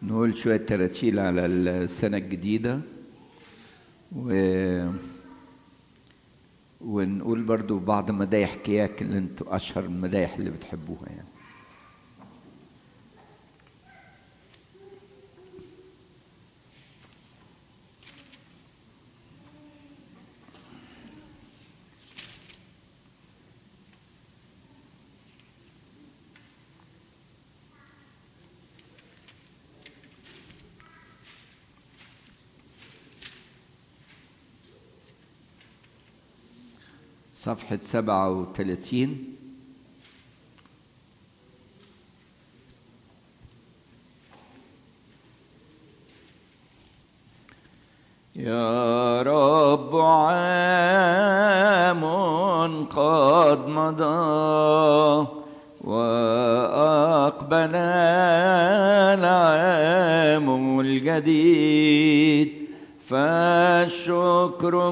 نقول شوية تراتيل على السنة الجديدة و... ونقول برضو بعض مدايح كياك اللي انتوا أشهر المدايح اللي بتحبوها يعني صفحة سبعة وثلاثين يا رب عام قد مضى وأقبل العام الجديد فالشكر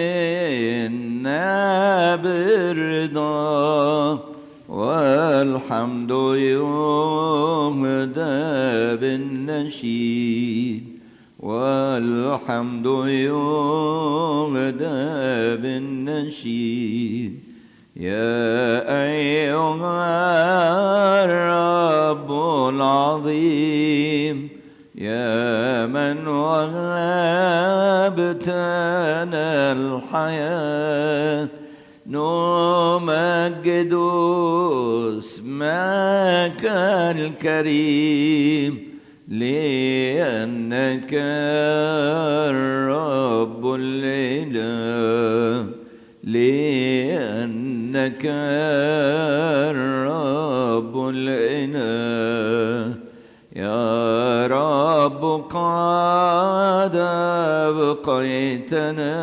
منا برضا والحمد يهدى بالنشيد والحمد يهدى بالنشيد يا أيها الرب العظيم يا من وهبتنا الحياة نمجد اسمك الكريم لأنك الرب الإله لأنك الرب الإله يا رب قد أبقيتنا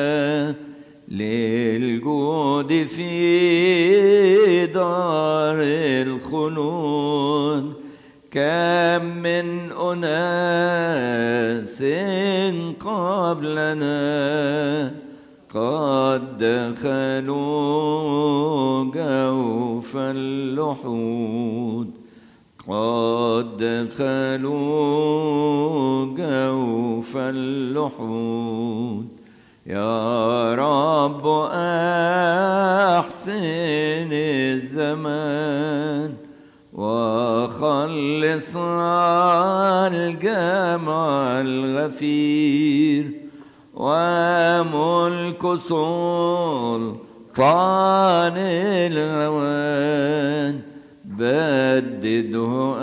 للجود في دار الخلود كم من أناس قبلنا قد دخلوا جوف اللحود قد دخلوا جوف اللحود يا رب أحسن الزمان وخلص الجمع الغفير وملك سلطان الهوان بدده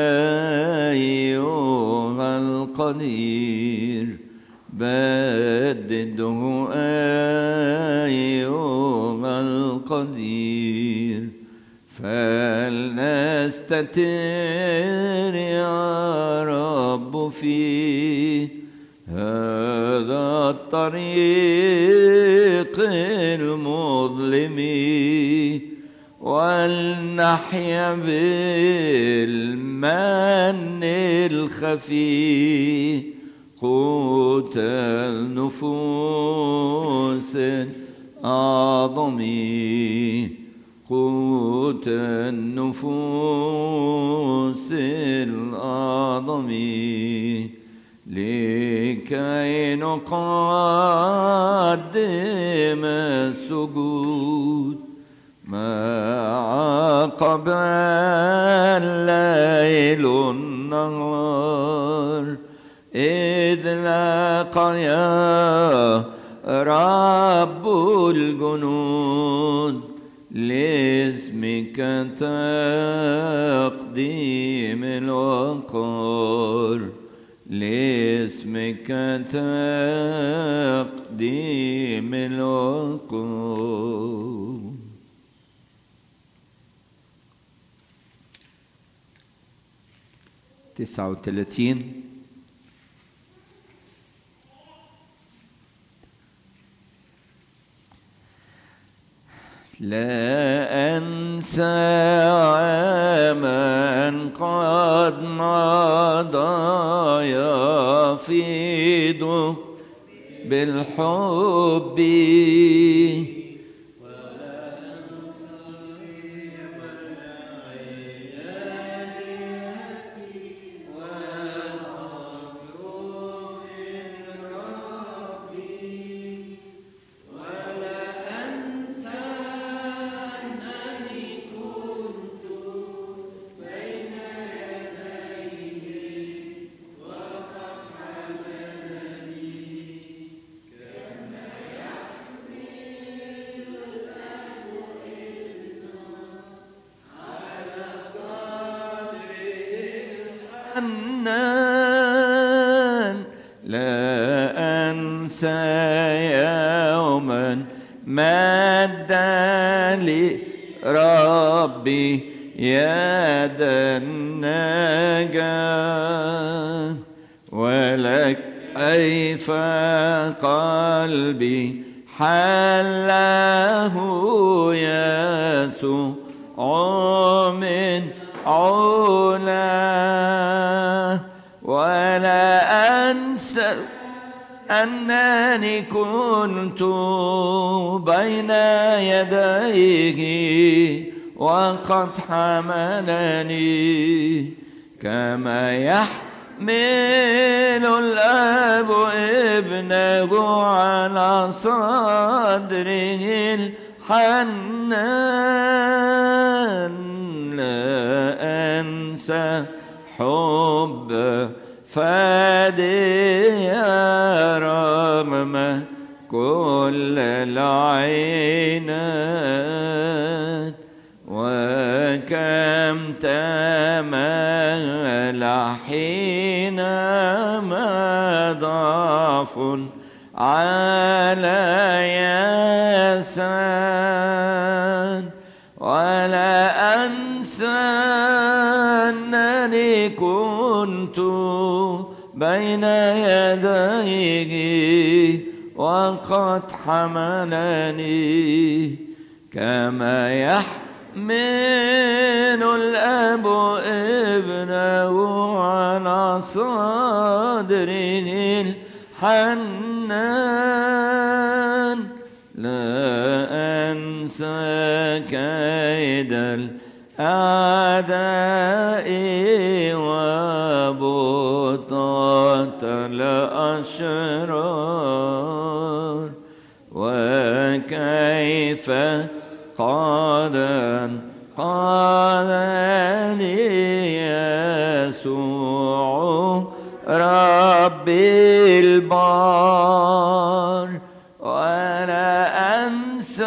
أيها القدير بدده أيها القدير فلنستتر يا رب في هذا الطريق المظلم ولنحيا بالمن الخفي قوت النفوس الأعظم قوت النفوس الأعظم لكي نقدم السجود ما قبل الليل النهار إذ لقيا رب الجنود لاسمك تقديم الوقار لاسمك تقديم الوقار تسعة وثلاثين لا أنسى عاما قد مضى يفيض بالحب حنان لا أنسى يوما مد لي ربي يد النجاة ولك كيف قلبي حله يسوع من علا ولا أنسى أنني كنت بين يديه وقد حملني كما يحمل الأب ابنه على صدره الحنان لا أنسى حب فادي رغم كل العينات وكم تمل حينما ضعف على يسان ولا أنسى أنني كنت بين يديه وقد حملني كما يحمل الأب ابنه على صدره الحنان لا أنسى كيد الأعداء وبطاة الأشرار وكيف قادا قادني يسوع ربي البار ولا أنسى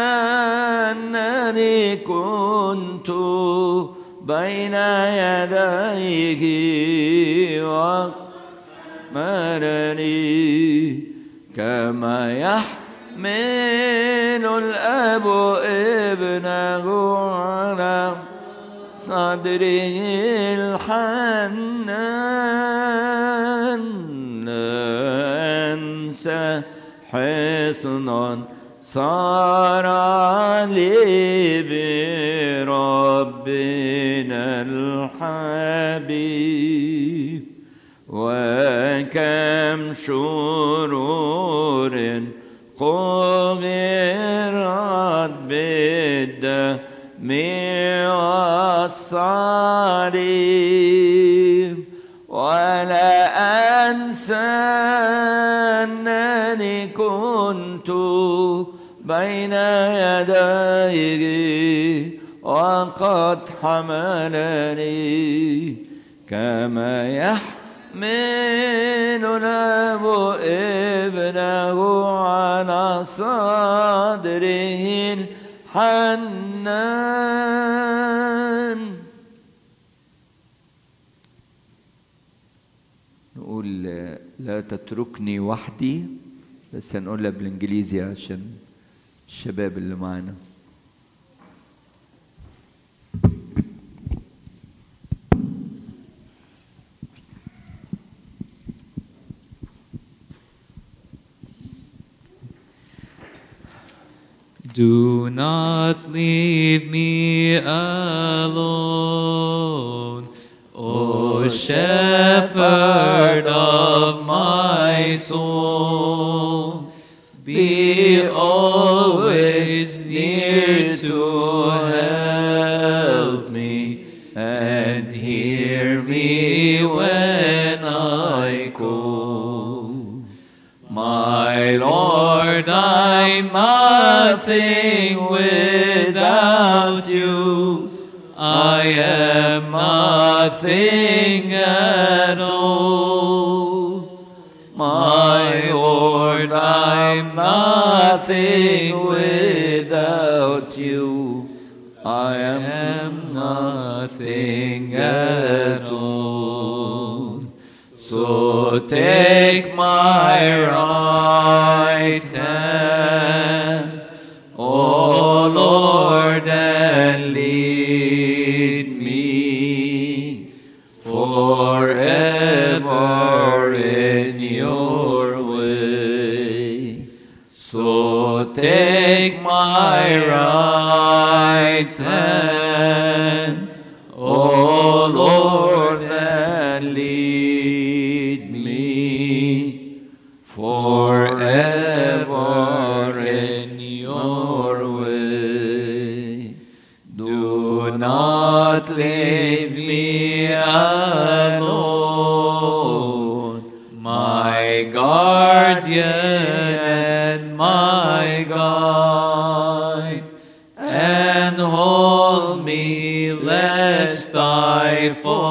أنني كنت بين يديه ومرني كما يحمل الأب ابنه على صدره الحنان لا أنسى حصنا صار لي بربنا الحبيب وكم شرور قبرت بالدم والصليب ولا أنسى أنني كنت بين يديه وقد حملني كما يحمل الأب ابنه على صدره الحنان نقول لا تتركني وحدي بس هنقولها بالانجليزي عشان الشباب اللي معانا Do not leave me alone, O shepherd of my soul. Be always near to help me and hear me when I call. My Lord, I'm nothing without you. I am nothing at all. My Lord, I'm nothing without you. I am nothing at all. So take my right hand, O Lord, and lead me forever in your way. So take my right hand, O Lord, and lead me forever in your way. Do not leave me alone, my guardian and my guide, and hold me lest I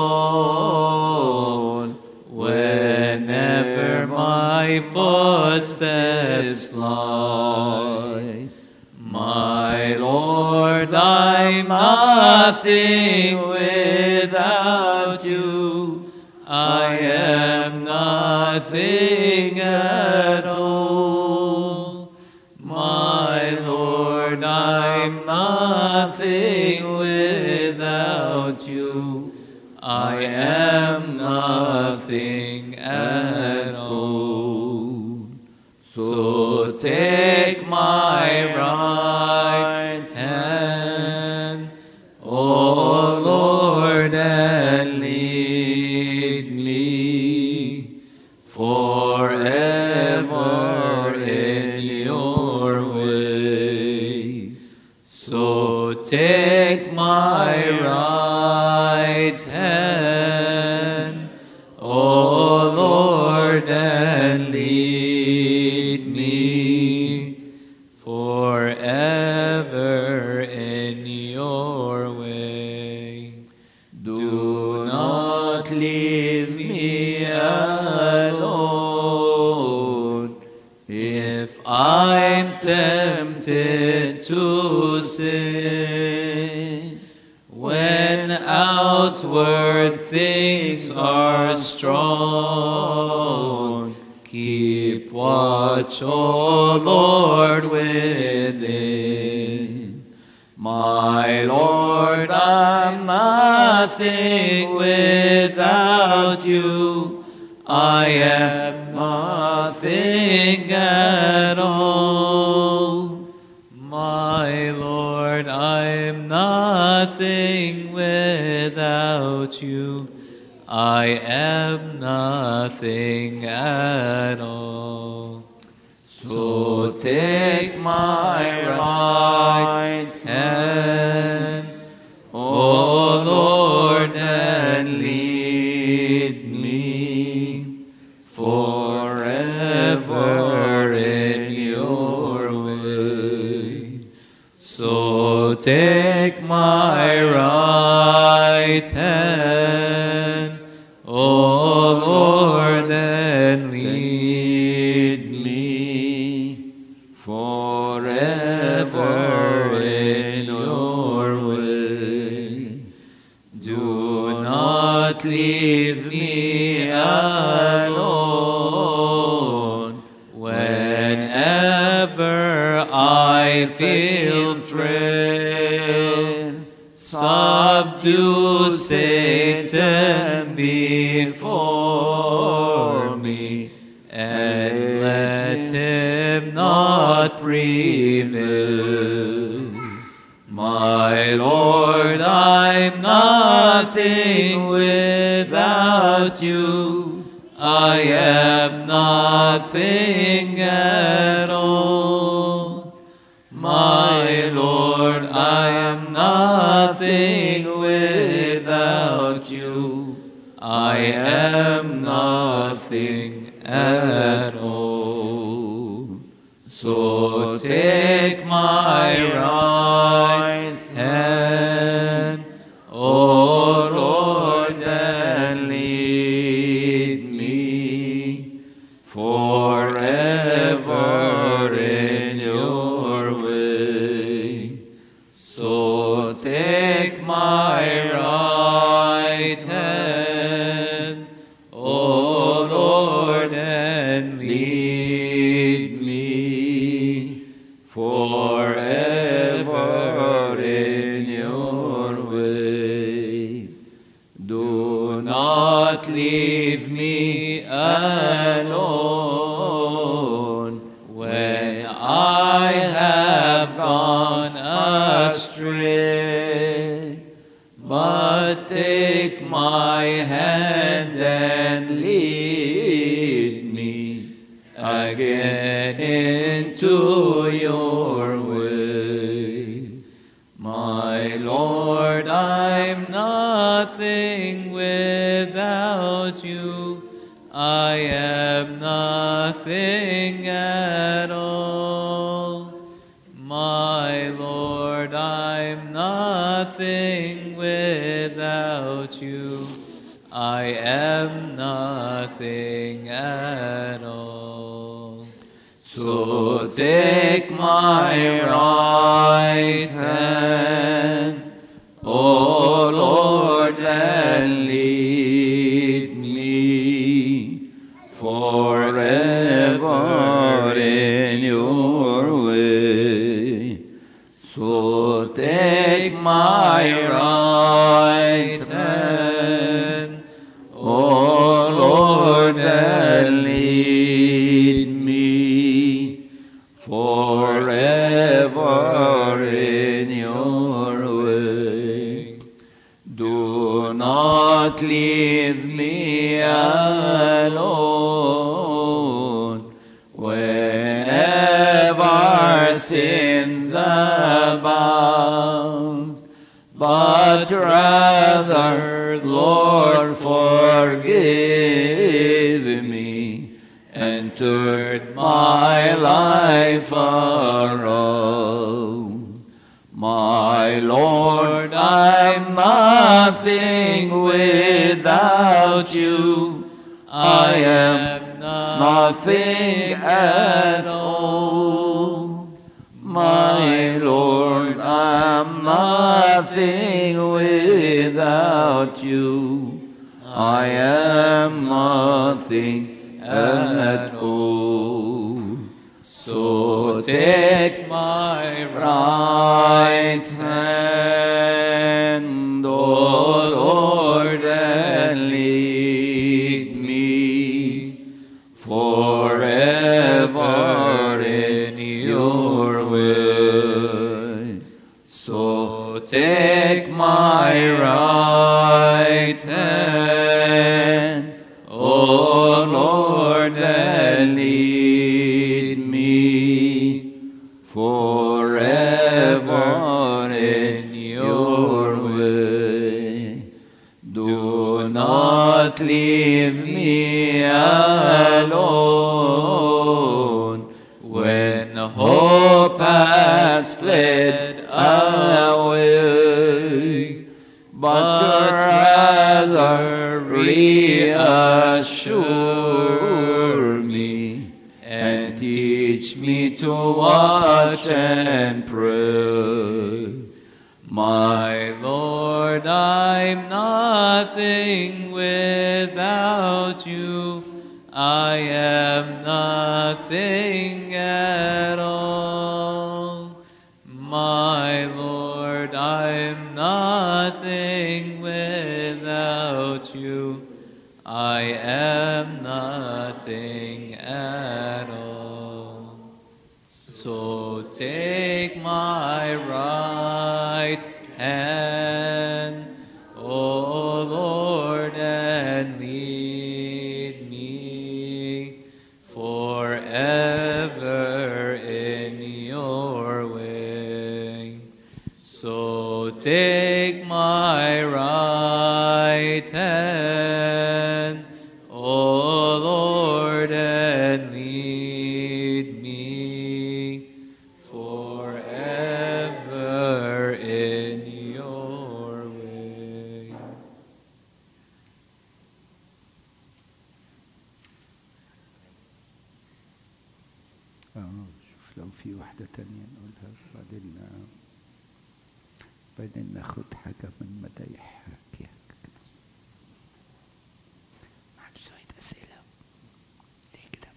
fall whenever my footsteps slide. My Lord, I'm nothing without you. I am nothing at all. My Lord, I'm nothing without you. I am nothing at all. So take my right hand, O Lord, and lead me forever in your way. So take my right hand, O Lord, and lead me forever in your way. Do not leave me alone if I'm tempted to sin. When outward things are strong, keep watch, O Lord, within. My Lord, I'm nothing without you. I am nothing at all. My Lord, I am nothing without you. I am nothing at all. So take my right hand, O Lord, and lead me forever in your way. So take my right hand, O Lord, and lead me forever in your way. Do not leave me alone whenever I feel threat. Subdue Satan before me and let him not prevail. My Lord, I'm nothing without you. I am nothing at all. My Lord, I am nothing without you. I am nothing at all. So take my right hand, O Lord, and lead me forever in your way. So take my right hand, O not leave me alone when I have gone astray. But take my hand and lead me again into your way. My Lord, I'm nothing without you. I am nothing at all. My Lord, I'm nothing without you. I am nothing at all. So take my right hand, O Lord, and lead me forever in your way. So take my right hand, O Lord, and lead me forever in your way. Do not leave me alone whenever sins abound, but rather, Lord, forgive me and turn my life around. My Lord, I'm nothing without you. I am nothing at all. My Lord, I'm nothing without you. I am nothing at all. So take my right hand, O Lord, and lead me forever in your way. So take my right hand, O Lord, and lead me forever in your way. Do not leave me alone when hope has fled away, but rather reassure me and teach me to watch and pray. My Lord, I'm nothing without you. I am nothing at all. My Lord, I'm nothing without you. I am nothing at all. So take my right hand, O Lord, and lead me forever in your way. So take my right hand, O Lord, and lead me forever in your way. اه شوف لو في واحدة تانية نقولها بعدين بعدين ناخد حاجة من مدايح كياك ما عندي شوية أسئلة ليه كده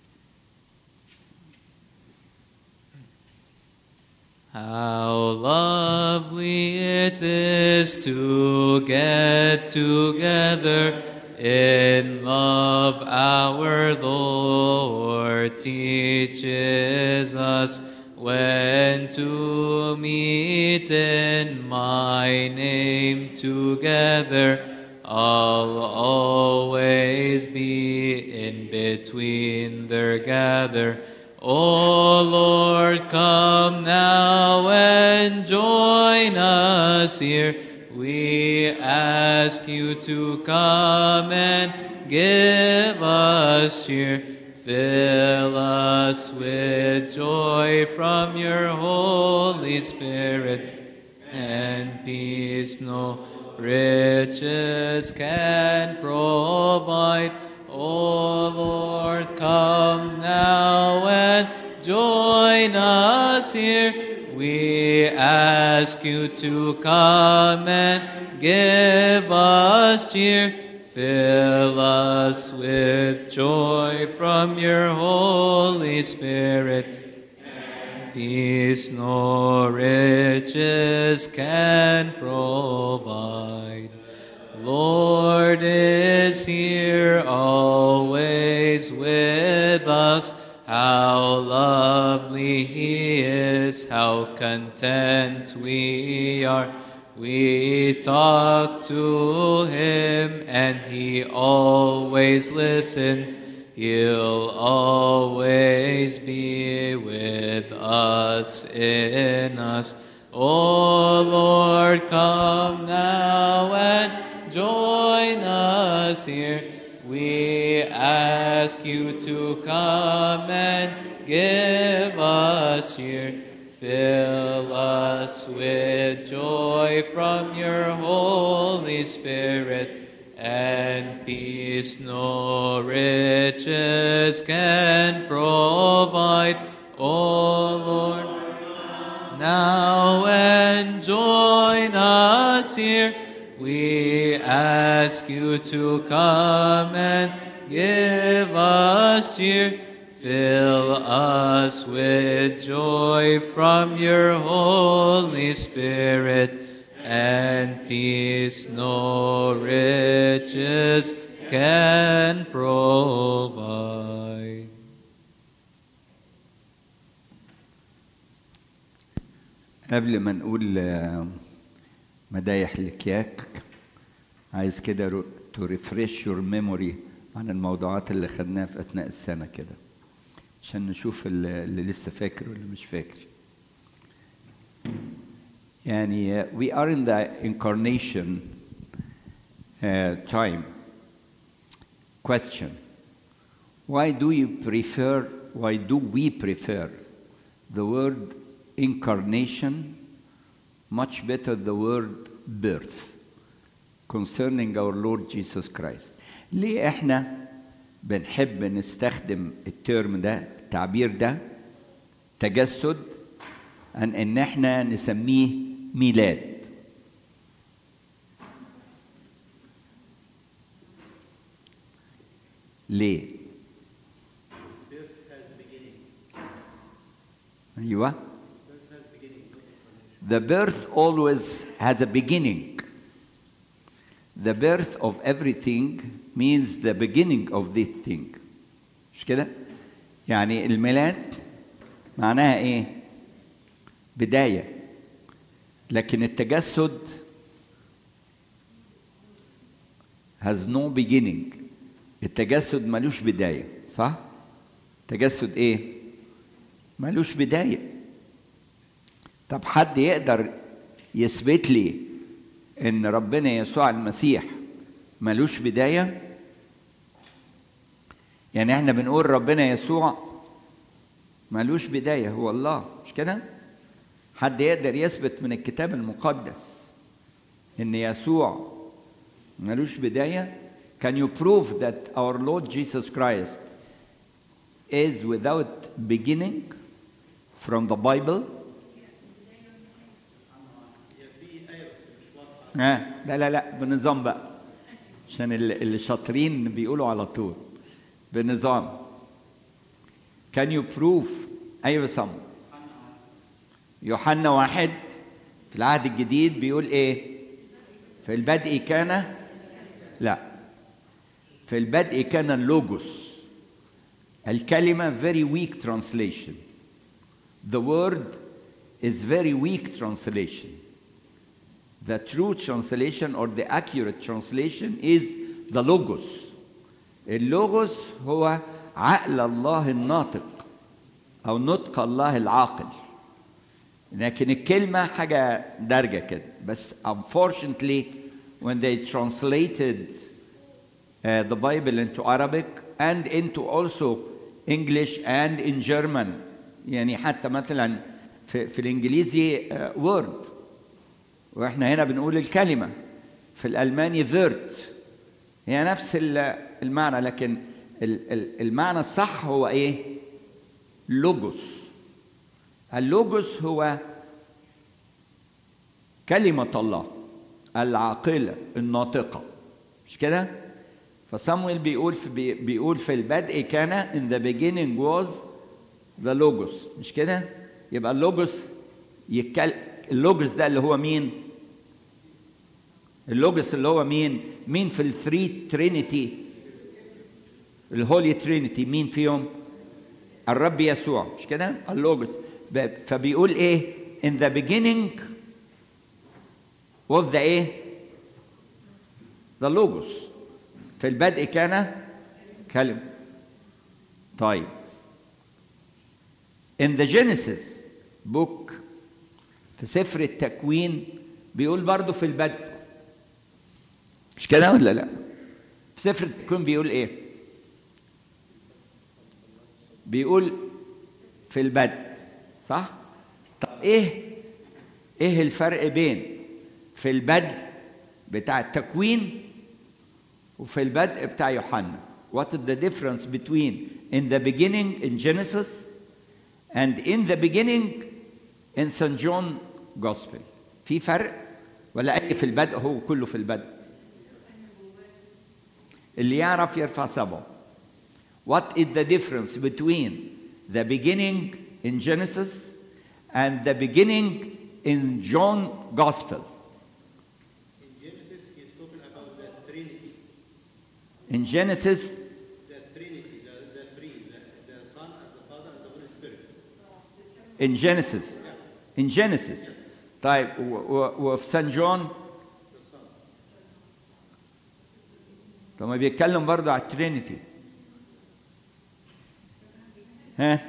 How lovely it is to get together in love our Lord teaches us when to meet in my name together. I'll always be in between their gather. O Lord, come now and join us here. We ask you to come and give us cheer. Fill us with joy from your Holy Spirit and peace no riches can provide. O Lord, come now and join us here. We ask you to come and give us cheer. Fill us with joy from your Holy Spirit. Peace no riches can provide. Lord is here always with us. How lovely He is, how content we are. We talk to Him and He always listens. He'll always be with us in us. O Lord, come now and join us here. We ask you to come and give us cheer. Fill us with joy from your Holy Spirit and peace no riches can provide. O Lord, now and join us here. We ask you to come and give us cheer. Fill us with joy from your Holy Spirit and peace no riches can provide. قبل ما نقول آه، مدايح الكياك عايز كده تو ريفريش يور ميموري عن الموضوعات اللي خدناها في اثناء السنه كده عشان نشوف اللي اللي لسه فاكر واللي مش فاكر يعني uh, we are in the incarnation uh, time question why do you prefer why do we prefer the word incarnation much better the word birth concerning our Lord Jesus Christ ليه احنا بنحب نستخدم الترم ده التعبير ده تجسد عن ان احنا نسميه ميلاد ليه ايوه The birth always has a beginning. The birth of everything means the beginning of this thing. مش كده؟ يعني الميلاد معناها ايه؟ بداية. لكن التجسد has no beginning. التجسد ملوش بداية، صح؟ تجسد ايه؟ ملوش بداية. طب حد يقدر يثبت لي ان ربنا يسوع المسيح ملوش بدايه يعني احنا بنقول ربنا يسوع ملوش بدايه هو الله مش كده حد يقدر يثبت من الكتاب المقدس ان يسوع ملوش بدايه can you prove that our Lord Jesus Christ is without beginning from the Bible ها لا لا لا بنظام بقى عشان ال- اللي شاطرين بيقولوا على طول بنظام can you prove ايوه سم يوحنا واحد في العهد الجديد بيقول ايه في البدء كان لا في البدء كان اللوجوس الكلمة very weak translation the word is very weak translation the true translation or the accurate translation is the logos اللوغوس هو عقل الله الناطق او نطق الله العاقل لكن الكلمة حاجة دارجة كده بس unfortunately when they translated uh, the Bible into Arabic and into also English and in German يعني حتى مثلا في, في الإنجليزي uh, word واحنا هنا بنقول الكلمة في الألماني word هي نفس المعنى لكن المعنى الصح هو ايه لوجوس اللوجوس هو كلمة الله العاقلة الناطقة مش كده فصامويل بيقول في بيقول في البدء كان in the beginning was the logos مش كده يبقى اللوجوس يتكلم اللوجوس ده اللي هو مين اللوجوس اللي هو مين مين في الثري ترينيتي الهولي ترينيتي مين فيهم الرب يسوع مش كده اللوجوس فبيقول ايه in the beginning was the ايه the logos في البدء كان كلمة طيب in the Genesis book في سفر التكوين بيقول برضو في البدء مش كده ولا لا في سفر التكوين بيقول ايه بيقول في البدء صح طب ايه ايه الفرق بين في البدء بتاع التكوين وفي البدء بتاع يوحنا what is the difference between in the beginning in Genesis and in the beginning in St. John Gospel في فرق ولا اي في البدء هو كله في البدء اللي يعرف يرفع صبعه what is the difference between the beginning in Genesis and the beginning in John Gospel In Genesis, he's talking about the Trinity. in Genesis The Trinity, the, the three, the, the Son and the Father and the Holy Spirit. in Genesis in Genesis طيب و- و- وفي سان جون طب ما بيتكلم برضه على الترينيتي ها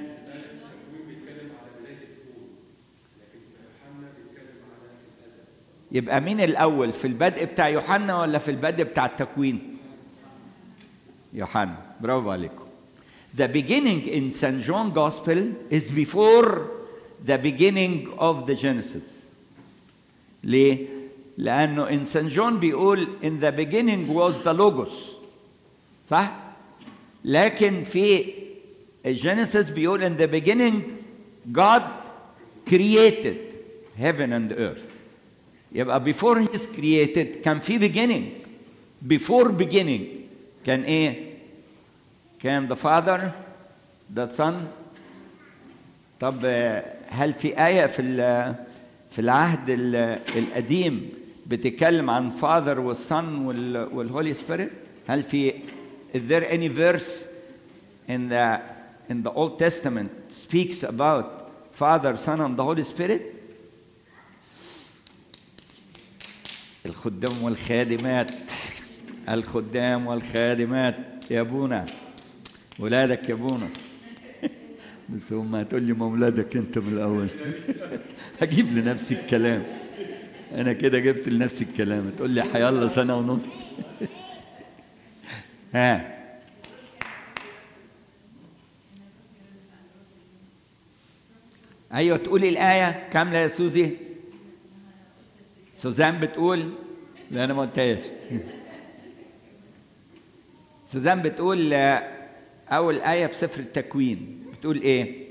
يبقى مين الأول في البدء بتاع يوحنا ولا في البدء بتاع التكوين؟ يوحنا برافو عليكم. The beginning in St. John Gospel is before the beginning of the Genesis. ليه؟ لأنه in St. John بيقول in the beginning was the logos. صح؟ لكن في الجينيسيس بيقول in the beginning God created heaven and earth. يبقى before he's created كان في beginning. Before beginning كان ايه؟ كان the father the son طب آه، هل في آية في ال- في العهد ال- القديم بتتكلم عن father والصن وال والهولي سبيريت؟ هل في is there any verse in the in the Old Testament speaks about Father, Son and the Holy Spirit? الخدام والخادمات الخدام والخادمات يا ابونا ولادك يا ابونا بس هم هتقول لي ما اولادك انت من الاول هجيب لنفسي الكلام انا كده جبت لنفسي الكلام تقول لي حيالله سنه ونص ها ايوه تقولي الايه كامله يا سوزي سوزان بتقول لا انا ما قلتهاش سوزان بتقول آه، اول ايه في سفر التكوين بتقول ايه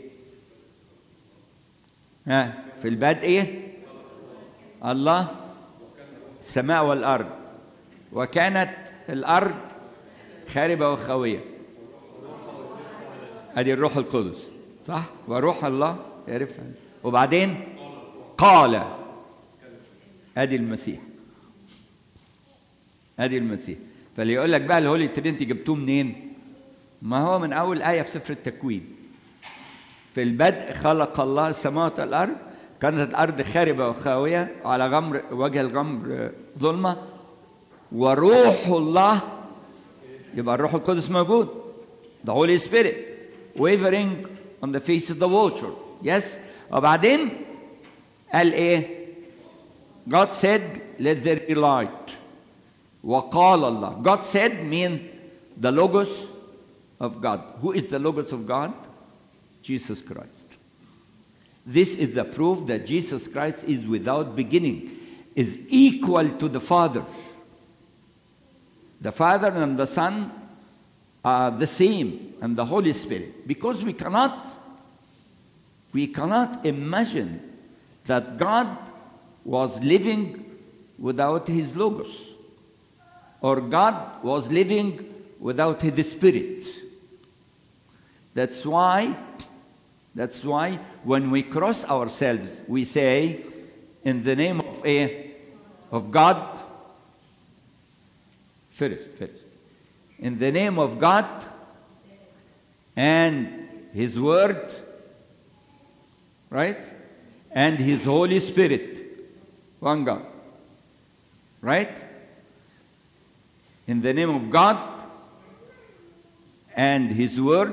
ها في البدء ايه الله السماء والارض وكانت الارض خاربه وخاويه ادي الروح القدس صح وروح الله يعرفها وبعدين قال ادي المسيح ادي المسيح فاللي يقول لك بقى الهولي ترينتي جبتوه منين؟ ما هو من اول ايه في سفر التكوين في البدء خلق الله السماوات والارض كانت الارض خاربه وخاويه على غمر وجه الغمر ظلمه وروح الله يبقى الروح القدس موجود the Holy Spirit wavering on the face of the watcher yes وبعدين قال ايه God said let there be light وقال الله God said mean the logos of God who is the logos of God Jesus Christ this is the proof that Jesus Christ is without beginning is equal to the Father the Father and the Son are the same and the Holy Spirit because we cannot we cannot imagine that God was living without his logos or God was living without his spirit that's why that's why when we cross ourselves we say in the name of a of God first first in the name of God and his word right and his holy spirit one God right in the name of God and his word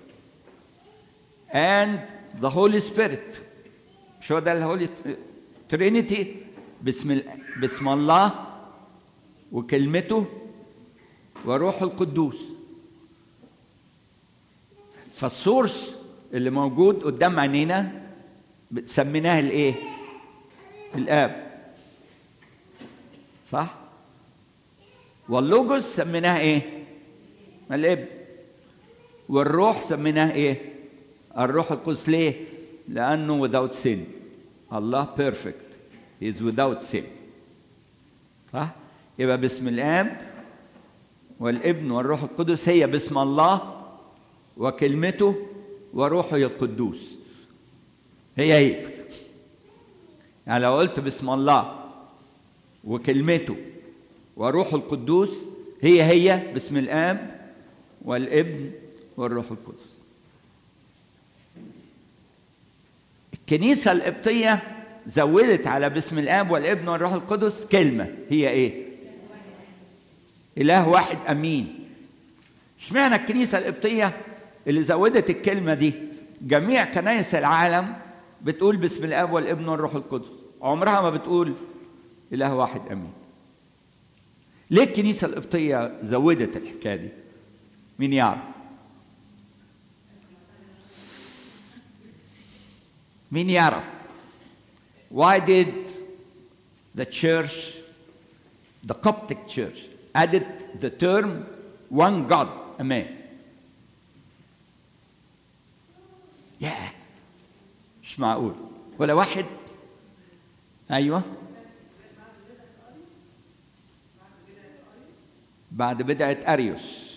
and the holy spirit شو ده الهولي ترينيتي بسم ال- بسم الله وكلمته وروح القدوس فالسورس اللي موجود قدام عينينا سميناه الايه الاب صح واللوجوس سميناه ايه الابن والروح سميناه ايه الروح القدس ليه لانه without sin الله perfect he is without sin صح يبقى باسم الاب والابن والروح القدس هي باسم الله وكلمته وروحه القدوس هي هي يعني لو قلت باسم الله وكلمته وروح القدوس هي هي باسم الاب والابن والروح القدس الكنيسة القبطية زودت على باسم الاب والابن والروح القدس كلمة هي ايه اله واحد امين اشمعنى الكنيسة القبطية اللي زودت الكلمة دي جميع كنائس العالم بتقول باسم الاب والابن والروح القدس عمرها ما بتقول اله واحد امين ليه الكنيسة القبطية زودت الحكاية دي مين يعرف مين يعرف why did the church the Coptic church added the term one God amen ياه مش معقول ولا واحد ايوه بعد بدعة أريوس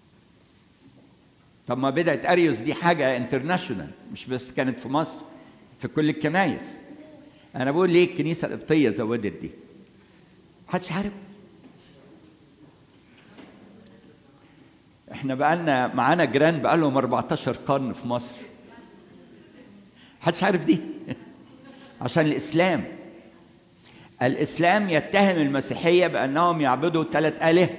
طب ما بدعة أريوس دي حاجة انترناشونال مش بس كانت في مصر في كل الكنايس أنا بقول ليه الكنيسة القبطية زودت دي محدش عارف احنا بقالنا معانا جيران بقالهم 14 قرن في مصر محدش عارف دي عشان الإسلام الإسلام يتهم المسيحية بأنهم يعبدوا ثلاث آلهة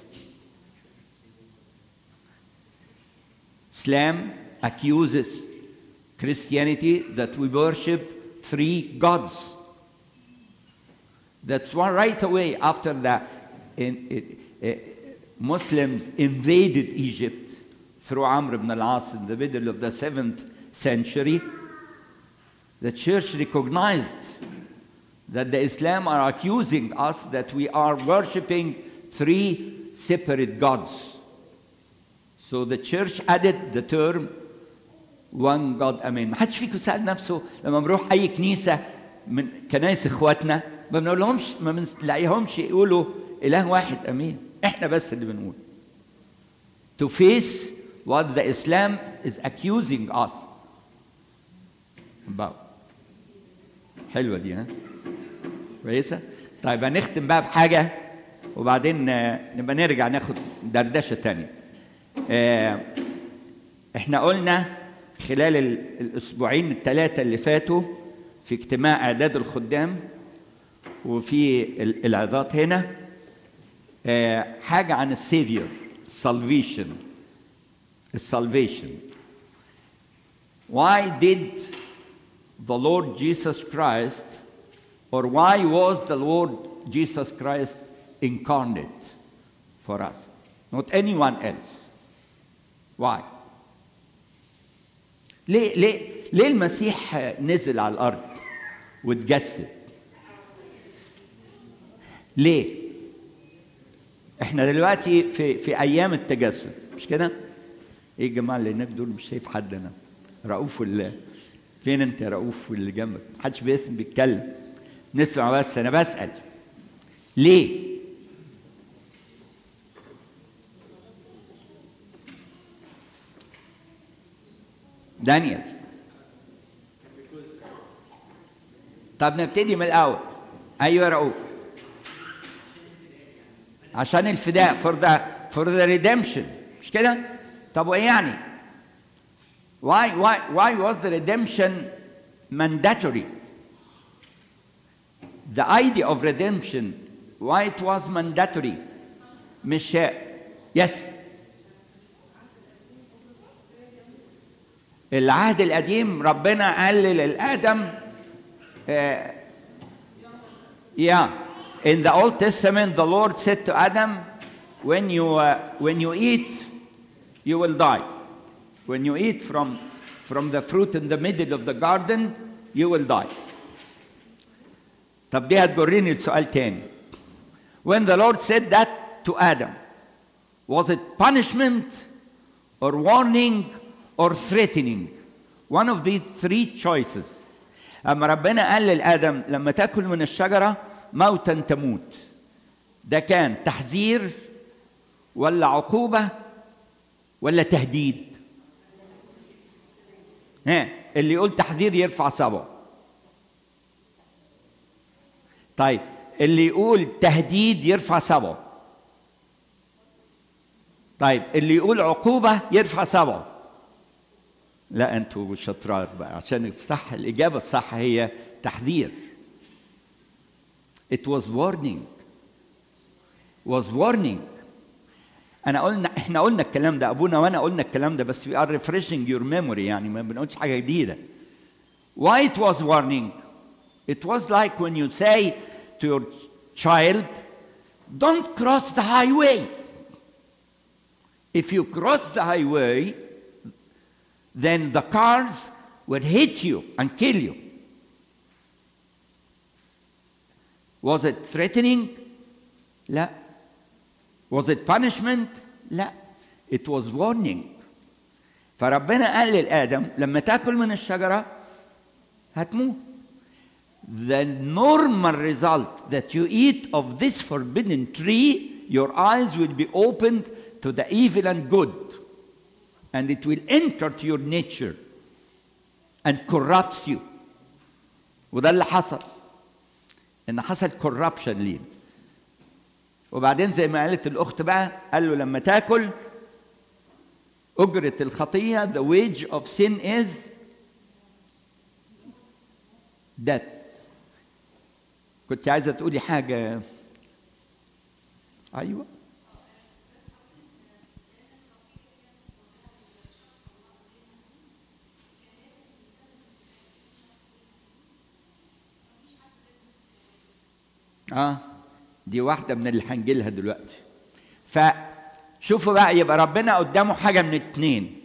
Islam accuses Christianity that we worship three gods. That's why right away after that, in, in, uh, Muslims invaded Egypt through Amr ibn al-As in the middle of the seventh century. The church recognized that the Islam are accusing us that we are worshipping three separate gods. So the church added the term one God amen ما حدش فيكم سأل نفسه لما بنروح أي كنيسة من كنايس إخواتنا ما بنقول لهمش ما بنلاقيهمش يقولوا إله واحد أمين إحنا بس اللي بنقول to face what the Islam is accusing us about حلوة دي ها كويسة طيب هنختم بقى بحاجة وبعدين آه، نبقى نرجع ناخد دردشه تانية آه، احنا قلنا خلال ال- الاسبوعين الثلاثه اللي فاتوا في اجتماع اعداد الخدام وفي ال- العظات هنا آه، حاجه عن السيفيور salvation السالفيشن why did the Lord Jesus Christ or why was the Lord Jesus Christ incarnate for us not anyone else why ليه ليه ليه المسيح نزل على الارض واتجسد ليه احنا دلوقتي في في ايام التجسد مش كده ايه الجماعه اللي هناك دول مش شايف حد انا رؤوف ولا فين انت يا رؤوف واللي جنبك محدش بيسم بيتكلم نسمع بس انا بسال ليه دانيال طب نبتدي من الاول ايوه يا رؤوف عشان الفداء for the for the redemption مش كده؟ طب وايه يعني؟ why why why was the redemption mandatory? The idea of redemption why it was mandatory مش yes العهد القديم ربنا قال للآدم uh, yeah in the Old Testament the Lord said to Adam when you uh, when you eat you will die when you eat from from the fruit in the middle of the garden you will die طب دي هتجرني لسؤال تاني when the Lord said that to Adam was it punishment or warning or threatening one of these three choices أما ربنا قال للآدم لما تاكل من الشجرة موتا تموت ده كان تحذير ولا عقوبة ولا تهديد ها اللي يقول تحذير يرفع صبعه طيب اللي يقول تهديد يرفع صبعه طيب اللي يقول عقوبة يرفع صبعه لا انتوا شطرار بقى عشان الصح الإجابة الصح هي تحذير It was warning was warning انا قلنا احنا قلنا الكلام ده ابونا وانا قلنا الكلام ده بس we are refreshing your memory يعني ما بنقولش حاجه جديده why it was warning it was like when you say to your child don't cross the highway if you cross the highway then the cars would hit you and kill you was it threatening لا Was it punishment? لا. It was warning. فربنا قال للآدم لما تاكل من الشجرة هتموت. The normal result that you eat of this forbidden tree, your eyes will be opened to the evil and good. And it will enter to your nature and corrupts you. وده اللي حصل. إن حصل corruption لينا. وبعدين زي ما قالت الاخت بقى قال له لما تاكل اجره الخطيه the wage of sin is death كنت عايزه تقولي حاجه ايوه اه دي واحدة من اللي هنجيلها دلوقتي فشوفوا بقى يبقى ربنا قدامه حاجة من اتنين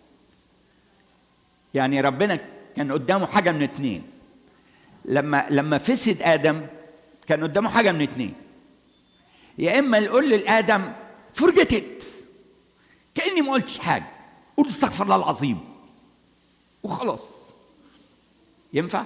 يعني ربنا كان قدامه حاجة من اتنين لما لما فسد آدم كان قدامه حاجة من اتنين يا إما يقول للآدم فرجت it كأني ما قلتش حاجة قول استغفر الله العظيم وخلاص ينفع؟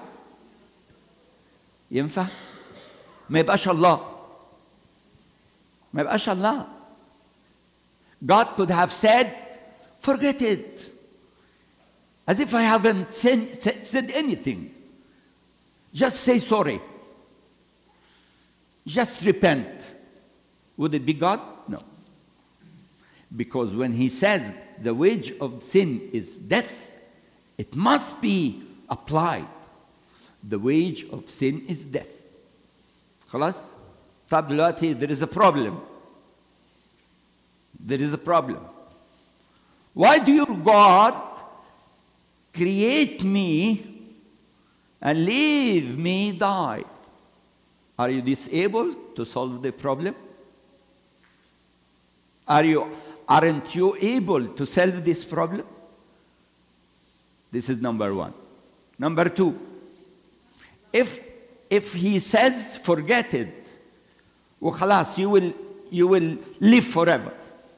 ينفع؟ ما يبقاش الله ما يبقاش الله God could have said forget it as if I haven't said, said anything just say sorry just repent Would it be God? No. Because when he says the wage of sin is death, it must be applied. The wage of sin is death. خلاص؟ طب دلوقتي there is a problem. There is a problem. Why do you, God, create me and leave me die? Are you disabled to solve the problem? Are you, aren't you able to solve this problem? This is number one. Number two, if, if he says, forget it, وخلاص, you will, you will live forever.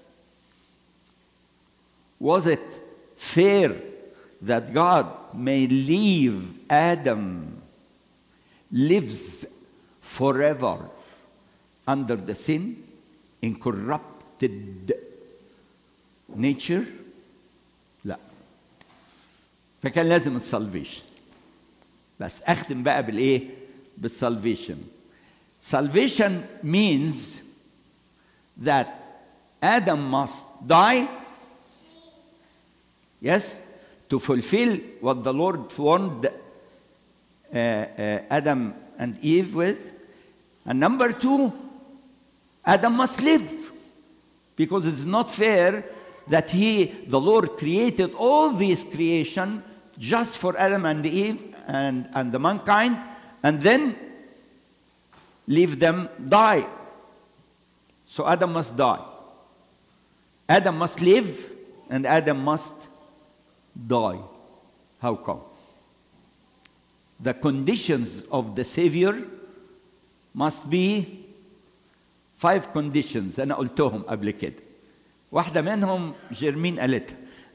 Was it fair that God may leave Adam lives forever under the sin in corrupted nature? لا فكان لازم السالفيشن بس اختم بقى بالايه بالسالفيشن salvation means that Adam must die Yes, to fulfill what the Lord warned uh, uh, Adam and Eve with. And number two, Adam must live because it's not fair that he, the Lord, created all this creation just for Adam and Eve and, and the mankind and then leave them die. So Adam must die. Adam must live and Adam must die. How come? The conditions of the Savior must be five conditions أنا قلتهم قبل كده. واحدة منهم جيرمين قالتها.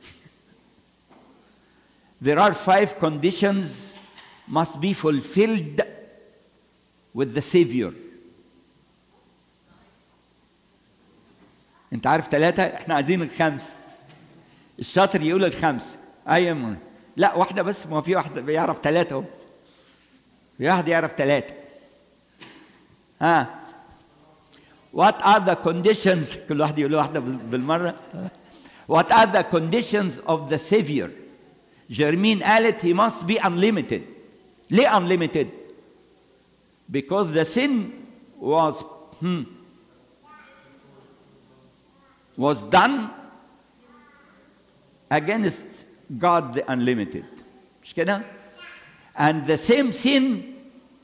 There are five conditions must be fulfilled with the Savior. أنت عارف ثلاثة؟ إحنا عايزين الخمسة. الشاطر يقول الخمسة. ايوه لا واحده بس ما في واحد بيعرف ثلاثه اهو في واحد يعرف ثلاثه ها What are the conditions كل واحد يقول واحده بالمره What are the conditions of the Savior جيرمين قالت he must be unlimited ليه unlimited because the sin was hmm, was done against God the unlimited مش كده and the same sin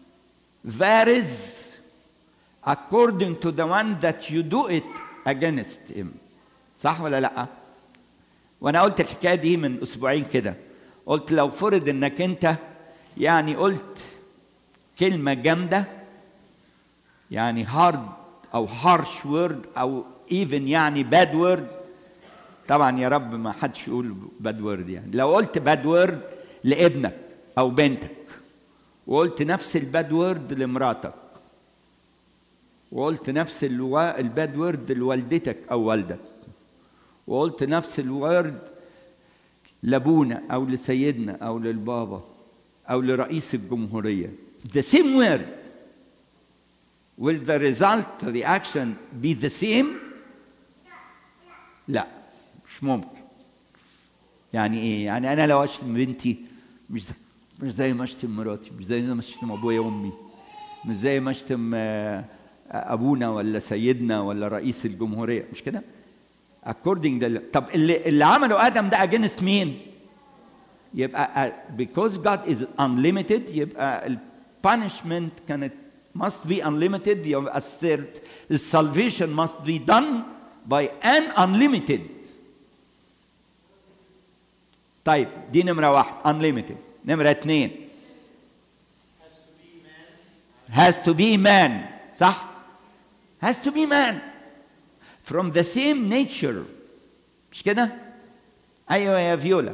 varies according to the one that you do it against him صح ولا لا وانا قلت الحكايه دي من اسبوعين كده قلت لو فرض انك انت يعني قلت كلمه جامده يعني هارد او هارش وورد او ايفن يعني باد وورد طبعا يا رب ما حدش يقول باد وورد يعني لو قلت باد وورد لابنك او بنتك وقلت نفس الباد وورد لمراتك وقلت نفس الوا... الباد وورد لوالدتك او والدك وقلت نفس الورد لابونا او لسيدنا او للبابا او لرئيس الجمهوريه the same word will the result the action be the same لا مش ممكن يعني ايه يعني انا لو اشتم بنتي مش زي مش زي ما اشتم مراتي مش زي ما اشتم ابويا وامي مش زي ما اشتم ابونا ولا سيدنا ولا رئيس الجمهوريه مش كده according to طب اللي اللي عمله ادم ده against مين يبقى because God is unlimited يبقى ال punishment كانت must be unlimited يبقى the salvation must be done by an unlimited طيب دي نمرة واحد unlimited نمرة اثنين has to be man صح has to be man from the same nature مش كده ايوه يا فيولا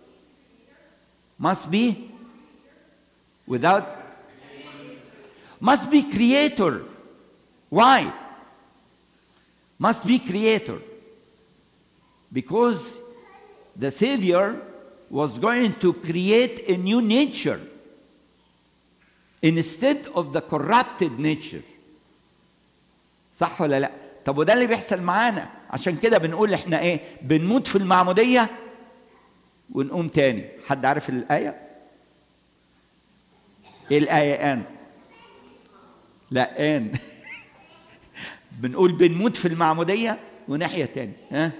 must be without must be creator why must be creator because the savior was going to create a new nature instead of the corrupted nature صح ولا لا طب وده اللي بيحصل معانا عشان كده بنقول احنا ايه بنموت في المعموديه ونقوم تاني حد عارف الايه ايه الايه ان لا ان بنقول بنموت في المعموديه وناحيه تاني ها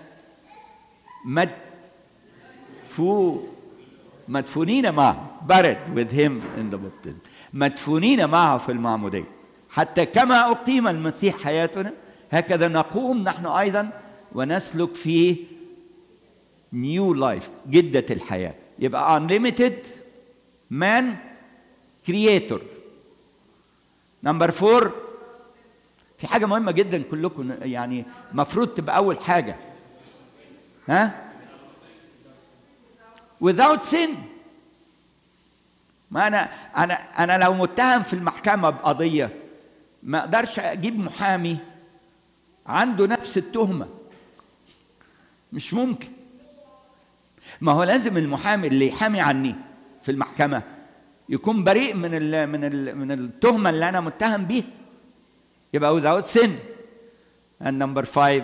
مدفو مدفونين معه بارد with him in the baptism مدفونين معه في المعمودية حتى كما أقيم المسيح حياتنا هكذا نقوم نحن أيضا ونسلك في new life جدة الحياة يبقى unlimited man creator نمبر فور في حاجة مهمة جدا كلكم يعني مفروض تبقى أول حاجة ها without sin ما انا انا انا لو متهم في المحكمه بقضيه ما اقدرش اجيب محامي عنده نفس التهمه مش ممكن ما هو لازم المحامي اللي يحامي عني في المحكمه يكون بريء من ال من ال من التهمه اللي انا متهم بيها يبقى without sin and number five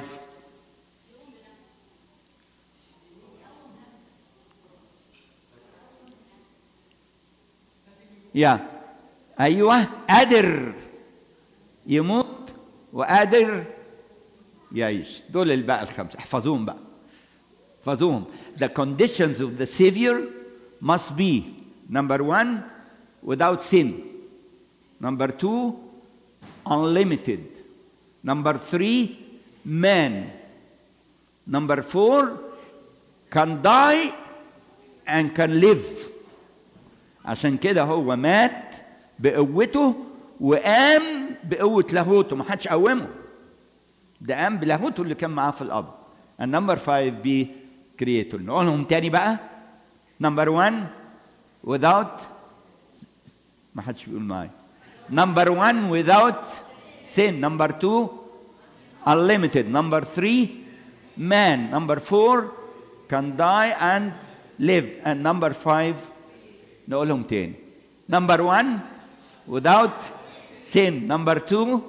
يا ايوه قادر يموت وقادر يعيش دول اللي بقى الخمسه احفظوهم بقى احفظوهم the conditions of the savior must be number one without sin number two unlimited number three man number four can die and can live عشان كده هو مات بقوته وقام بقوة لاهوته ما حدش قومه ده قام بلاهوته اللي كان معاه في الأرض النمبر فايف بي كرييتور نقولهم تاني بقى نمبر 1 without ما حدش بيقول معايا نمبر 1 without sin نمبر 2 unlimited نمبر 3 man نمبر 4 can die and live and number 5 نقولهم تاني نمبر 1 without sin نمبر 2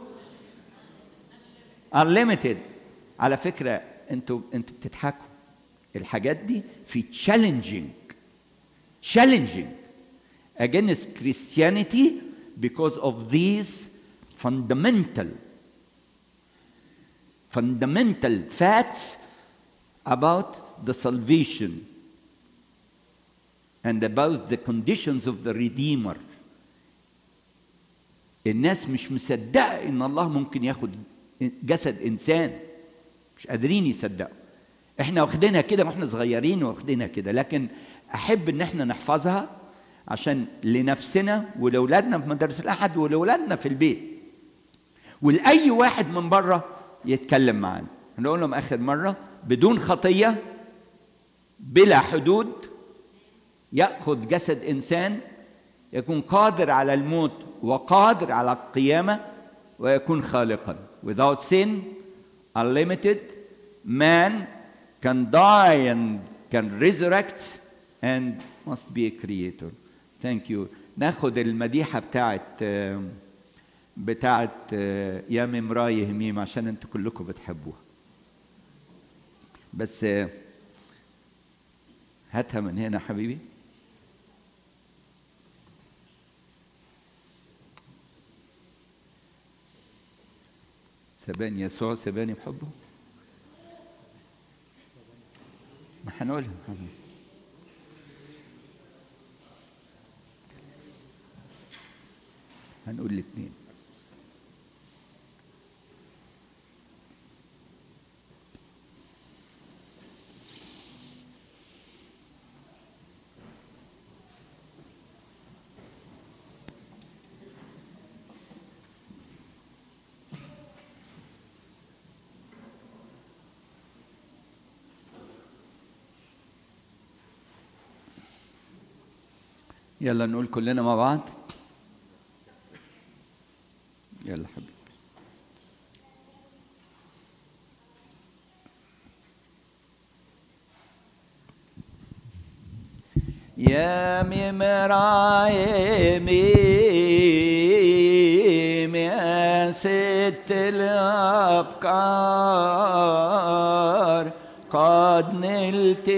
unlimited على فكرة انتوا انتوا بتضحكوا الحاجات دي في challenging challenging against Christianity because of these fundamental fundamental facts about the salvation and about the conditions of the Redeemer. الناس مش مصدقة إن الله ممكن ياخد جسد إنسان مش قادرين يصدقوا احنا واخدينها كده واحنا صغيرين واخدينها كده لكن احب ان احنا نحفظها عشان لنفسنا ولاولادنا في مدارس الاحد ولاولادنا في البيت ولاي واحد من بره يتكلم معانا هنقول لهم اخر مره بدون خطيه بلا حدود ياخذ جسد انسان يكون قادر على الموت وقادر على القيامه ويكون خالقا without sin unlimited man can die and can resurrect and must be a creator thank you ناخد المديحة بتاعت بتاعت يا ممراي هميم عشان انتوا كلكم بتحبوها بس هاتها من هنا حبيبي سباني يسوع سباني بحبه ما هنقولها هنقول الاثنين يلا نقول كلنا مع بعض يلا حبيبي يا ممراي ميم يا سي حملت الأبكار قد نلت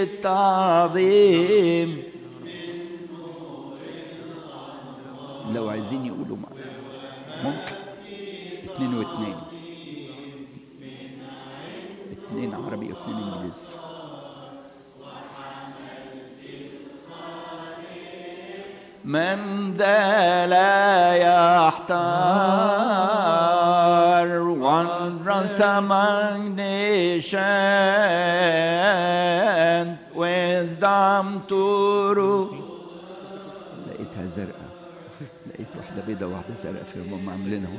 التعظيم لو عايزين يقولوا معايا ممكن اتنين واتنين اتنين عربي واتنين انجليزي من ذا لا يحتار wondrous among nations wisdom to rule لقيتها زرقاء لقيت واحدة بيضة وواحدة زرقاء في هم عاملينهم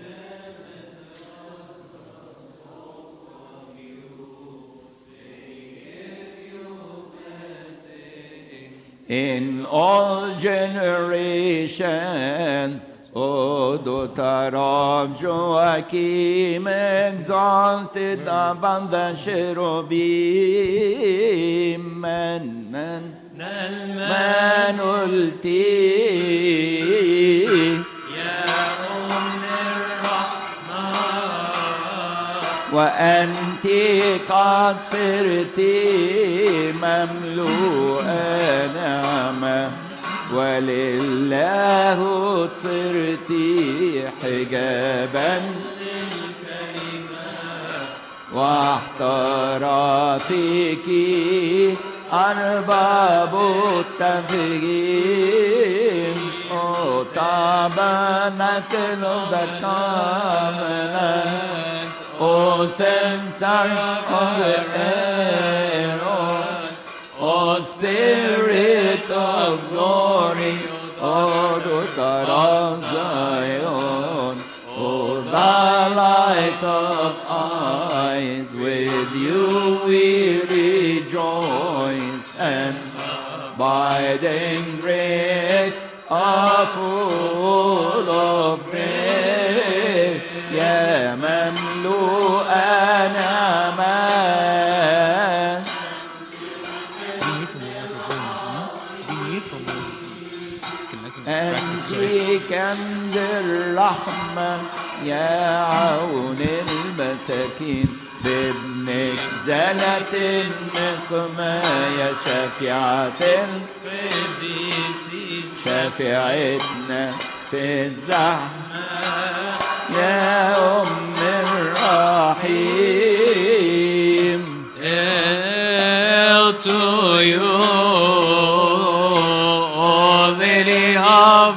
In all generations, O daughter of Joachim, exalted above the cherubim, man, man, man ulti. وأنت قد صرت مملوءة نعمة ولله صرت حجابا واحترافك أرباب التفهيم طابنك ذكرنا O censer of the air, O Spirit of glory, O daughter of Zion, O the light of eyes, with you we rejoice and abiding grace are full of grace. يا مملوء نعمة أنت كنز الرحمة يا عون المساكين بابنك زلت النقمة يا شفيعة القديسين شفيعتنا في الزحمة يا أم الرحيم Hail to you, O Lady of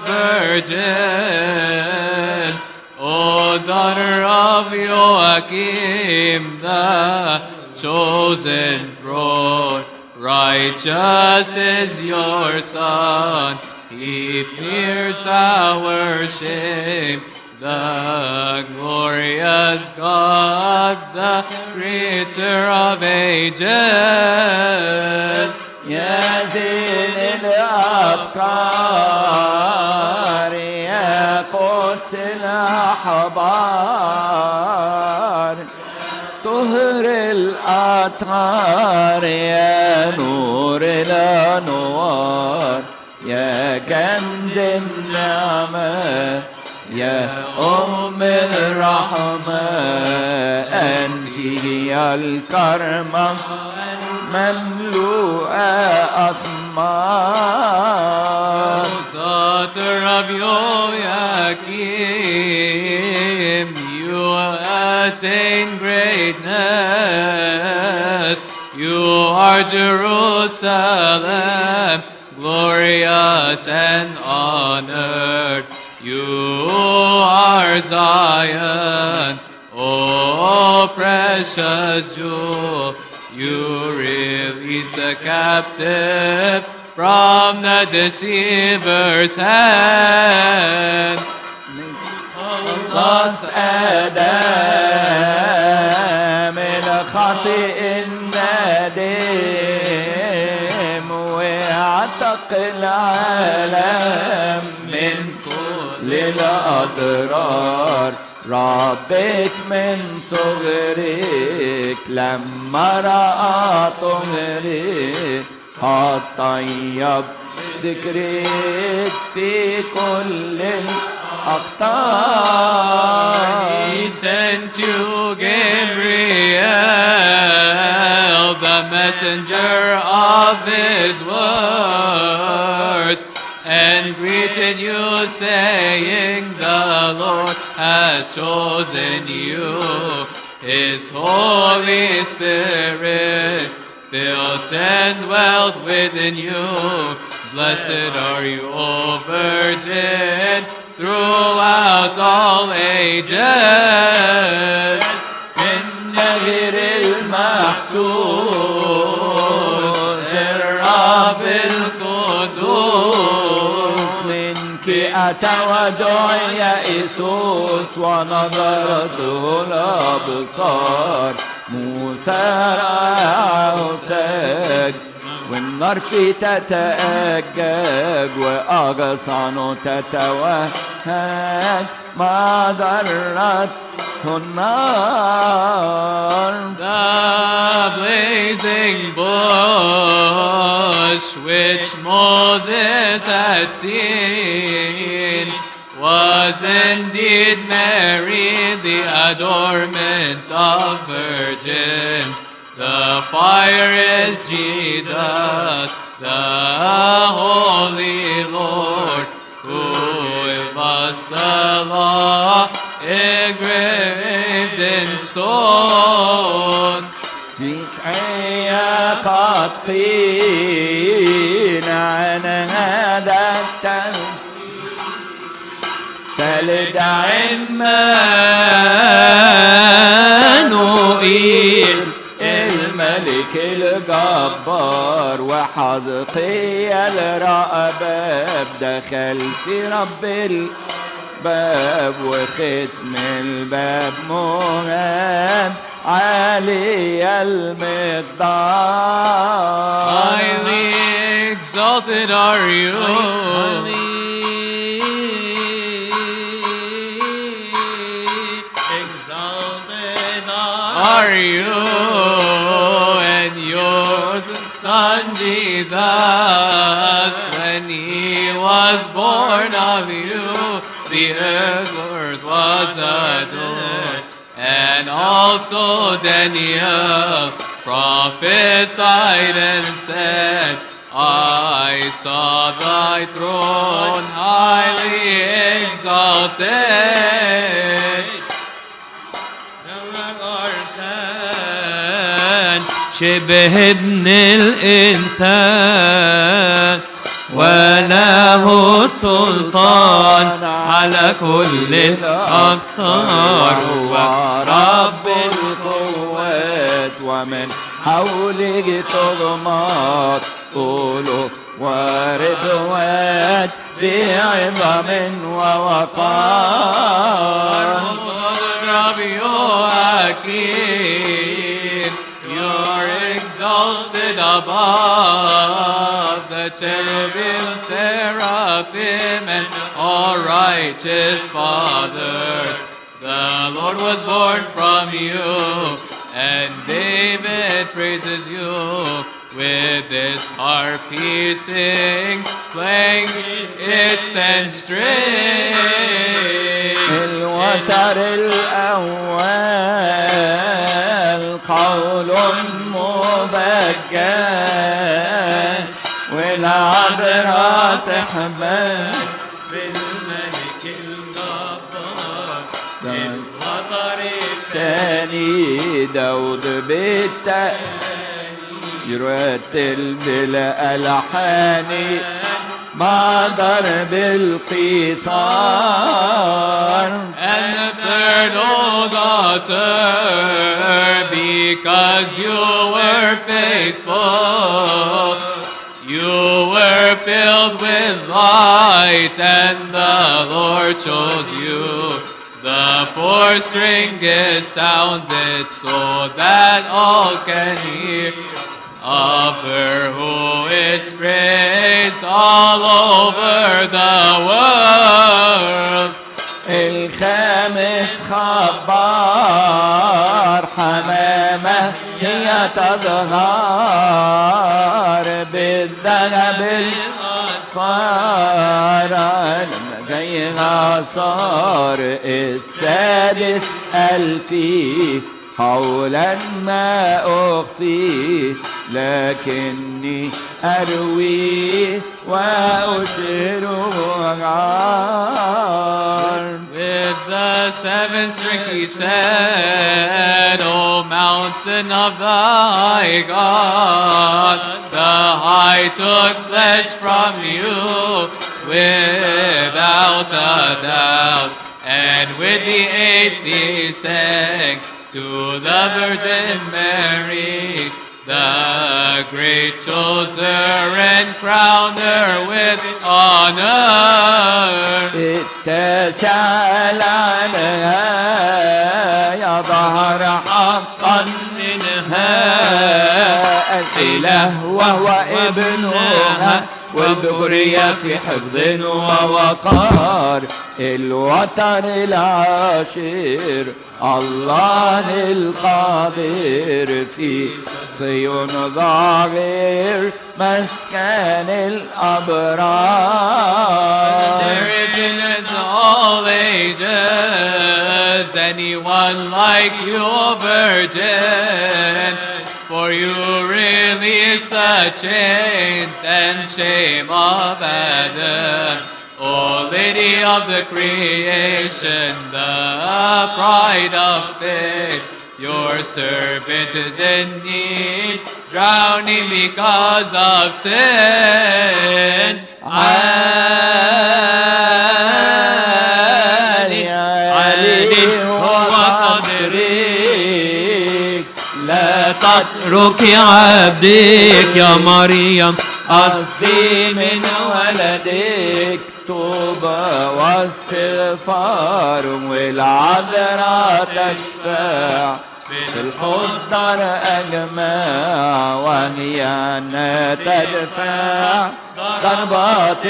Virgin, O daughter of Joachim, the chosen throne. Righteous is your Son, he pierced our shame. The glorious God, the creator of ages. يا زين الأبكار يا قدس الأحبار طهر الأطهار يا نور الأنوار يا كنز النعمة يا أم الرحمة أنت هي الكرمة مملوءة أثمار Daughter of Joachim, you attain greatness. You are Jerusalem, glorious and honored. You are Zion, oh precious jewel. You release the captive from the deceiver's hand. خلص آدم الخاطئ الندم وعتق العالم من كل الأضرار ربك من صغرك لما رأى طهرك قد طيب ذكرك في كل أختار He sent you Gabriel, the messenger of his words, and greeted you, saying, The Lord has chosen you. His Holy Spirit filled and dwelt within you. Blessed are you, O Virgin, throughout all ages. النهر المحسوس الرب القدوس منك أتى ودعي إيسوس ونظرته الأبصار موسى رآه ساج والنار في تتأجج وأغصانه تتوهج ما ضرته النار The blazing bush which Moses had seen was indeed Mary, the adornment of virgin. The fire is Jesus, the Holy Lord, who gave us the law engraved in stone. تشعي قد قيل عن هذا التنسيق فلدع عمانوئيل الملك الجبار وحزقيال الرأباب دخل في رب الباب وختم الباب مهاب عالي المقدار Highly exalted are you. Exalted Are you and your son Jesus when he was born of you the earth was adored and also Daniel prophesied and said I saw thy throne highly exalted الأركان شبه ابن الإنسان وله السلطان على كل الأقطار هو رب القوات ومن حولك تغمض قولوا وردوات بعظم ووقار of Joachim, you're exalted above the cherubim, seraphim, and all righteous Father. The Lord was born from you, and David praises you. With this harp he sings, playing its ten strings. الوتر الأول قول مبجل والعذراء تحمل بالملك الجبار الوتر الثاني داود بالتاني يرتل بلا ألحان مع ضرب القيصار And the third, O daughter, because you were faithful, you were filled with light, and the Lord chose you. The fourth string is sounded so that all can hear of her who is praised all over the world. الخامس خبار حمامة هي تظهر بالذهب الأصفار زيها صار السادس ألفي حولا ما أخفيه لكني أروي وأشير عار With the seventh string he said, O mountain of the high God, the high took flesh from you without a doubt. And with the eighth he sang to the Virgin Mary, the great choser and crowned her with honor. اتسال عنها يا ظهر حقا منها الإله وهو ابنها والذرية في حفظ ووقار الوتر العاشر الله القادر في صيون ظاهر مسكن الأبرار There is in all ages anyone like you, Virgin. For you release the chains and shame of Adam. O Lady of the creation, the pride of faith. Your servant is in need, drowning because of sin. عالي عالي هو قدرك لا تترك عبدك يا مريم قصدي من ولدك توبة واستغفار والعذراء تشفع في الخضر أجمع وهي تدفع ضربات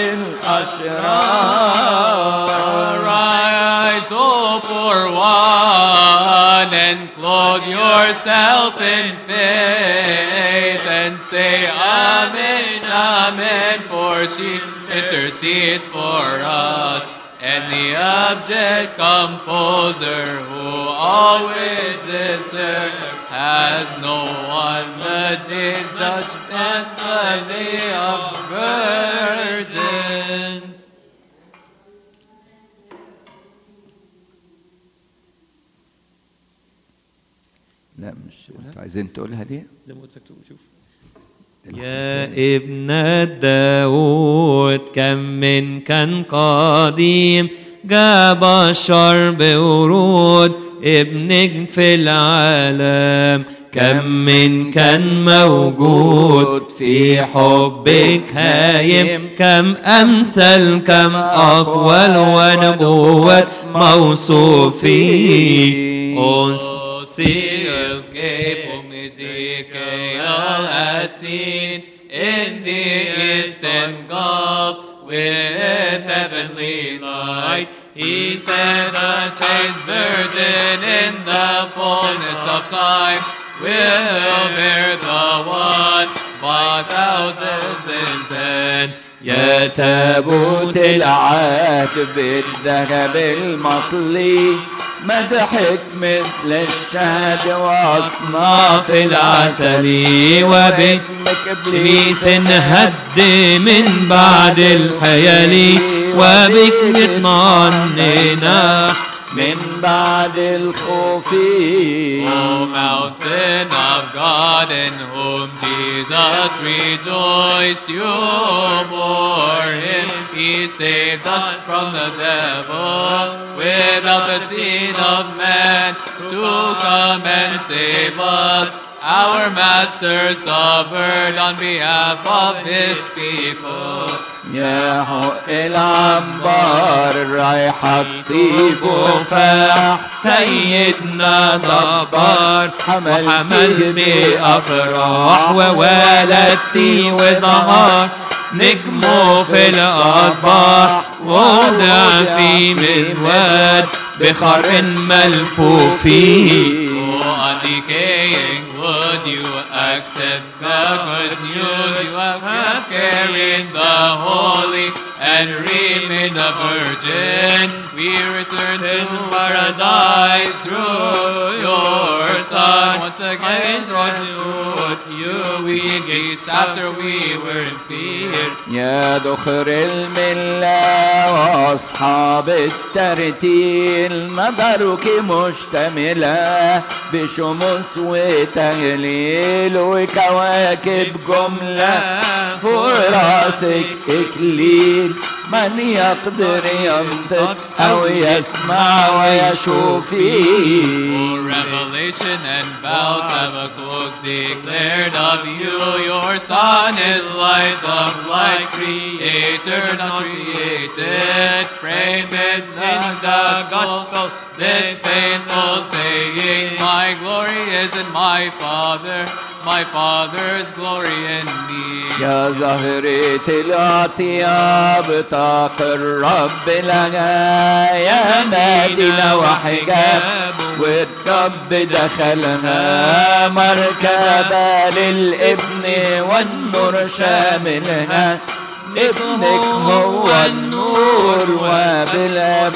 الأشرار Arise, O poor one, and clothe yourself in faith, and say Amen, Amen, for she intercedes for us. And the object composer who always is there has no one but in judgment the day of virgins. لا مش انتوا عايزين تقولها دي زي ما قلت لك تقول شوف يا ابن داود كم من كان قديم جاب الشر بورود ابنك في العالم كم من كان موجود في حبك هايم كم أمثل كم أقوال ونبوة موصوفين Seal gave whom Ezekiel has seen in the eastern gulf with heavenly light. He said, a chaste virgin in the fullness of time will bear the one by thousands and ten. يا تابوت العهد بالذهب المطلي مدحك مثل الشهد واصناف العسل وباسمك ابليس هد من بعد الحيل وبك نطمئننا من بعد الخوف O mountain of God in whom Jesus rejoiced, you bore him. He saved us from the devil without the seed of man to come and save us. Our Master suffered on behalf of his people. يا حق العنبر رايحة طيب وفاح سيدنا دبار حمل حمل بأفراح وولدتي وظهر نجمه في الأصباح وضع في مذواد بخر ملفوفين Oh, decaying wood, you accept the good news. You have carried the holy and remain a virgin. We return to paradise through your Son. Once again, with you we gaze after we were in fear. يا دخر الملة وأصحاب الترتيل نظرك مشتملة بشموس وتهليل وكواكب جملة فوق راسك إكليل من يقدر ينطق أو يسمع ويشوف For revelation and vows Habakkuk declared of you, your Son is light of light, creator not created, framed in the gospel. This faithful saying, my glory is in my Father, my Father's glory in me. يا زهرة الأطياب طاق الرب لها يا مدينة وحجاب والرب دخلها مركبة للابن والنور شاملها ابنك هو النور وبالأب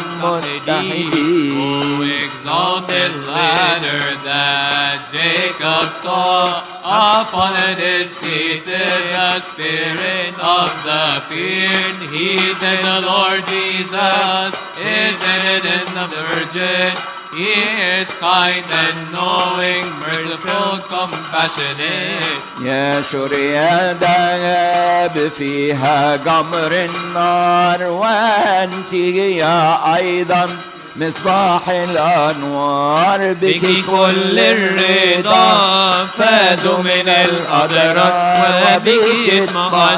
متحدين Oh, exalted ladder that Jacob saw. Upon it is seated the spirit of the feared. He said, The Lord Jesus is seated in the Virgin. He is kind and knowing, merciful, compassionate. يا شريا ذهب فيها جمر النار وانت يا ايضا مصباح الانوار بك كل الرضا فازوا من الاضرار وبك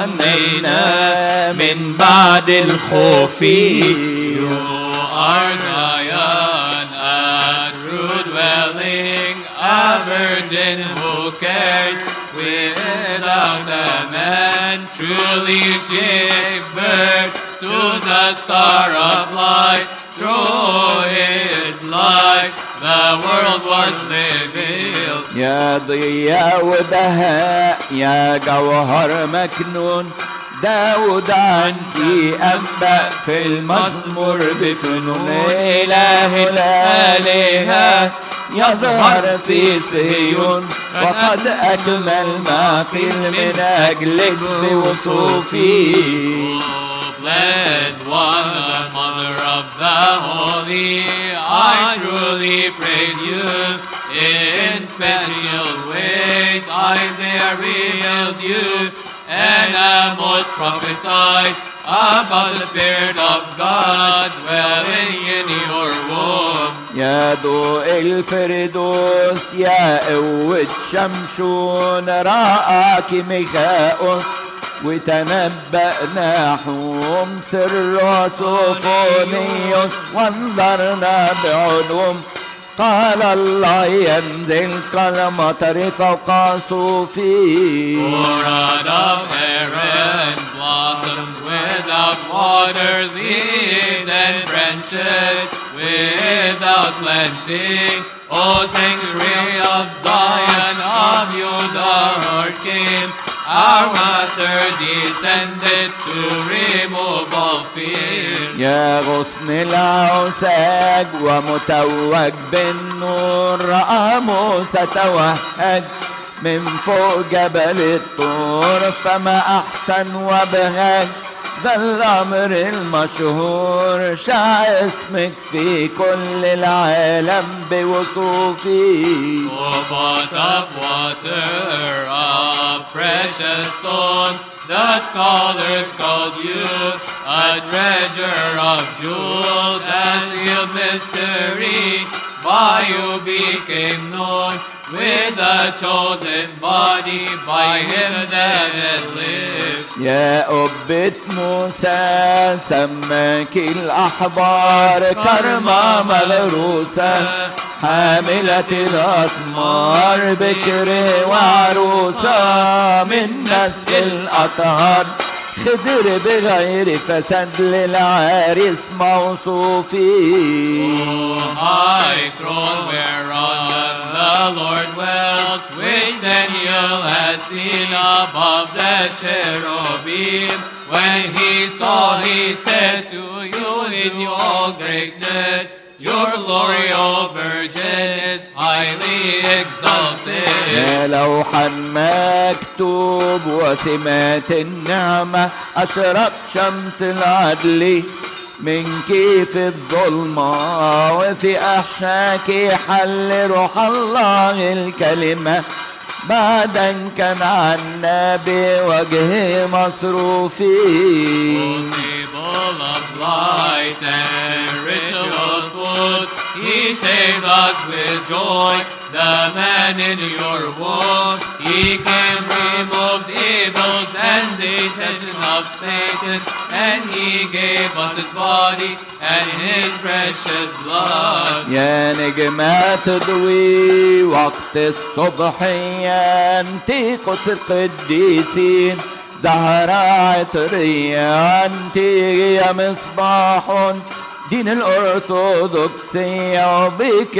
اطمئنينا من بعد الخوف You are Zion, a true dwelling, a virgin who cared without a man. Truly she gave birth to the star of light. Through his light, the world was revealed. يا ضياء وبهاء يا جوهر مكنون داود عنك أنبأ في المزمور بفنون إله الآلهة يظهر في صهيون وقد أكمل ما قيل من أجلك بوصوفي Oh, blessed one, the mother of the holy, I truly praise you. In special ways, Isaiah revealed you, and Amos prophesied about the Spirit of God dwelling in your womb. يا ضوء الفردوس يا قوة شمشون رآك ميخائوس وتنبأ ناحوم سر صوفونيوس وانظرنا بعلوم قال الله ينزل كالمطر فوق صوفي For out of Aaron blossomed without water, leaves and branches without planting. O sanctuary of Zion, of you the Lord came. Our Master descended to remove all fear. يا غصن العساج ومتوج بالنور رأى موسى توهج من فوق جبل الطور فما أحسن وبهاج ذا الأمر المشهور شاع اسمك في كل العالم بوصوفي Oh, but of water, of precious stone, the scholars called you a treasure of jewels, a sealed mystery. By you became known with a chosen body, by him that had lived. يا قبة موسى سماك الأحبار كرمة مغروسة حاملة الأثمار بكر وعروسة من نسل الأطهار خضر بغير فساد للعريس موصوفي O high throne whereon the Lord seen above the cherubim. When he saw, he said to you in your greatness, your glory, O Virgin, is highly exalted. يا لوحا مكتوب وسمات النعمة أشرق شمس العدل من كيف الظلمة وفي أحشاك حل روح الله الكلمة بعد أن كان عنا بوجه مصروفين Table of light and ritual food, He saved us with joy. The man in your womb, He came, removed evils and the tension of Satan, and He gave us His body and His precious blood. يا نجمة تضوي وقت الصبحية انت قدس القديسين زهرة عطرية انت يا مصباح دين الأرثوذكسية وبك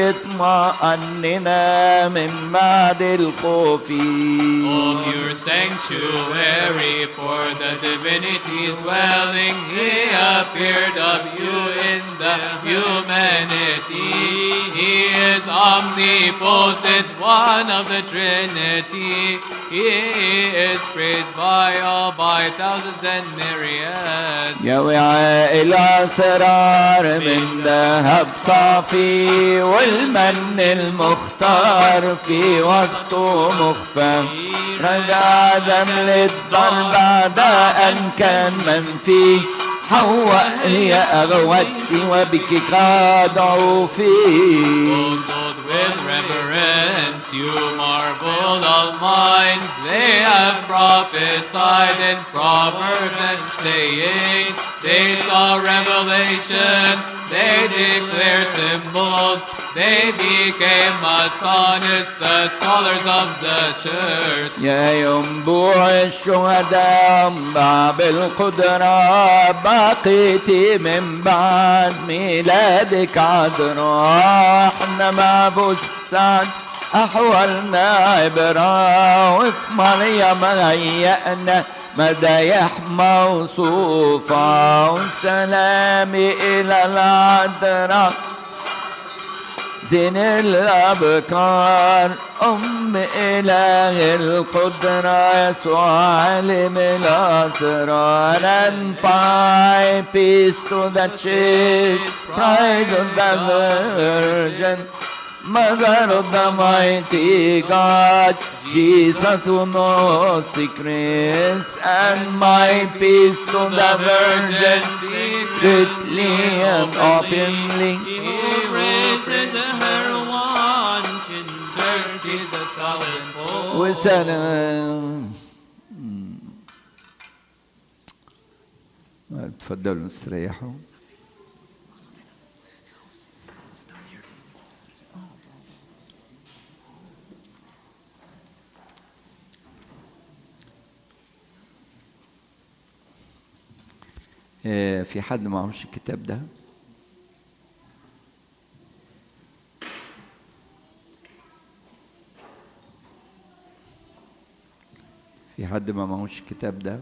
اطمأننا من بعد الخوف Of your sanctuary for the divinity's dwelling, He appeared of you in the humanity. He is omnipotent, one of the Trinity. He is praised by all, by thousands and myriads. يا وعاء الأسرار من ذهب صافي والمن المختار في وسطه مخفى رجع دم للدار بعد أن كان من فيه حواء هي أغوتي وبك خاضعوا فيه Clothed with reverence, you marvel all minds. They have prophesied in proverbs and saying, they saw revelation, they declare symbols, they became astonished, the scholars of the church. يا ينبوع الشهداء انبع بالقدرة بقيتي من بعد ميلادك عذراء احنا معبود السعد أحوالنا عبرة وفي مريم هيأنا مدايح موصوفة والسلام إلى العذراء دين الأبكار أم إله القدرة يسوع عالم الأسرار and five peace to the church pride of the virgin Mother of the mighty God, Jesus who knows secrets, and my peace to the Virgin, secretly and openly. He raised her wanton church, she's a solid fold. وسلام تفضلوا استريحوا آه، في حد معهوش الكتاب ده في حد ما معهوش الكتاب ده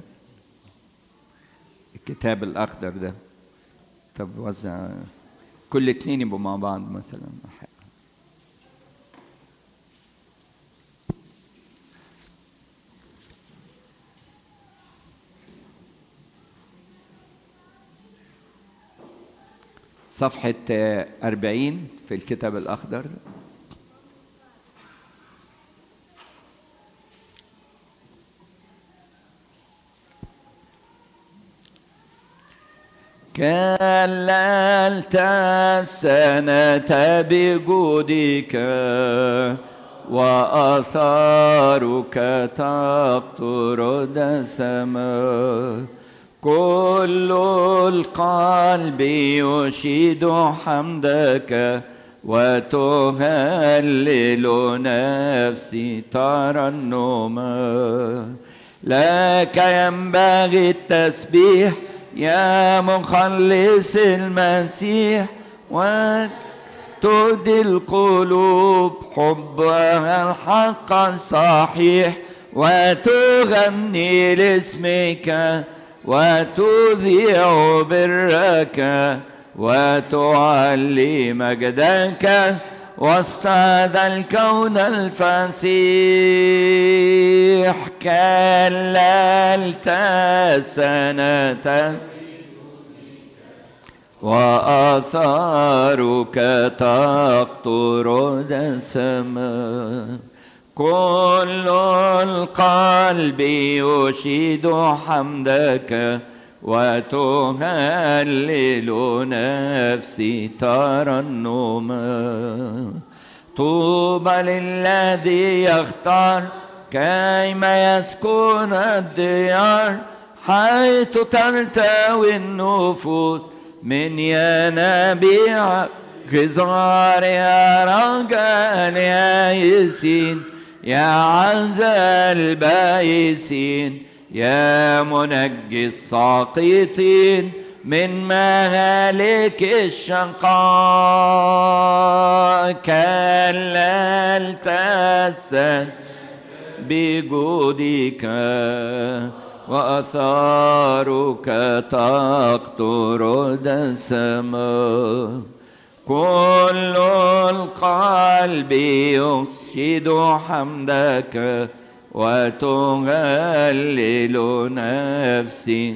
الكتاب الأخضر ده طب وزع كل اتنين يبقوا مع بعض مثلا صفحة آه، أربعين في الكتاب الأخضر كللت السنة بجودك وآثارك تقطر دسما كل القلب يشيد حمدك وتهلل نفسي ترنما لك ينبغي التسبيح يا مخلص المسيح وتهدي القلوب حبها الحق الصحيح وتغني لاسمك وتذيع برك وتعلي مجدك وسط هذا الكون الفسيح كللت سنة وآثارك تقطر دسما كل القلب يشيد حمدك وتهلل نفسي ترنما طوبى للذي يختار كيما يسكن الديار حيث ترتوي النفوس من ينابيع غزار يا رجال يا يسين يا عز البايسين يا منجي الساقطين من مهالك الشقاء كللت السن بجودك وأثارك تقطر دسما كل القلب يشهد حمدك وتهلل نفسي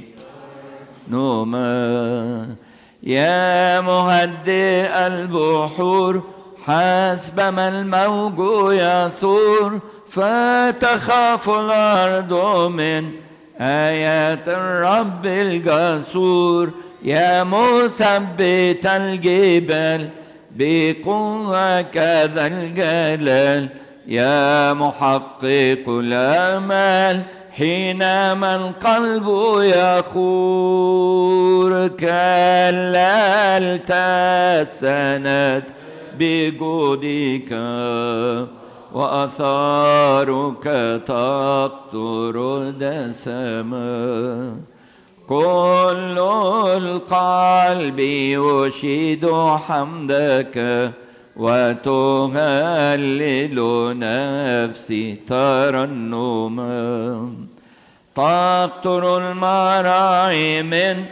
نوما يا مهدئ البحور حسب ما الموج يثور فتخاف الأرض من آيات الرب الجسور يا مثبت الجبال بقوة كذا الجلال يا محقق الأمال حينما القلب يخور كللت السند بجودك وأثارك تقطر دسما كل القلب يشيد حمدك وتهلل نفسي ترنما تقطر المراعي من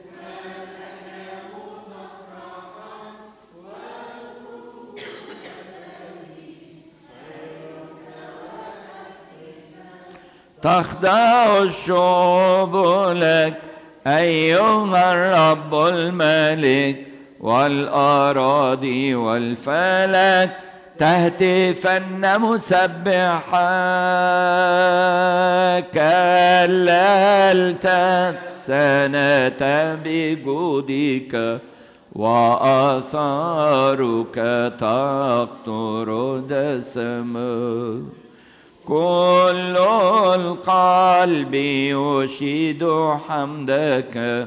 تخضع الشعوب لك أيها الرب الملك والأراضي والفلك تهتفن مسبحا كللت السنة بجودك وآثارك تقطر دسما كل القلب يشيد حمدك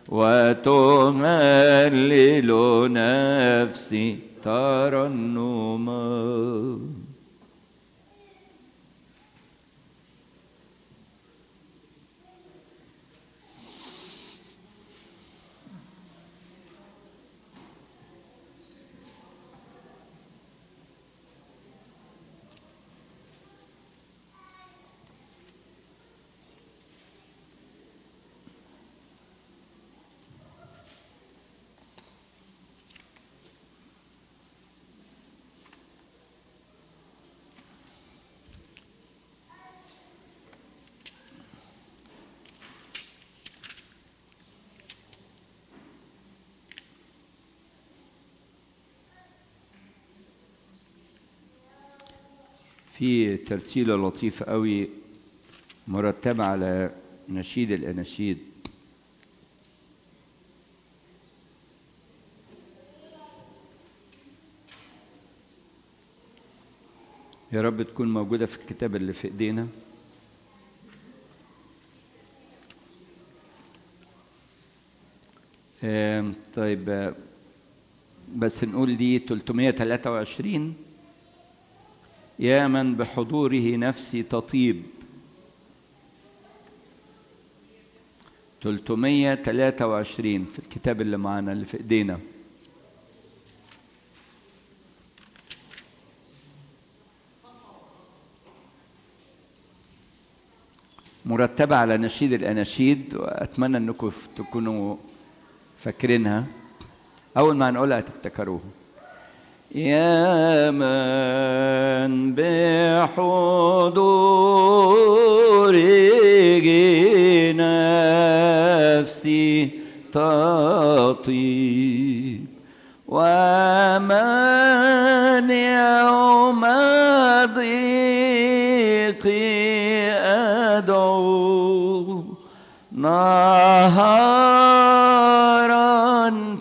وتهلل نفسي ترنما في ترتيلة لطيفة قوي مرتبة على نشيد الأناشيد يا رب تكون موجودة في الكتاب اللي في إيدينا آم، طيب آه، بس نقول دي 323 يا من بحضوره نفسي تطيب 323 في الكتاب اللي معانا اللي في ايدينا مرتبة على نشيد الأناشيد وأتمنى أنكم تكونوا فاكرينها أول ما نقولها تفتكروها يا من بحضورك نفسي تطيب ومن يوم ضيقي أدعو نهارا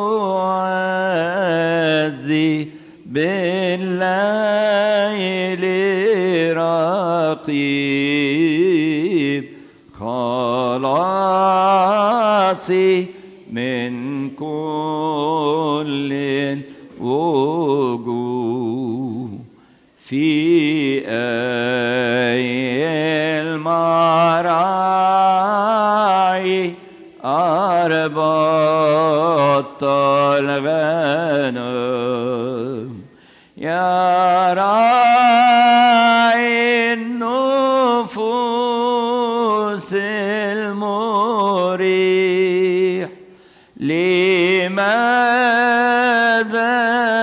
تعزي بالليل رقيب خلاصي من كل الوجوه في أي المراعي أربط الغنم يا راعي النفوس المريح لماذا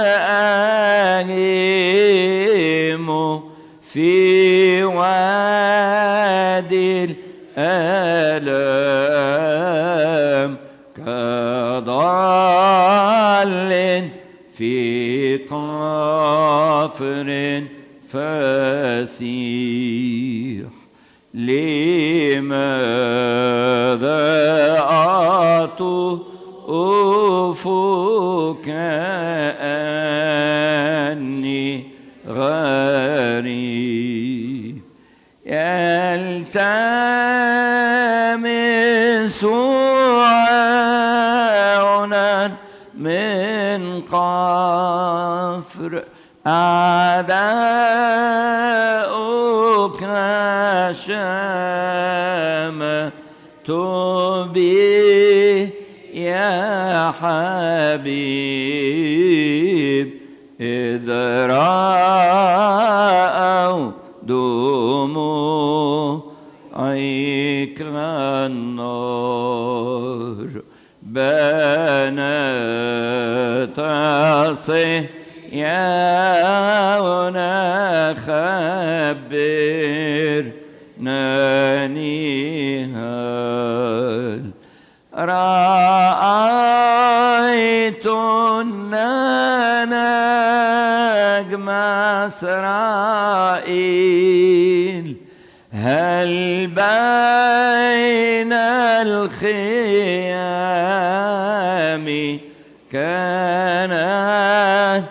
أهيم في وادي الألم كضال في قفر فسيح لماذا أطوف كأني غريب يلتمس عونا من قفر أعداؤك شامة بي يا حبيب إذ رأوا دموعك النار بنات صيانا خبرناني هل رأيت نجم إسرائيل هل بين الخيام كانت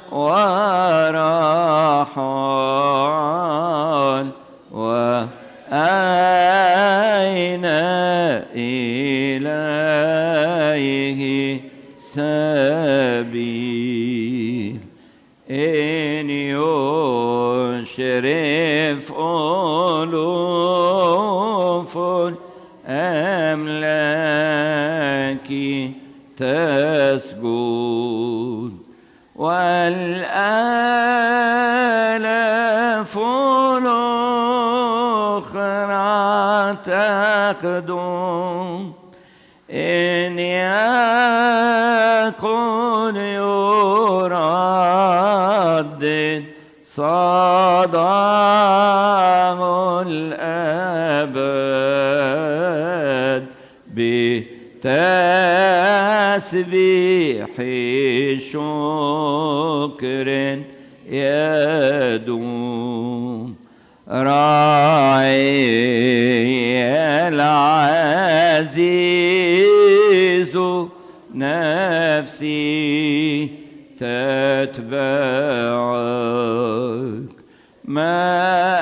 ورحال وأين إليه سبيل إن يشرف ألوف الأملاك تسجد والآلاف الأخرى تخدم إن يكن يردد صداه الأبد بتسبيح شكر يدوم راعي العزيز نفسي تتبعك ما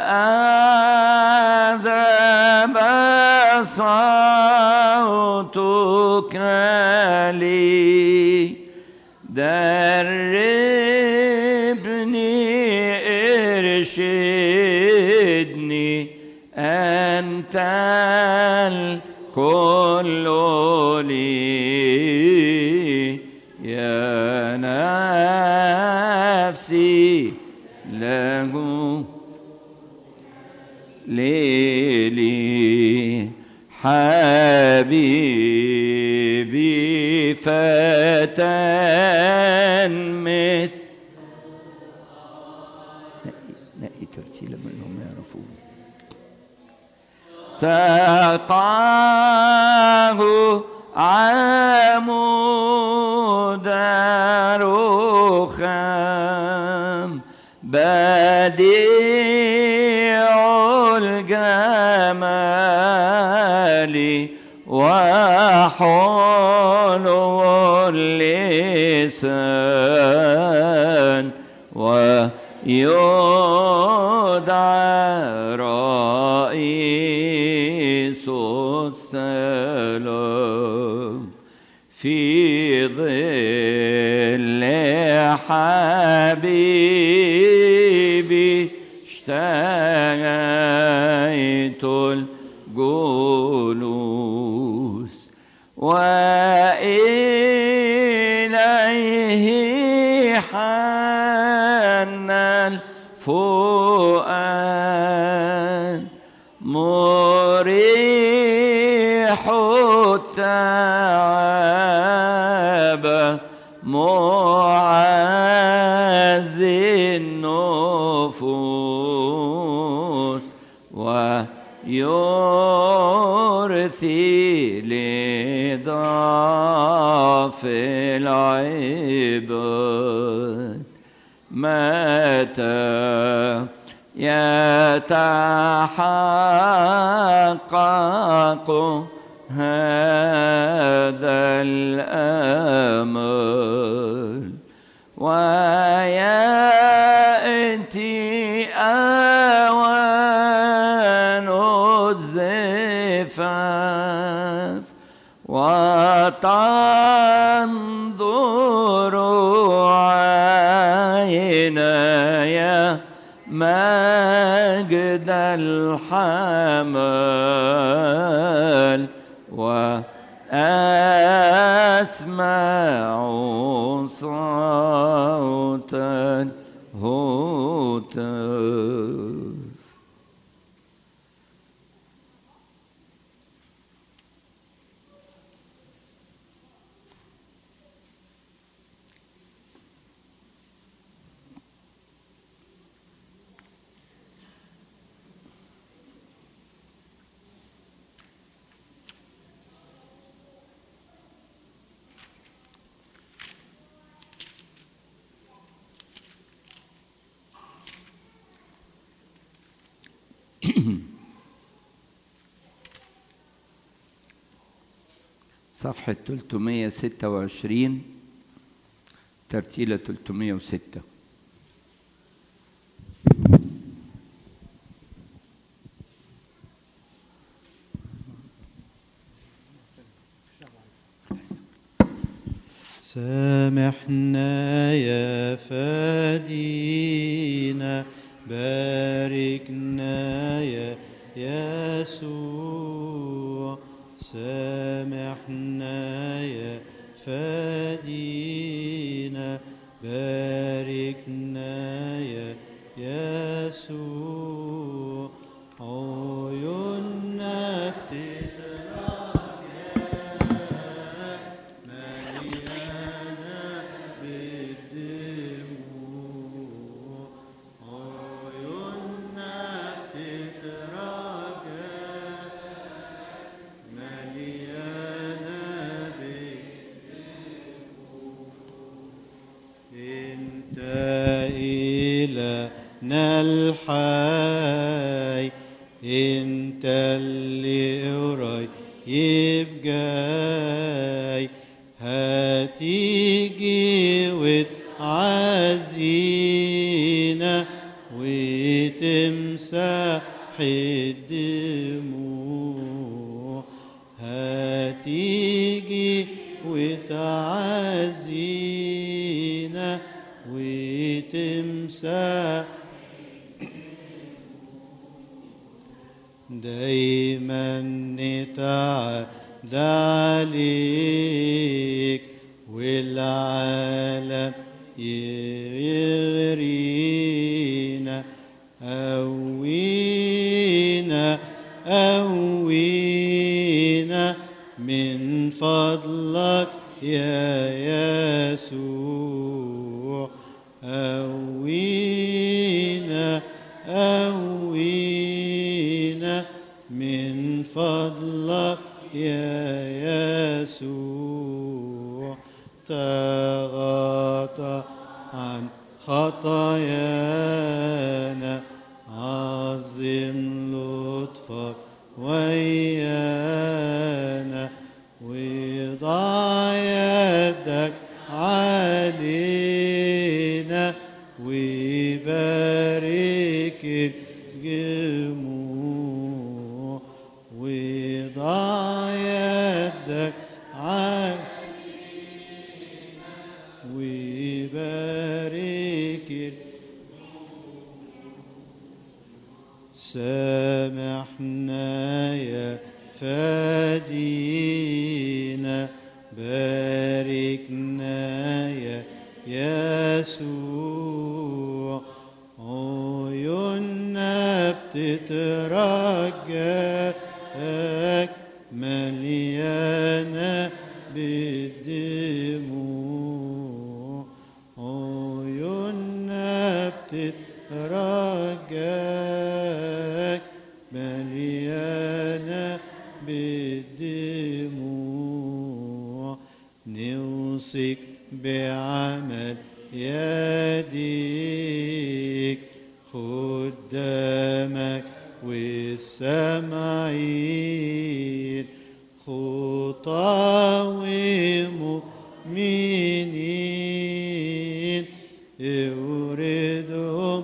أذهب صوتك لي دربني ارشدني أنت الكل لي يا نفسي له ليلي حبيبي فتى مثل نقي نقي ترتيلة منهم يعرفوه سقاه عمود رخام بديع الجمال وحلو اللسان ويدعى رئيس السلام في ظل حبيبي اشتهيت الجلوس وإليه حن الفؤاد مريح التعب معز النفوس ويرثي لضعف العباد متى يتحقق هذا الأمل ويأتي أوان الزفاف وتنظر عيناي مجد الحمل وأسمع صوت الهتاف صفحة 326 ترتيلة 306 سامحنا يا فادينا باركنا يا يسوع سامحنا يا فادينا باركنا يا يسوع عيوننا بتتراجع مليانة بالدموع عيوننا بتتراجع مليانة انت إلهنا الحي انت اللي قريب جاي هتيجي وتعزينا وتمسح الدموع هتيجي وتعزينا وتمسح دايما نتعدى عليك والعالم يغرينا قوينا قوينا من فضلك يا يسوع أوينا أوينا من فضلك يا يسوع تغاطى عن خطايانا عظم لطفك ويانا وضع يدك علينا وبارك الجموع وضع يدك علينا وبارك سامحنا يا فادينا باركنا يا يسوع عيوننا بتترجاك مليانة بالدموع عيوننا بتترجاك مليانة بالدموع نوصيك بعمل يديك خدامك والسمعين خطاوي مؤمنين اوردهم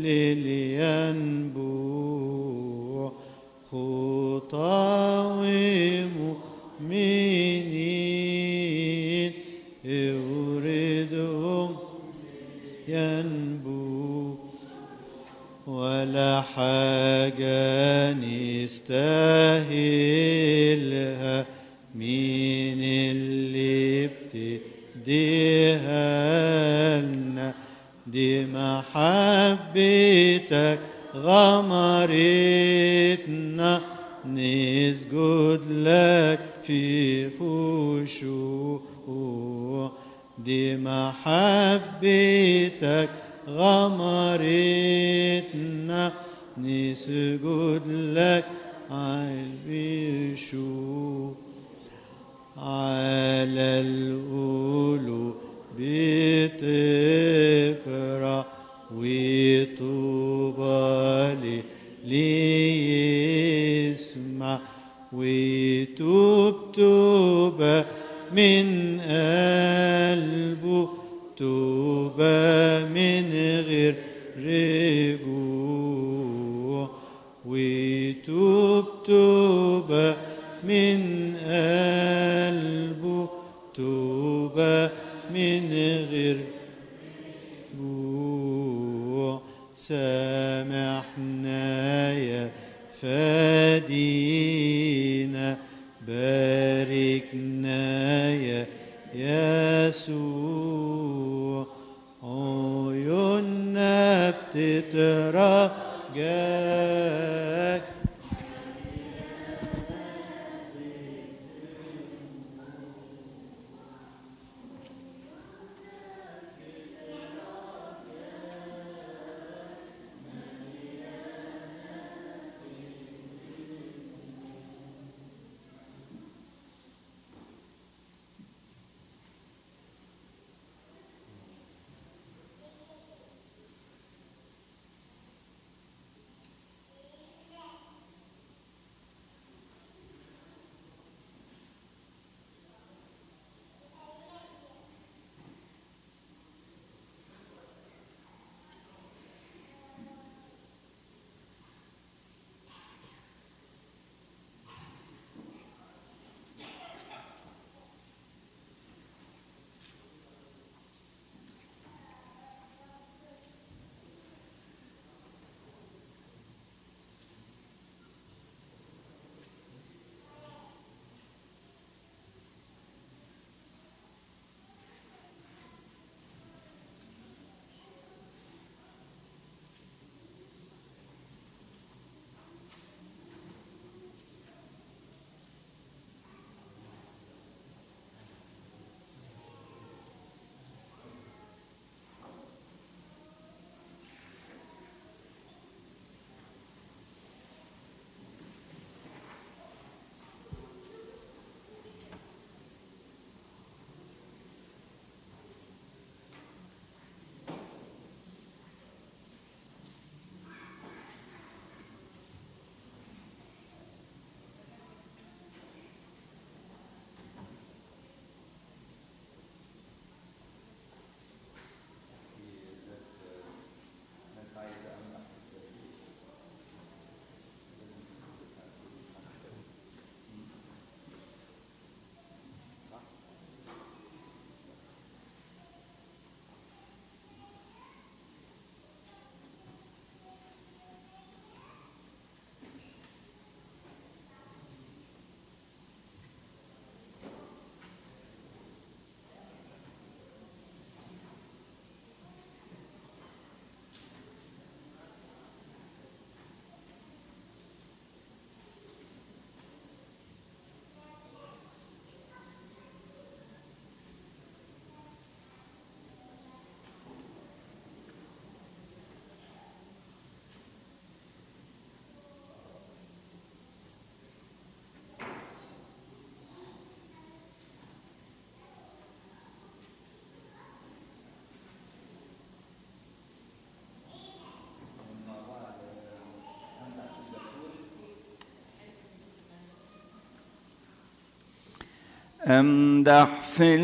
للينبوع خطاوي مؤمنين اوردهم ينبوع ولا حاجة نستاهلها مين اللي بتديها لنا دي محبتك غمرتنا نسجد لك في خشوع دي محبتك غمرتنا نسجد لك على البشوع على القلوب بتقرأ وطوبى لي ليسمع وتوب توبة من قلبه توبة من غير رجوع وتوب توبة من قلبه توبة من غير رجوع سامحنا يا فادينا باركنا يا يسوع عيوننا بتترجاك أمدح في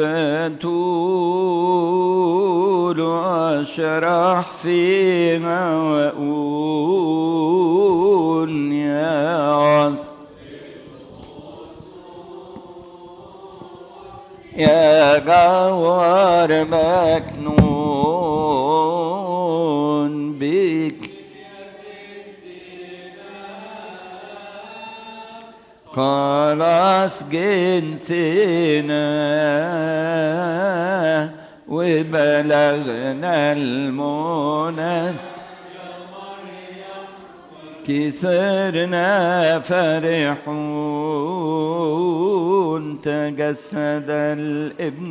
البتول وأشرح فيها وأقول يا عص يا غوار مكنون بك خلاص جنسنا وبلغنا المنى كسرنا فرحون تجسد الابن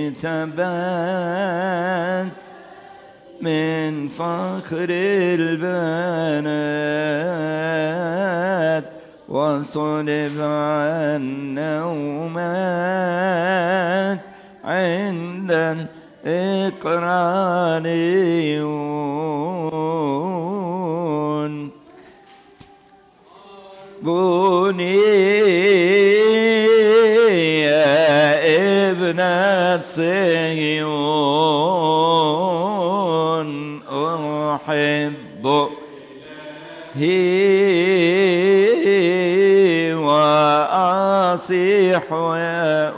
بتبات من فخر البنات وصلب عنا ومات عند الإقرانيون بني يا ابن صهيون أحب هي وأصيح يا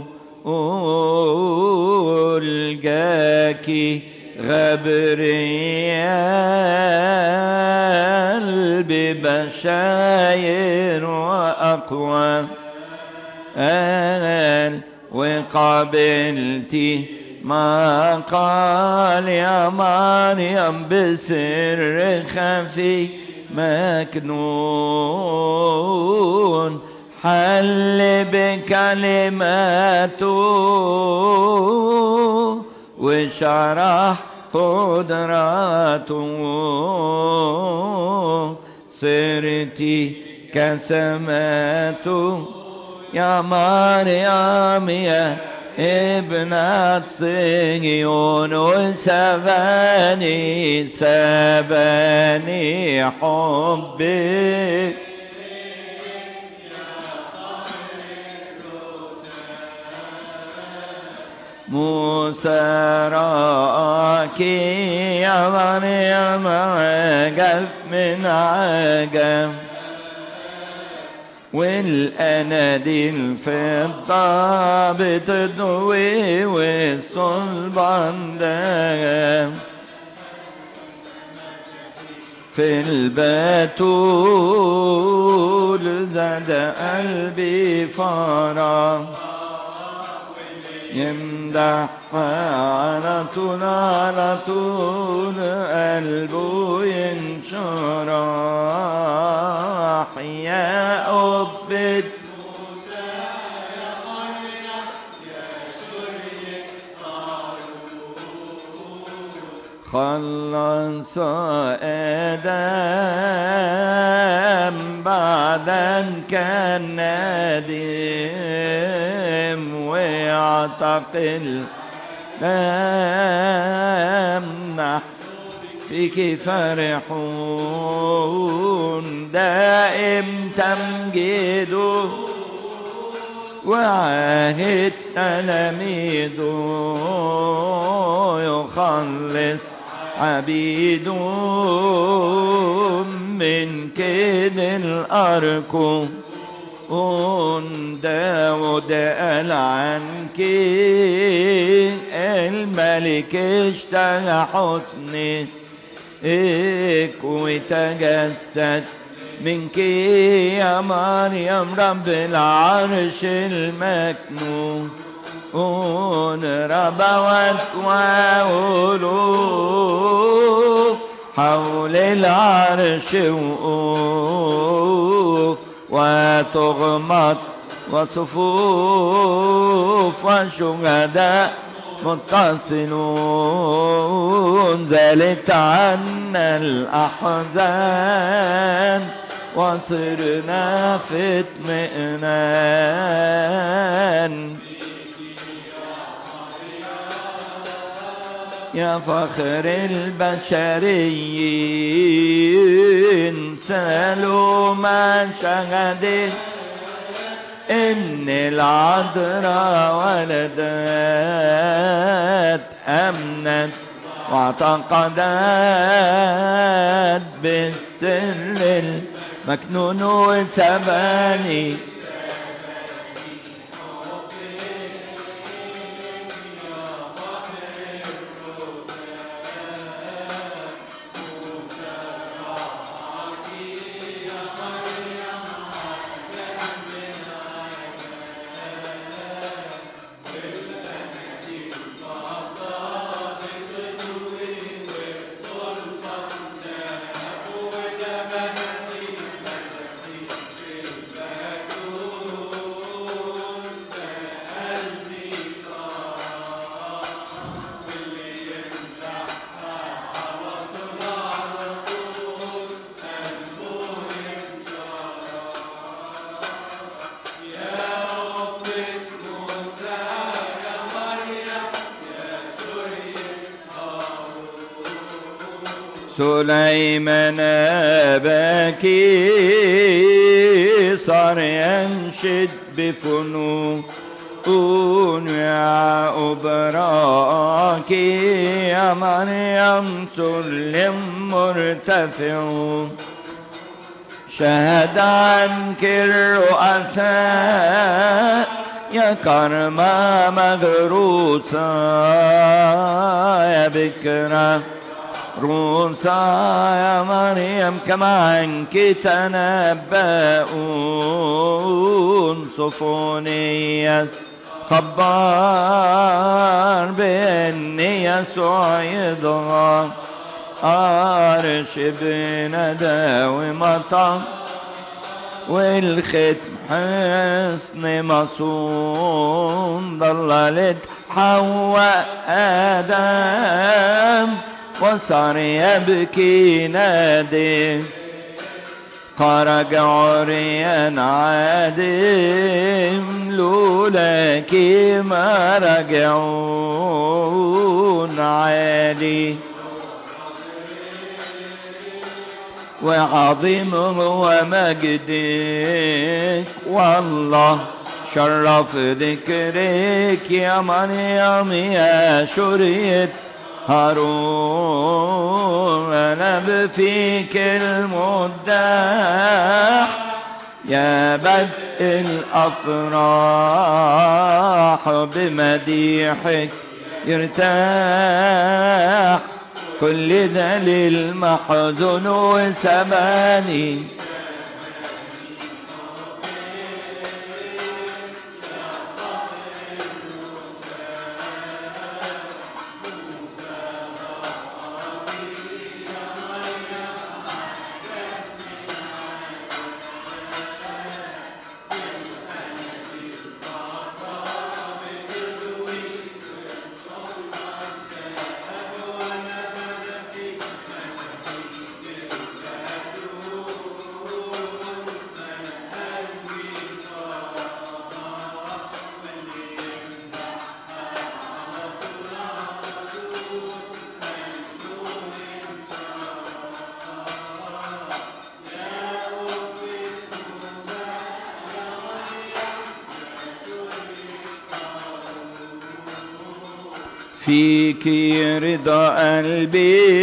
ألقاك غبريال ببشاير وأقوى آل وقابلتي ما قال يا مريم بسر خفي مكنون حل بكلماته وشرح قدراته صرتي كسماته يا مريم يا ابنة صهيون وسباني سباني حبك موسى راكي يا مريم عقب من عقب والأناديل في الضاب بتدوي والصلبان دام في البتول زاد قلبي فرح يمدح على طول على طول قلبه ينشرح يا أبد خلص آدم بعد أن كان نادم ويعتقل نحن فيك فرحون دائم تمجيده وعاهد تلاميذه يخلص عبيد من كيد الأركم داود قال عنك الملك اشتهى حسنك وتجسد منك يا مريم رب العرش المكنون ربوت وأولوف حول العرش وقوف وتغمط وصفوف وشهداء متصلون زالت عنا الأحزان وصرنا في اطمئنان يا فخر البشريين سألوا ما شهدت إن العذراء ولدت أمنت واعتقدت بالسر المكنون وسباني سليمان بكي صار ينشد بفنون يا أبراك يا مريم سلم مرتفع شهد عنك الرؤساء يا كرمة مغروسة يا بكرة روسا يا مريم كما عنك تنبؤون صفونية خبار بأن يسوع يضغى عرش بن داومة والختم حسن مصون ضللت حواء آدم وصار يبكي نادي خرج عريا عادم لولاك ما رجعون عالي وعظيم هو مجدك والله شرف ذكرك يا مريم يا شريت هارون أنا بفيك المداح يا بدء الأفراح بمديحك يرتاح كل ذليل محزون وسباني فيك رضا قلبي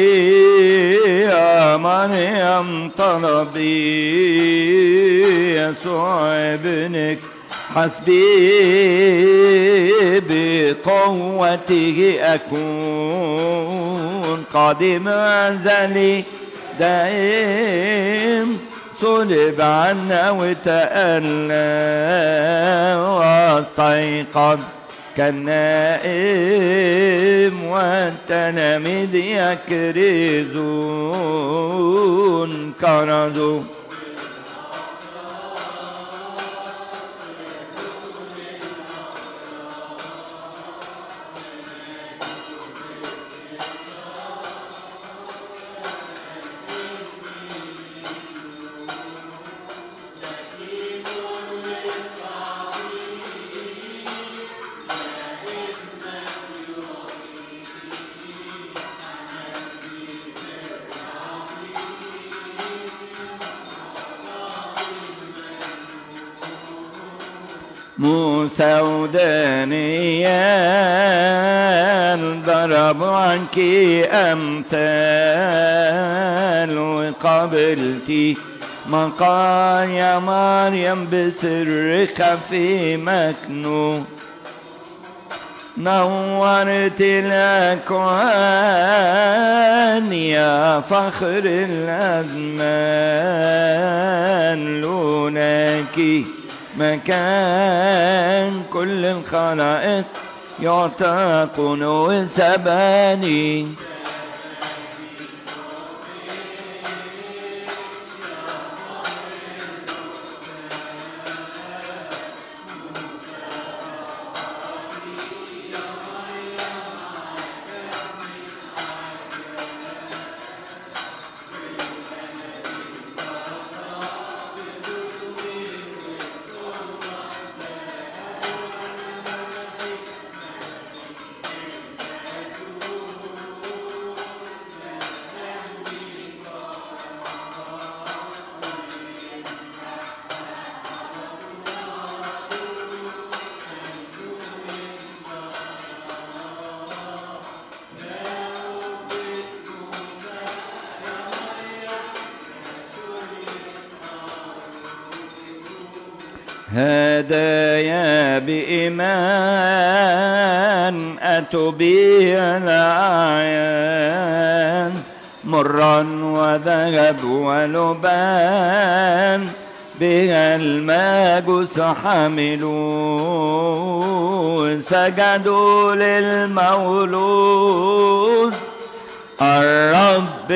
يا مريم طلبي يسوع ابنك حسبي بقوته أكون قادم أزلي دائم صلب عنا وتألم واستيقظ كالنائم والتلاميذ يكرزون كرزوا موسى ودانيال ضربوا عنك أمثال وقابلتي مقال يا مريم بسر خفي مكنون نورت الأكوان يا فخر الأزمان لونك مكان كل الخلائق يعتقون وسباني هدايا بإيمان أتوا بي الأعيان مرا وذهب ولبان بها الماجوس حملون سجدوا للمولود الرب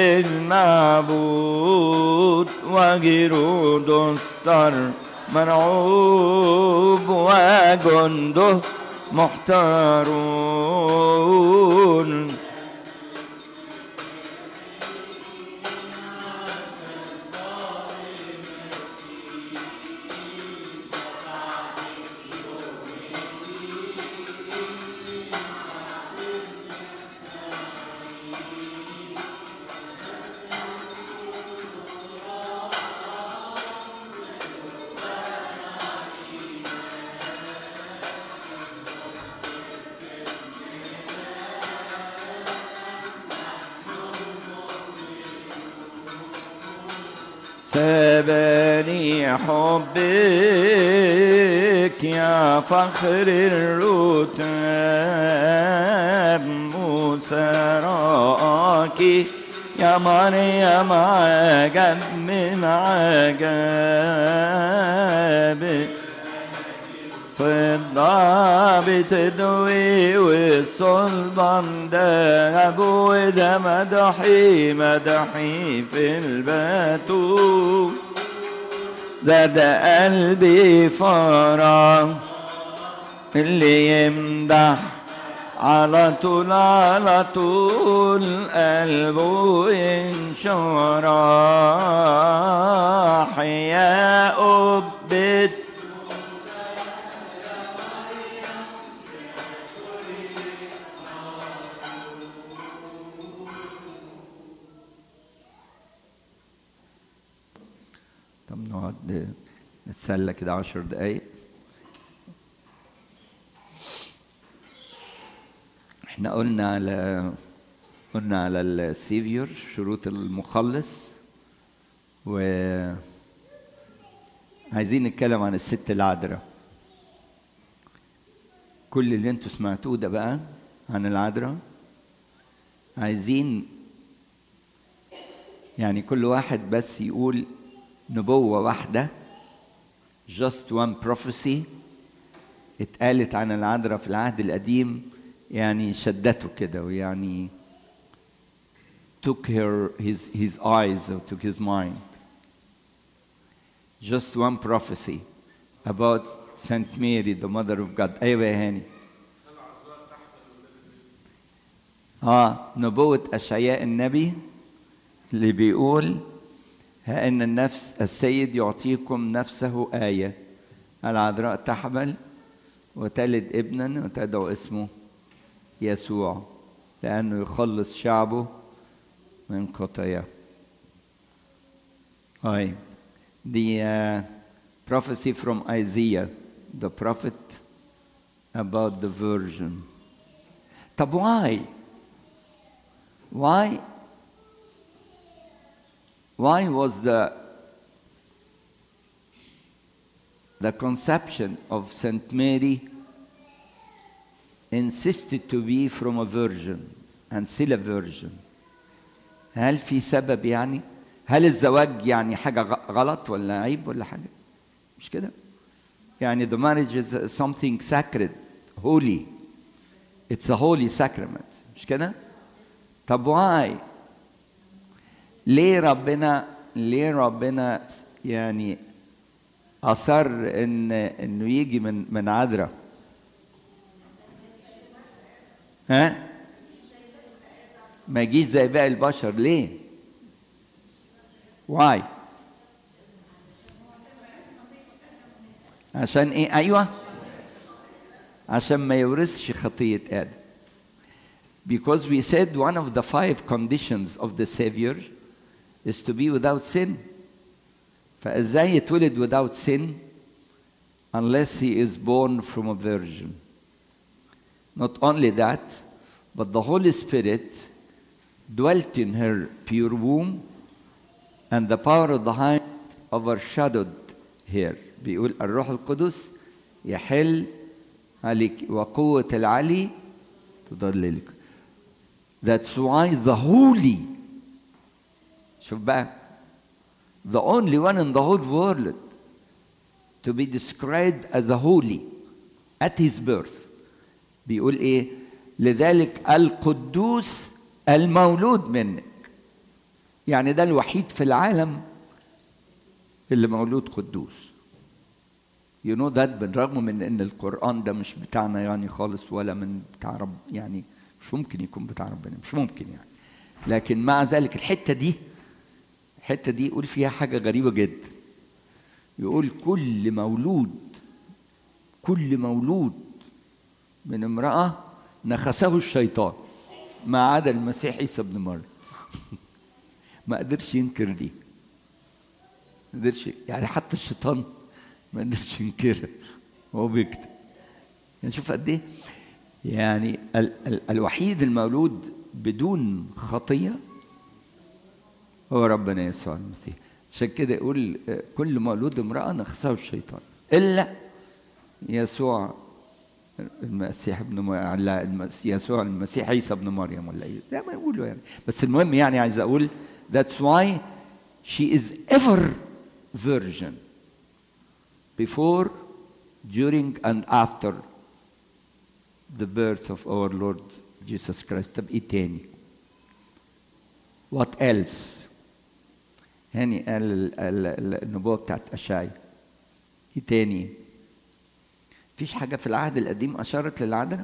المعبود وجرود الثر مرعوب وجنده محتارون سباني حبك يا فخر الرتاب موسى رآك يا مريم عجب من عجاب فضة بتدوي والسلطان ذهب وده مدحي مدحي في الباتو زاد قلبي فرح اللي يمدح على طول على طول قلبه ينشرح يا أبت طب نقعد نتسلى كده عشر دقايق احنا قلنا على قلنا على السيفيور شروط المخلص و عايزين نتكلم عن الست العذراء كل اللي انتوا سمعتوه ده بقى عن العذراء عايزين يعني كل واحد بس يقول نبوة واحدة just one prophecy اتقالت عن العذراء في العهد القديم يعني شدته كده ويعني took her his his eyes or took his mind just one prophecy about Saint Mary the mother of God ايوه يا هاني اه نبوة اشعياء النبي اللي بيقول ها ان النفس السيد يعطيكم نفسه آية العذراء تحمل وتلد ابنا وتدعو اسمه يسوع لأنه يخلص شعبه من خطاياه. طيب the uh, prophecy from Isaiah the prophet about the virgin طب why why why was the the conception of Saint Mary insisted to be from a virgin and still a virgin هل في سبب يعني هل الزواج يعني حاجة غ- غلط ولا عيب ولا حاجة مش كده يعني the marriage is something sacred holy it's a holy sacrament مش كده طب why ليه ربنا ليه ربنا يعني أصر إن إنه يجي من من عذراء ها ما يجيش زي باقي البشر ليه؟ واي عشان ايه ايوه عشان ما يورثش خطيه ادم because we said one of the five conditions of the savior is to be without sin فازاي يتولد without sin unless he is born from a virgin not only that but the holy spirit dwelt in her pure womb and the power of the highest overshadowed her بيقول الروح القدس يحل عليك وقوة العلي تضللك That's why the holy شوف بقى the only one in the whole world to be described as the holy at his birth بيقول ايه لذلك القدوس المولود منك يعني ده الوحيد في العالم اللي مولود قدوس you know that بالرغم من ان القرآن ده مش بتاعنا يعني خالص ولا من بتاع رب يعني مش ممكن يكون بتاع ربنا مش ممكن يعني لكن مع ذلك الحتة دي الحتة دي يقول فيها حاجة غريبة جدا يقول كل مولود كل مولود من امرأة نخسه الشيطان ما عدا المسيح عيسى ابن مريم ما قدرش ينكر دي ما قدرش يعني حتى الشيطان ما قدرش ينكرها وهو بيكتب يعني شوف قد ايه يعني ال ال الوحيد المولود بدون خطيه هو ربنا يسوع المسيح عشان كده يقول آه، كل مولود امرأة نخسه الشيطان إلا يسوع المسيح ابن م... لا المس... يسوع المسيح عيسى ابن مريم ولا ايه زي ما يقولوا يعني بس المهم يعني عايز اقول that's why she is ever virgin before during and after the birth of our Lord Jesus Christ طب ايه تاني what else هاني قال ال- ال- ال- النبوة بتاعت أشعيا ايه تاني فيش حاجة في العهد القديم أشارت للعذراء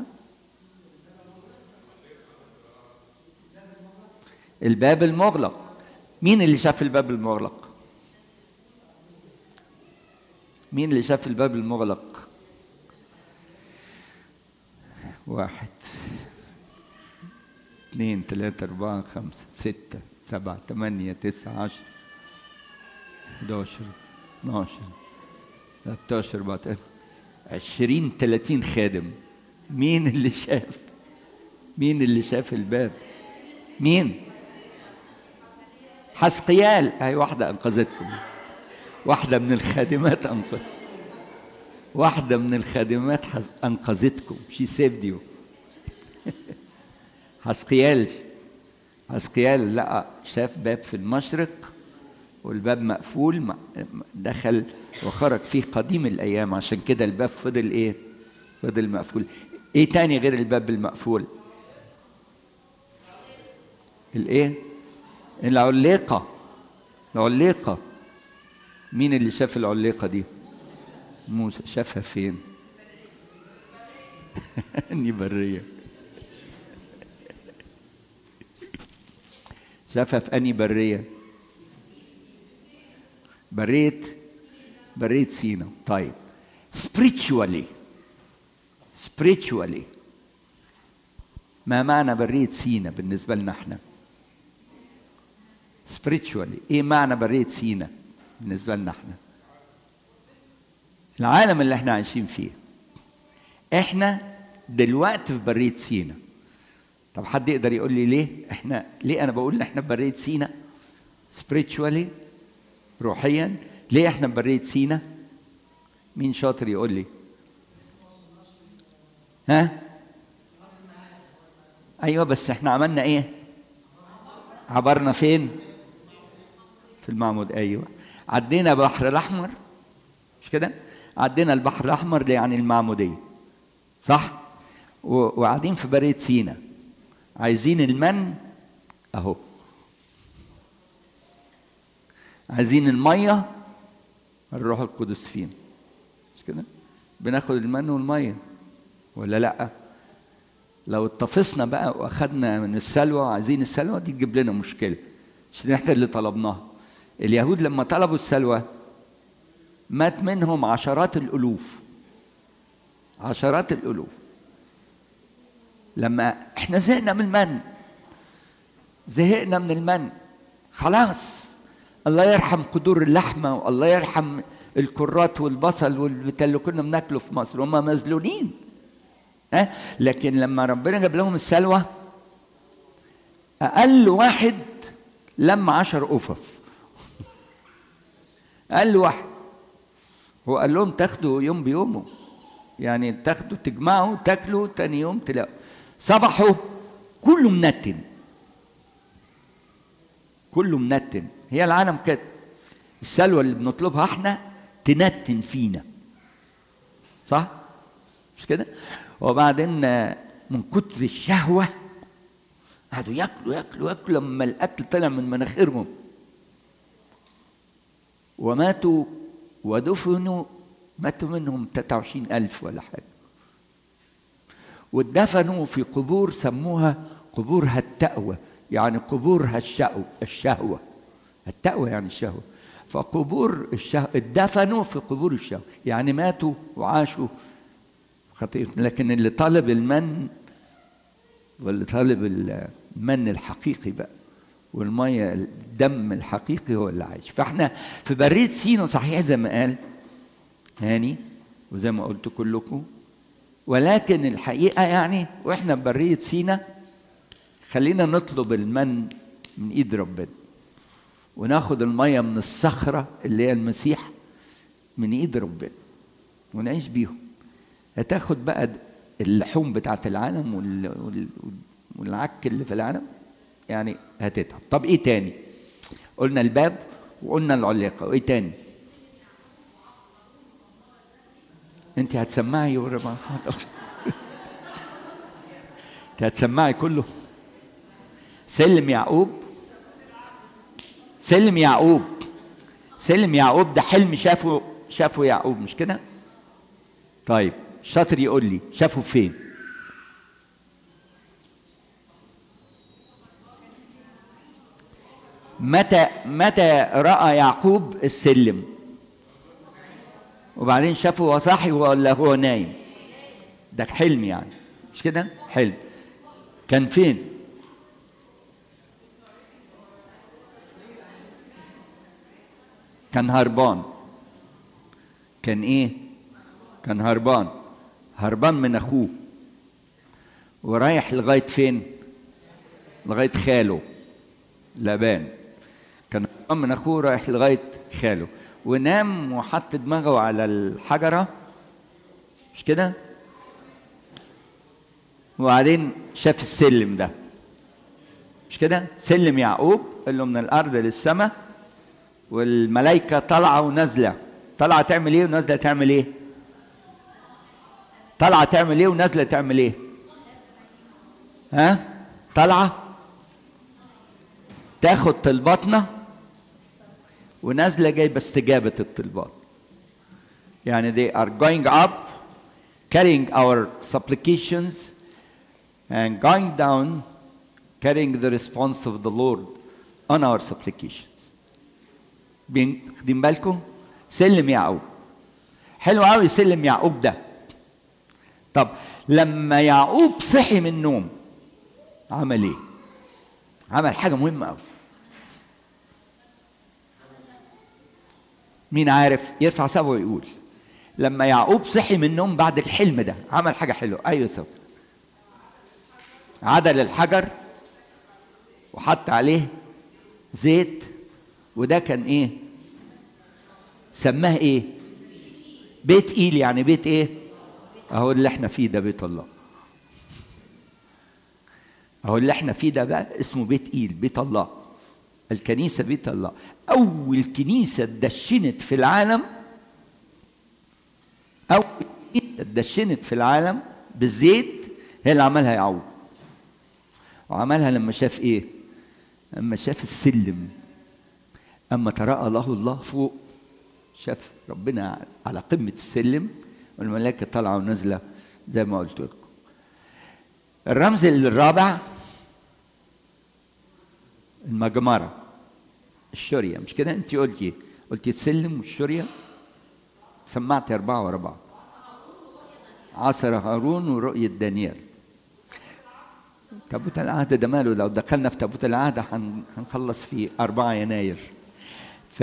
الباب المغلق مين اللي شاف الباب المغلق مين اللي شاف الباب المغلق واحد اثنين ثلاثة أربعة خمسة ستة سبعة ثمانية تسعة عشر 11 12 13 14 20 30 خادم مين اللي شاف مين اللي شاف الباب مين حسقيال هي واحدة أنقذتكم واحدة من الخادمات أنقذت واحدة من الخادمات حس- أنقذتكم شي سيفد يو حسقيال حسقيال لقى شاف باب في المشرق والباب مقفول م- دخل وخرج فيه قديم الأيام عشان كده الباب فضل إيه؟ فضل مقفول إيه تاني غير الباب المقفول؟ الإيه؟ العليقة العليقة مين اللي شاف العليقة دي؟ موسى شافها فين؟ اني برية شافها في اني برية برية برية سينا طيب spiritually spiritually ما معنى برية سينا بالنسبة لنا احنا spiritually ايه معنى برية سينا بالنسبة لنا احنا العالم اللي احنا عايشين فيه احنا دلوقتي في برية سينا طب حد يقدر يقول لي ليه احنا ليه انا بقول ان احنا في برية سينا spiritually روحيا ليه احنا في برية سينا مين شاطر يقول لي ها ايوه بس احنا عملنا ايه عبرنا فين في المعمود ايوه عدينا البحر الاحمر مش كده عدينا البحر الاحمر اللي يعني المعموديه صح و- وقاعدين في برية سينا عايزين المن اهو عايزين الميه الروح القدس فينا مش كده بناخد المن والميه ولا لا لو اتفصنا بقى واخدنا من السلوى وعايزين السلوى دي تجيب لنا مشكله عشان احنا اللي طلبناها اليهود لما طلبوا السلوى مات منهم عشرات الالوف عشرات الالوف لما احنا زهقنا من المن زهقنا من المن خلاص الله يرحم قدور اللحمه والله يرحم الكرات والبصل والبتاع اللي كنا بناكله في مصر هم مذلولين ها لكن لما ربنا جاب لهم السلوى اقل واحد لم عشر أفف أقل واحد هو قال لهم تاخدوا يوم بيومه يعني تاخدوا تجمعوا تاكلوا تاني يوم تلاقوا صبحوا كله منتن كله منتن هي العالم كده السلوى اللي بنطلبها احنا تنتن فينا صح مش كده وبعدين آه، من كتر الشهوه قعدوا ياكلوا ياكلوا ياكلوا لما الاكل طلع من مناخيرهم وماتوا ودفنوا ماتوا منهم 23 ألف ولا حاجة واتدفنوا في قبور سموها قبور هالتأوى يعني قبور هالشهوة الشهوة التأوى يعني الشهوة فقبور الشهوة اتدفنوا في قبور الشهوة يعني ماتوا وعاشوا خطيئة لكن اللي طالب المن واللي طالب المن الحقيقي بقى والميه الدم الحقيقي هو اللي عايش فاحنا في برية سينا صحيح زي ما قال هاني وزي ما قلت كلكم ولكن الحقيقه يعني واحنا في برية سينا خلينا نطلب المن من ايد ربنا وناخد الميه من الصخره اللي هي المسيح من ايد ربنا ونعيش بيهم هتاخد بقى اللحوم بتاعت العالم وال... وال... والعك اللي في العالم يعني هتتعب طب ايه تاني قلنا الباب وقلنا العلاقه وايه تاني انت هتسمعي ورا ما انت هتسمعي كله سلم يعقوب سلم يعقوب سلم يعقوب ده حلم شافه شافه يعقوب مش كده طيب شاطر يقول لي شافه فين متى متى راى يعقوب السلم وبعدين شافه هو صاحي ولا هو نايم ده حلم يعني مش كده حلم كان فين كان هربان كان ايه كان هربان هربان من اخوه ورايح لغايه فين لغايه خاله لابان كان هربان من اخوه رايح لغايه خاله ونام وحط دماغه على الحجره مش كده وبعدين شاف السلم ده مش كده سلم يعقوب قال له من الارض للسماء والملائكه طالعه ونازله طالعه تعمل ايه ونازله تعمل ايه طالعه تعمل ايه ونازله تعمل ايه ها طالعه تاخد طلباتنا ونازله جايبه استجابه الطلبات يعني they are going up carrying our supplications and going down carrying the response of the Lord on our supplications بين- واخدين بالكم سلم يعقوب حلو قوي سلم يعقوب ده طب لما يعقوب صحي من النوم عمل ايه عمل حاجه مهمه قوي مين عارف يرفع صبعه ويقول لما يعقوب صحي من النوم بعد الحلم ده عمل حاجه حلوه ايوه سو عدل الحجر وحط عليه زيت وده كان ايه سماه ايه بيت ايل يعني بيت ايه اهو اللي احنا فيه ده بيت الله اهو اللي احنا فيه ده بقى اسمه بيت ايل بيت الله الكنيسه بيت الله اول كنيسه اتدشنت في العالم اول كنيسه اتدشنت في العالم بالزيت هي اللي عملها يعقوب وعملها لما شاف ايه اما شاف السلم اما تراءى له الله فوق شاف ربنا على قمه السلم والملائكه طالعه ونازله زي ما قلت لكم الرمز الرابع المجمرة الشورية مش كده انت قلتي قلتي السلم والشورية سمعتي أربعة ورا بعض عصر هارون ورؤية دانيال تابوت العهد ده ماله لو دخلنا في تابوت العهد هن- هنخلص في 4 يناير ف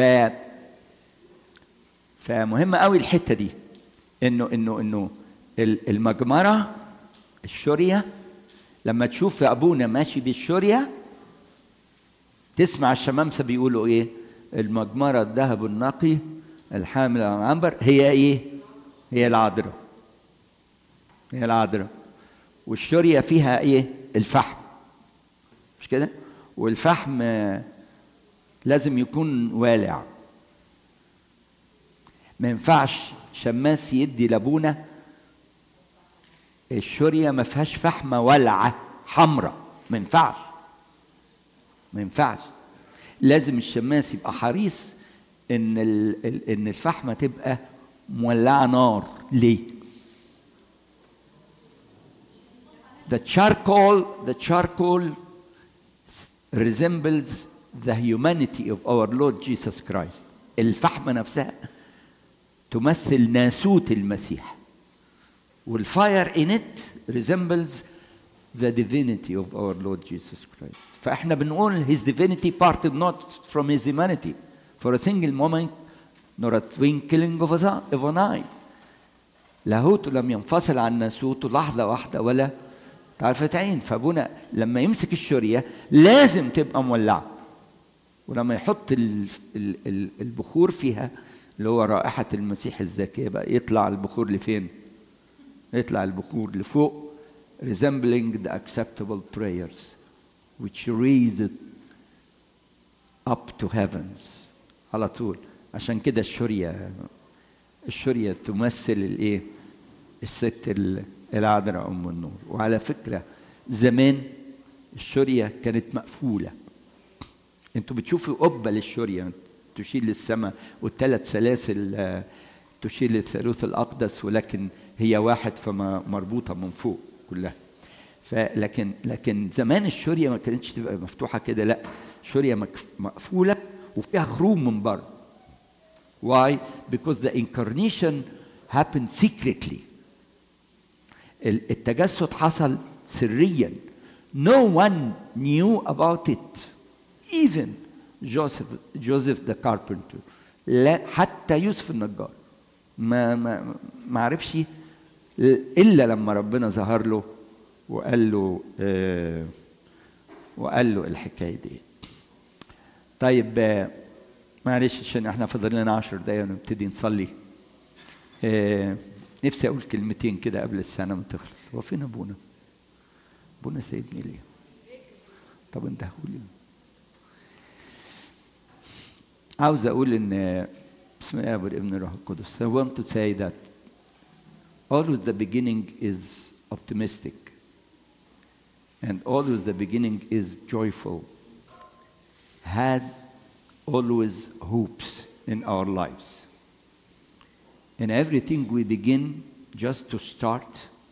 فمهم قوي الحته دي انه انه انه ال- المجمره الشوريه لما تشوف ابونا ماشي بالشوريه تسمع الشمامسه بيقولوا ايه المجمره الذهب النقي الحامل على العنبر هي ايه هي العذراء هي العذراء والشوريه فيها ايه الفحم مش كده والفحم آه، لازم يكون والع ما ينفعش شماس يدي لابونا الشوريه ما فيهاش فحمه والعه حمراء ما ينفعش ما ينفعش لازم الشماس يبقى حريص ان ال- ال- ان الفحمه تبقى مولعه نار ليه the charcoal the charcoal resembles the humanity of our Lord Jesus Christ الفحمه نفسها تمثل ناسوت المسيح والفاير in it resembles the divinity of our Lord Jesus Christ فاحنا بنقول his divinity parted not from his humanity for a single moment nor a twinkling of a of an eye لاهوته لم ينفصل عن ناسوته لحظة واحدة ولا طرفة عين فابونا لما يمسك الشورية لازم تبقى مولعة ولما يحط ال- ال- ال- البخور فيها اللي هو رائحة المسيح الزكية بقى يطلع البخور لفين؟ يطلع البخور لفوق resembling the acceptable prayers which raise it up to heavens على طول عشان كده الشورية الشورية تمثل الايه؟ الست ال- العذراء ام النور وعلى فكرة زمان الشورية كانت مقفولة انتوا بتشوفوا قبة للشورية تشير للسماء والثلاث سلاسل آه، تشير للثالوث الأقدس ولكن هي واحد فما مربوطة من فوق كلها فلكن لكن زمان الشورية ما كانتش تبقى مفتوحة كده لا الشورية مك- مقفولة وفيها خروم من بره Why? Because the incarnation happened secretly. ال- التجسد حصل سريا. No one knew about it. Even Joseph, Joseph the carpenter. لا حتى يوسف النجار. ما ما ما عرفش الا لما ربنا ظهر له وقال له آه وقال له الحكايه دي. طيب آه، معلش عشان احنا فاضل لنا عشر دقايق ونبتدي نصلي آه، نفسي اقول كلمتين كده قبل السنه ما تخلص هو فين ابونا ابونا سايبني ليه طب انت قولي عاوز اقول ان بسم الله والابن الروح القدس I want to say that always the beginning is optimistic and always the beginning is joyful has always hopes in our lives. In everything we begin just to start,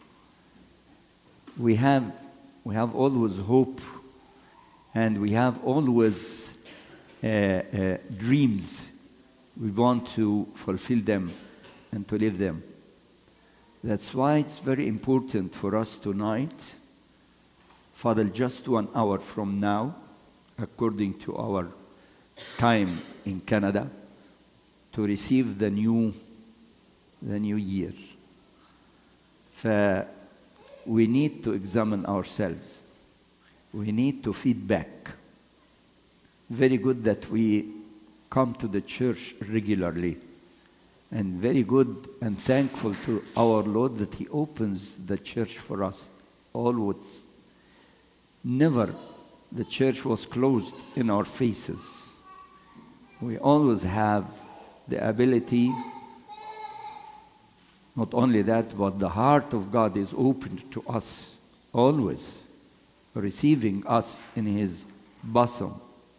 we have, we have always hope and we have always uh, uh, dreams. We want to fulfill them and to live them. That's why it's very important for us tonight, Father, just one hour from now, according to our time in Canada, to receive the new the new year. ف we need to examine ourselves. We need to feed back. Very good that we come to the church regularly. And very good and thankful to our Lord that He opens the church for us always. Never the church was closed in our faces. We always have the ability, not only that, but the heart of God is open to us always, receiving us in His bosom.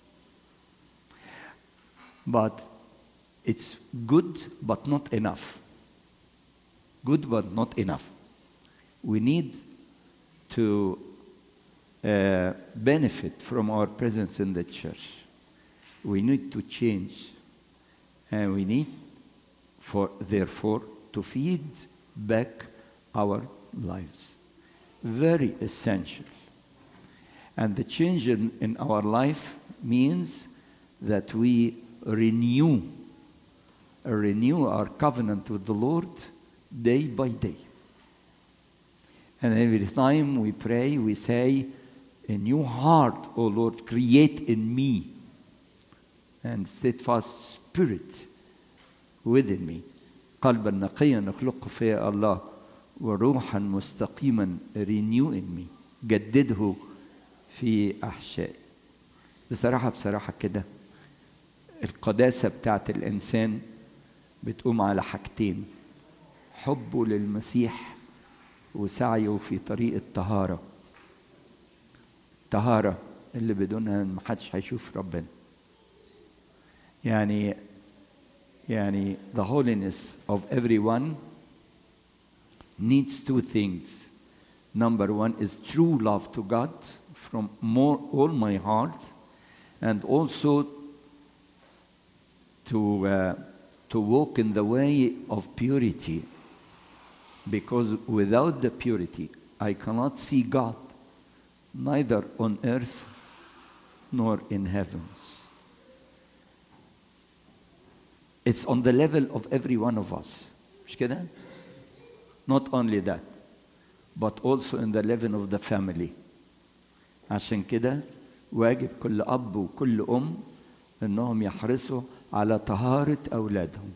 But it's good, but not enough. Good, but not enough. We need to uh, benefit from our presence in the church. We need to change. And we need, for, therefore, to feed back our lives. Very essential. And the change in, in our life means that we renew, renew our covenant with the Lord day by day. And every time we pray, we say, A new heart, O Lord, create in me, and steadfast spirit within me. قلبا نقيا نخلقه فيا الله وروحا مستقيما renew in me جدده في أحشائي بصراحة بصراحة كده القداسة بتاعت الإنسان بتقوم على حاجتين حبه للمسيح وسعيه في طريق الطهارة الطهارة اللي بدونها محدش هيشوف ربنا يعني يعني the holiness of everyone needs two things. Number one is true love to God from more, all my heart, and also to, uh, to walk in the way of purity. Because without the purity, I cannot see God, neither on earth nor in heavens. It's on the level of every one of us. مش كده؟ Not only that, but also in the level of the family. عشان كده واجب كل أب وكل أم إنهم يحرصوا على طهارة أولادهم.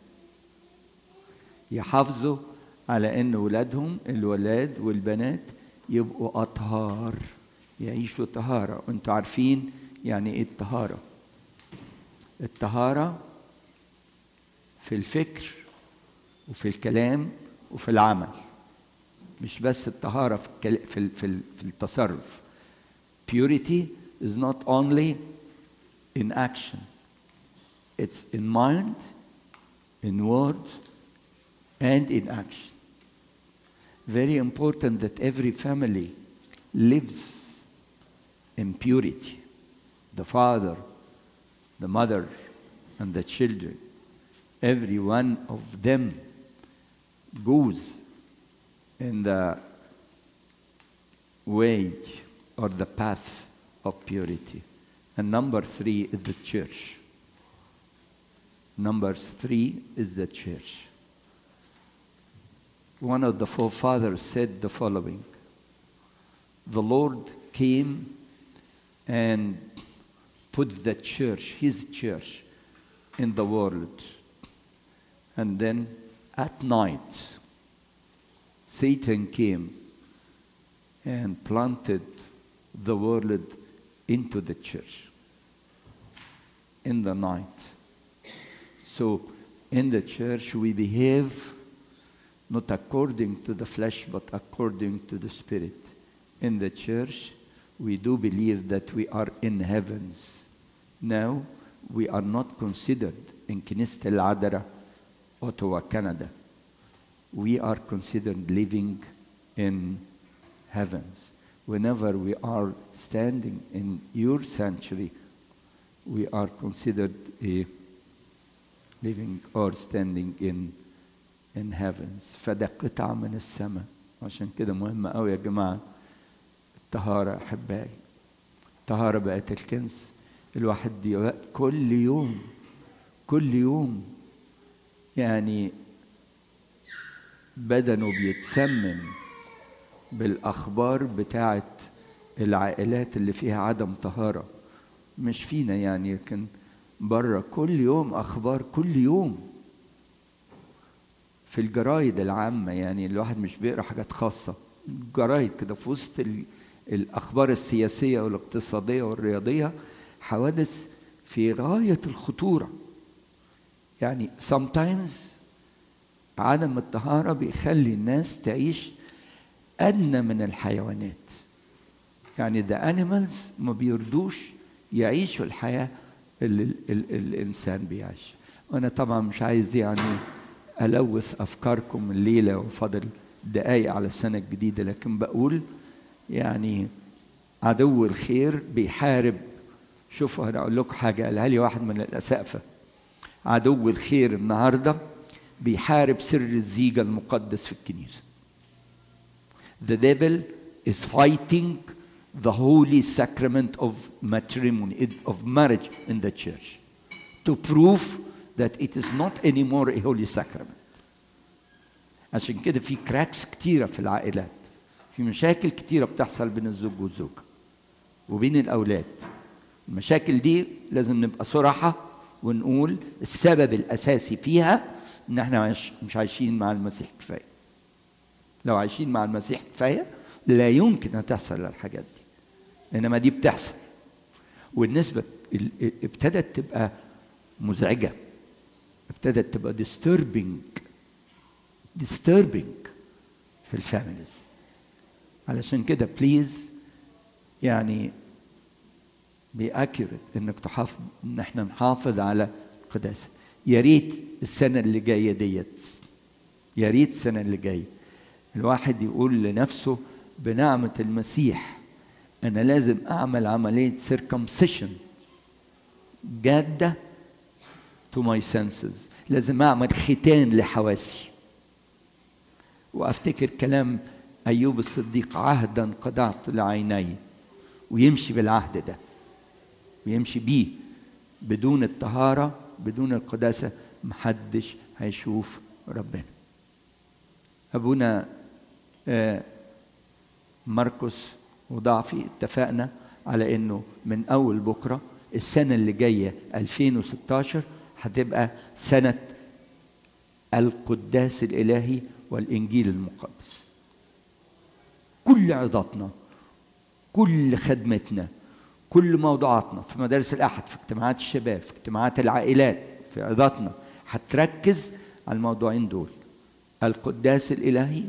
يحافظوا على إن أولادهم الولاد والبنات يبقوا أطهار يعيشوا طهارة وأنتوا عارفين يعني إيه الطهارة الطهارة في الفكر وفي الكلام وفي العمل مش بس الطهارة في, الكل... في, ال... في, ال... في التصرف purity is not only in action it's in mind in word and in action very important that every family lives in purity the father the mother and the children every one of them goes in the way or the path of purity. And number three is the church. Number three is the church. One of the forefathers said the following The Lord came and put the church, his church, in the world. And then at night, Satan came and planted the world into the church in the night. So in the church, we behave not according to the flesh, but according to the spirit. In the church, we do believe that we are in heavens. Now, we are not considered in كنيسة العذراء Ottawa, Canada. We are considered living in heavens. Whenever we are standing in your sanctuary, we are considered a living or standing in in heavens. فده قطعة من السماء. عشان كده مهمة أوي يا جماعة الطهارة أحبائي. الطهارة بقت الكنز الواحد كل يوم كل يوم يعني بدنه بيتسمم بالاخبار بتاعت العائلات اللي فيها عدم طهاره مش فينا يعني لكن بره كل يوم اخبار كل يوم في الجرايد العامه يعني الواحد مش بيقرا حاجات خاصه جرايد كده في وسط ال- الاخبار السياسيه والاقتصاديه والرياضيه حوادث في غايه الخطوره يعني sometimes عدم الطهاره بيخلي الناس تعيش ادنى من الحيوانات يعني the animals ما بيرضوش يعيشوا الحياة اللي ال ال الإنسان بيعيش وأنا طبعا مش عايز يعني ألوث أفكاركم الليلة وفاضل دقايق على السنة الجديدة لكن بقول يعني عدو الخير بيحارب شوفوا أنا أقول لكم حاجة قالها لي واحد من الأسقفة عدو الخير النهاردة بيحارب سر الزيجة المقدس في الكنيسة The devil is fighting the holy sacrament of matrimony, of marriage in the church, to prove that it is not anymore a holy sacrament. عشان كده في كراكس كتيرة في العائلات في مشاكل كتيرة بتحصل بين الزوج والزوجة وبين الأولاد المشاكل دي لازم نبقى صراحة ونقول السبب الأساسي فيها إن احنا مش, مش عايشين مع المسيح كفاية لو عايشين مع المسيح كفاية لا يمكن أن تحصل الحاجات دي إنما دي بتحصل والنسبة ال- ال- ابتدت تبقى مزعجة ابتدت تبقى disturbing disturbing في الفاميليز علشان كده بليز يعني be accurate انك تحافظ ان احنا نحافظ على القداسه يا ريت السنه اللي جايه ديت يا ريت السنه اللي جايه الواحد يقول لنفسه بنعمه المسيح انا لازم اعمل عمليه circumcision جاده to my senses لازم اعمل ختان لحواسي وافتكر كلام ايوب الصديق عهدا قطعت لعيني ويمشي بالعهد ده ويمشي بيه بدون الطهاره بدون القداسه محدش هيشوف ربنا ابونا آه، مرقس وضعفي اتفقنا على انه من اول بكره السنه اللي جايه 2016 هتبقى سنه القداس الالهي والانجيل المقدس كل عظاتنا كل خدمتنا كل موضوعاتنا في مدارس الاحد في اجتماعات الشباب في اجتماعات العائلات في عظاتنا هتركز على الموضوعين دول القداس الالهي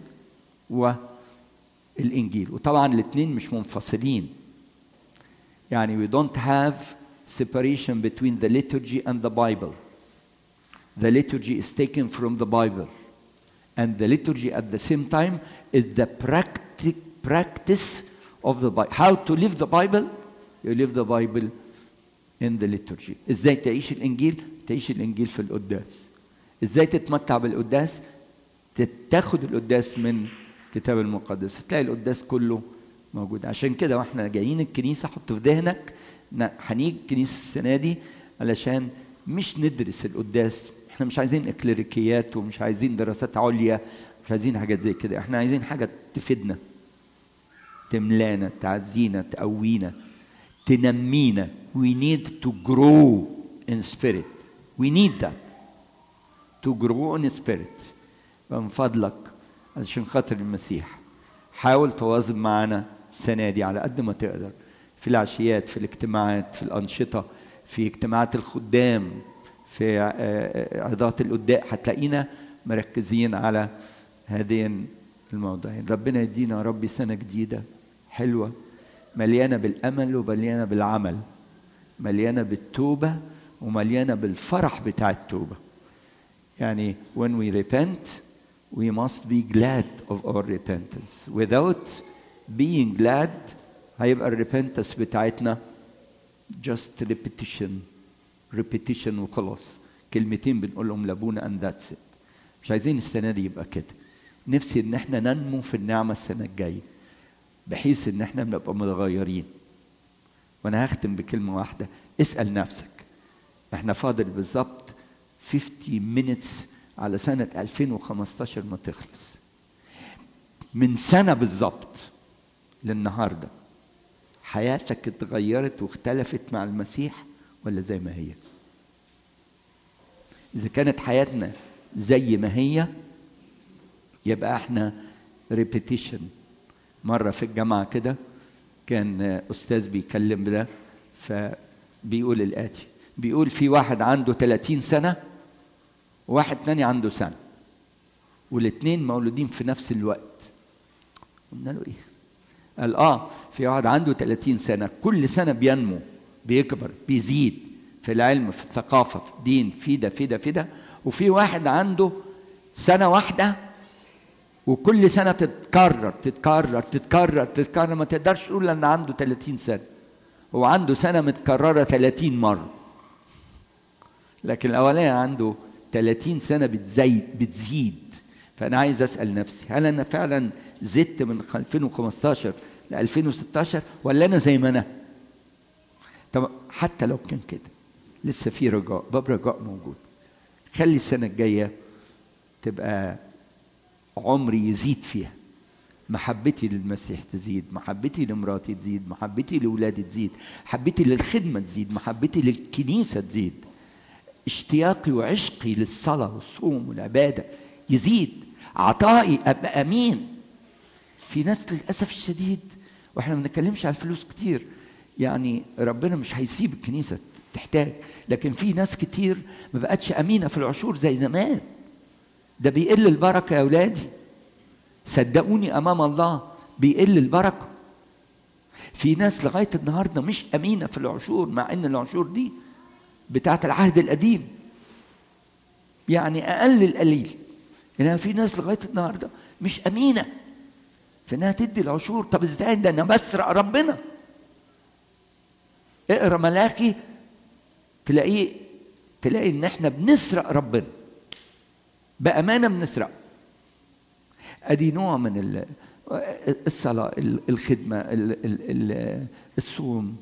والانجيل وطبعا الاثنين مش منفصلين يعني we don't have separation between the liturgy and the Bible. The liturgy is taken from the Bible. And the liturgy at the same time is the practic, practice of the Bible. How to live the Bible? You live the Bible in the liturgy. ازاي تعيش الانجيل؟ تعيش الانجيل في القداس. ازاي تتمتع بالقداس؟ تاخد القداس من الكتاب المقدس تلاقي القداس كله موجود عشان كده واحنا جايين الكنيسه حط في ذهنك إن هنيجي الكنيسه السنه دي علشان مش ندرس القداس احنا مش عايزين اكليريكيات ومش عايزين دراسات عليا مش عايزين حاجات زي كده احنا عايزين حاجه تفيدنا تملانا تعزينا تقوينا تنمينا we need to grow in spirit we need that to grow in spirit من فضلك علشان خاطر المسيح حاول تواظب معنا السنة دي على قد ما تقدر في العشيات في الاجتماعات في الأنشطة في اجتماعات الخدام في عظات القداء هتلاقينا مركزين على هذين الموضوعين ربنا يدينا يا رب سنة جديدة حلوة مليانة بالأمل ومليانة بالعمل مليانة بالتوبة ومليانة بالفرح بتاع التوبة يعني when we repent we must be glad of our repentance without being glad هيبقى الريبنتنس بتاعتنا just repetition repetition وخلاص كلمتين بنقولهم لابونا and that's it مش عايزين السنة دي يبقى كده نفسي ان احنا ننمو في النعمة السنة الجاية بحيث ان احنا بنبقى متغيرين وانا هختم بكلمة واحدة اسأل نفسك احنا فاضل بالظبط 50 minutes على سنة 2015 ما تخلص من سنة بالظبط للنهاردة حياتك اتغيرت واختلفت مع المسيح ولا زي ما هي إذا كانت حياتنا زي ما هي يبقى احنا ريبيتيشن مرة في الجامعة كده كان أستاذ بيكلم ده فبيقول الآتي بيقول في واحد عنده 30 سنة وواحد تاني عنده سنة والاتنين مولودين في نفس الوقت قلنا له ايه قال اه في واحد عنده 30 سنة كل سنة بينمو بيكبر بيزيد في العلم في الثقافة في الدين في ده في ده في ده وفي واحد عنده سنة واحدة وكل سنة تتكرر تتكرر تتكرر تتكرر ما تقدرش تقول ان عنده 30 سنة هو عنده سنة متكررة 30 مرة لكن الأولاني عنده 30 سنة بتزيد بتزيد فأنا عايز أسأل نفسي هل أنا فعلا زدت من 2015 ل 2016 ولا أنا زي ما أنا؟ طب حتى لو كان كده لسه في رجاء باب رجاء موجود خلي السنة الجاية تبقى عمري يزيد فيها محبتي للمسيح تزيد محبتي لمراتي تزيد محبتي لأولادي تزيد محبتي للخدمة تزيد محبتي للكنيسة تزيد اشتياقي وعشقي للصلاة والصوم والعبادة يزيد عطائي أبقى أمين في ناس للأسف الشديد وإحنا ما بنتكلمش على الفلوس كتير يعني ربنا مش هيسيب الكنيسة تحتاج لكن في ناس كتير ما بقتش أمينة في العشور زي زمان ده بيقل البركة يا أولادي صدقوني أمام الله بيقل البركة في ناس لغاية النهاردة مش أمينة في العشور مع إن العشور دي بتاعت العهد القديم يعني أقل القليل إنها في ناس لغاية النهاردة مش أمينة في إنها تدي العشور طب إزاي ده أنا بسرق ربنا اقرا ملاخي تلاقيه تلاقي إن إحنا بنسرق ربنا بأمانة بنسرق أدي نوع من الصلاة الخدمة الصوم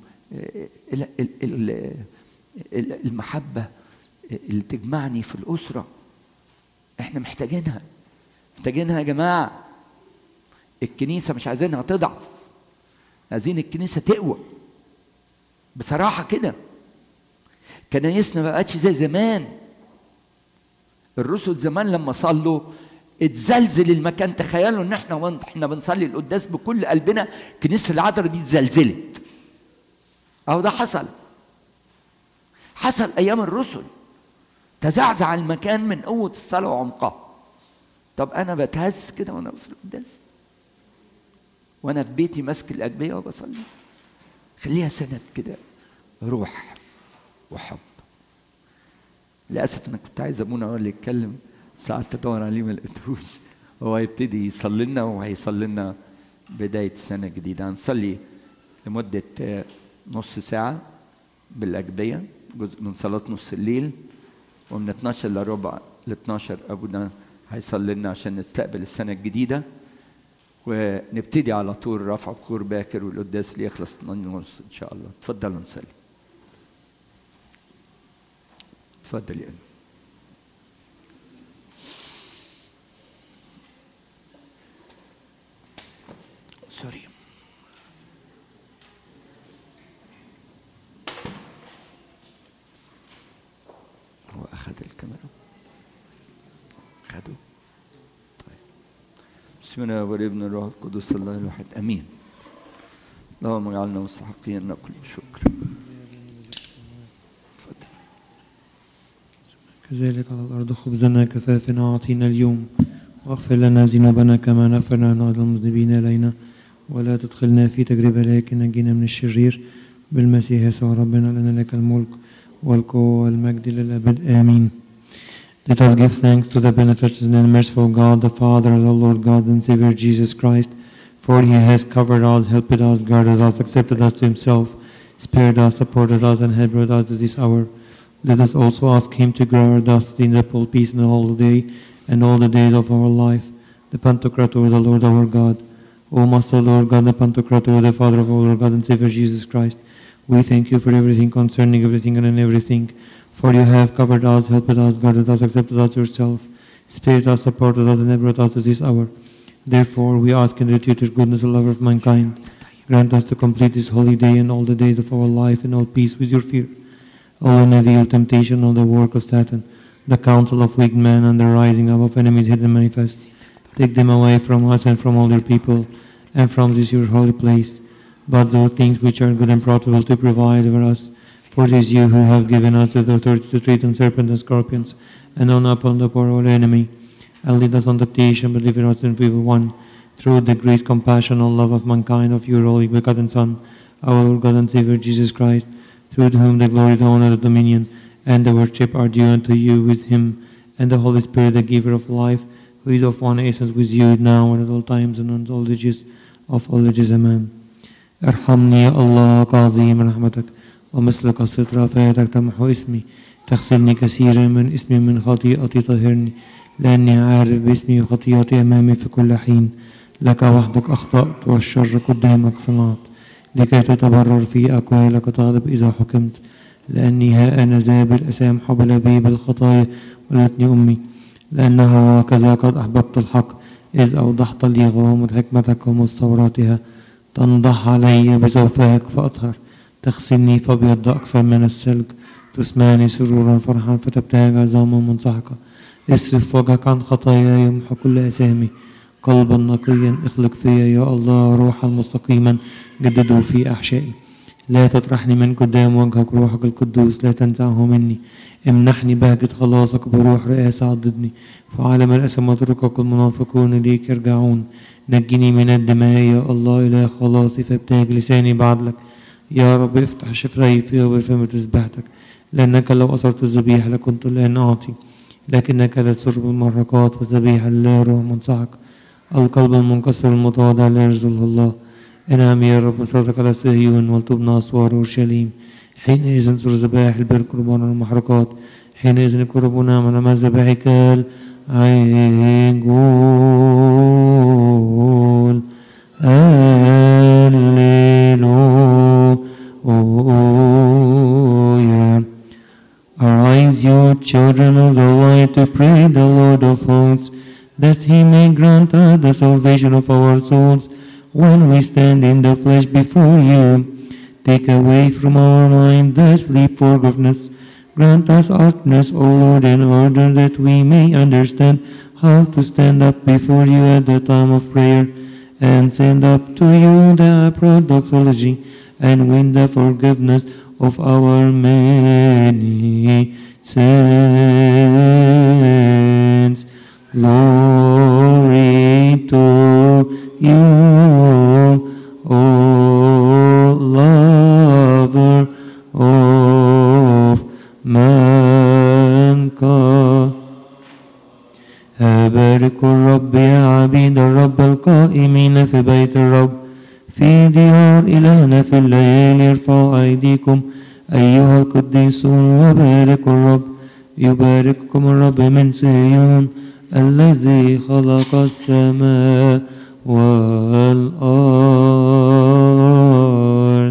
المحبة اللي تجمعني في الأسرة احنا محتاجينها محتاجينها يا جماعة الكنيسة مش عايزينها تضعف عايزين الكنيسة تقوى بصراحة كده كنايسنا ما بقتش زي زمان الرسل زمان لما صلوا اتزلزل المكان تخيلوا ان احنا احنا بنصلي القداس بكل قلبنا كنيسه العذراء دي اتزلزلت اهو ده حصل حصل ايام الرسل تزعزع المكان من قوه الصلاه وعمقها طب انا بتهز كده وانا في القداس وانا في بيتي ماسك الاجبيه وبصلي خليها سند كده روح وحب للاسف انا كنت عايز ابونا هو اللي يتكلم ساعات تدور عليه ما لقيتهوش هو هيبتدي يصلي لنا وهيصلي لنا بدايه سنه جديده هنصلي لمده نص ساعه بالاجبيه جزء من صلاه نص الليل ومن 12 لربع ل 12 ابونا هيصلي لنا عشان نستقبل السنه الجديده ونبتدي على طول رفع بخور باكر والقداس اللي يخلص 2 ونص ان شاء الله اتفضلوا نصلي اتفضل يا أمي. سوري هو أخذ الكاميرا أخذه طيب بسم الله والابن الروح القدس الله الواحد أمين اللهم اجعلنا مستحقين أن نأكل بشكر اتفضل كذلك على الأرض خبزنا كفافنا أعطينا اليوم واغفر لنا ذنوبنا كما نغفر لنا المذنبين إلينا ولا تدخلنا في تجربة لكن نجينا من الشرير بالمسيح يسوع ربنا لنا لك الملك والقوة والمجد للأبد آمين Let us give thanks to the beneficent and merciful God, the Father, the Lord God and Savior Jesus Christ, for He has covered us, helped us, guarded us, accepted us to Himself, spared us, supported us, and had brought us to this hour. Let us also ask Him to guard us in the full peace and all the day and all the days of our life. The Pantocrator, the Lord our God. O Master Lord God, the Pantocrator, the Father of our God and Savior Jesus Christ. We thank you for everything concerning everything and in everything. For you have covered us, helped us, guarded us, accepted us yourself, spared us, supported us, and never brought us to this hour. Therefore, we ask in return your goodness, O lover of mankind, grant us to complete this holy day and all the days of our life in all peace with your fear. O unveil temptation of the work of Satan, the counsel of wicked men and the rising up of enemies hidden manifest. Take them away from us and from all your people, and from this your holy place. But those things which are good and profitable to provide for us, for it is you who have given us the authority to treat on serpents and scorpions, and on upon the poor our enemy. And lead us on temptation, but deliver us from the evil one. Through the great compassion and love of mankind of your only begotten Son, our Lord God and Savior Jesus Christ, through whom the glory, the honor, the dominion, and the worship are due unto you with him, and the Holy Spirit, the giver of life, who is of one essence with you now and at all times and on all ages of all ages. Amen. ارحمني يا الله كعظيم رحمتك ومثل قصة رافعتك تمحو اسمي تغسلني كثيرا من اسمي من خطيئتي طهرني لأني عارف باسمي وخطيئتي أمامي في كل حين لك وحدك أخطأت والشر قدامك صنعت لكي تتبرر في أقوالك وتغضب إذا حكمت لأني ها أنا ذا بالأسام حبل بي بالخطايا ولتني أمي لأنه هكذا قد أحببت الحق إذ أوضحت لي غوامض حكمتك ومستوراتها تنضح علي بزوفك فأطهر تغسلني فأبيض أكثر من الثلج تسمعني سرورا فرحا فتبتهج عظاما منسحقة اصرف وجهك عن خطاياي يمحو كل أسامي قلبا نقيا اخلق فيا يا الله روحا مستقيما جدده في أحشائي لا تطرحني من قدام وجهك روحك القدوس لا تنزعه مني امنحني بهجة خلاصك بروح رئاسة عضدني فعلم الأسم وتركك المنافقون ليك يرجعون نجني من الدماء يا الله إله خلاصي فابتهج لساني بعدلك يا رب افتح شفري في وبفم تسبحتك لأنك لو أصرت الذبيحة لكنت الآن أعطي لكنك لا تسر بالمرقات والذبيحة لا روح منصحك القلب المنكسر المتواضع لا يرزله الله انعم يا رب صدرك على صهيون ولتبنى أسوار أورشليم حينئذ تر ذبائح البر قربان المحرقات حينئذ يقربون على مذبحك العجول Alleluia. Arise, you children of the light, to pray the Lord of hosts, that he may grant us the salvation of our souls when we stand in the flesh before you. Take away from our mind the sleep forgiveness. Grant us alertness, O Lord, in order that we may understand how to stand up before you at the time of prayer and send up to you the doxology and win the forgiveness of our many sins. Glory to you, O lover of mankind. باركوا الرب يا عبيد الرب القائمين في بيت الرب في ديار إلهنا في الليل ارفعوا أيديكم أيها القديسون وباركوا الرب يبارككم الرب من صهيون الذي خلق السماء والأرض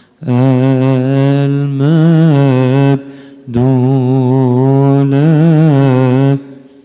المجد لك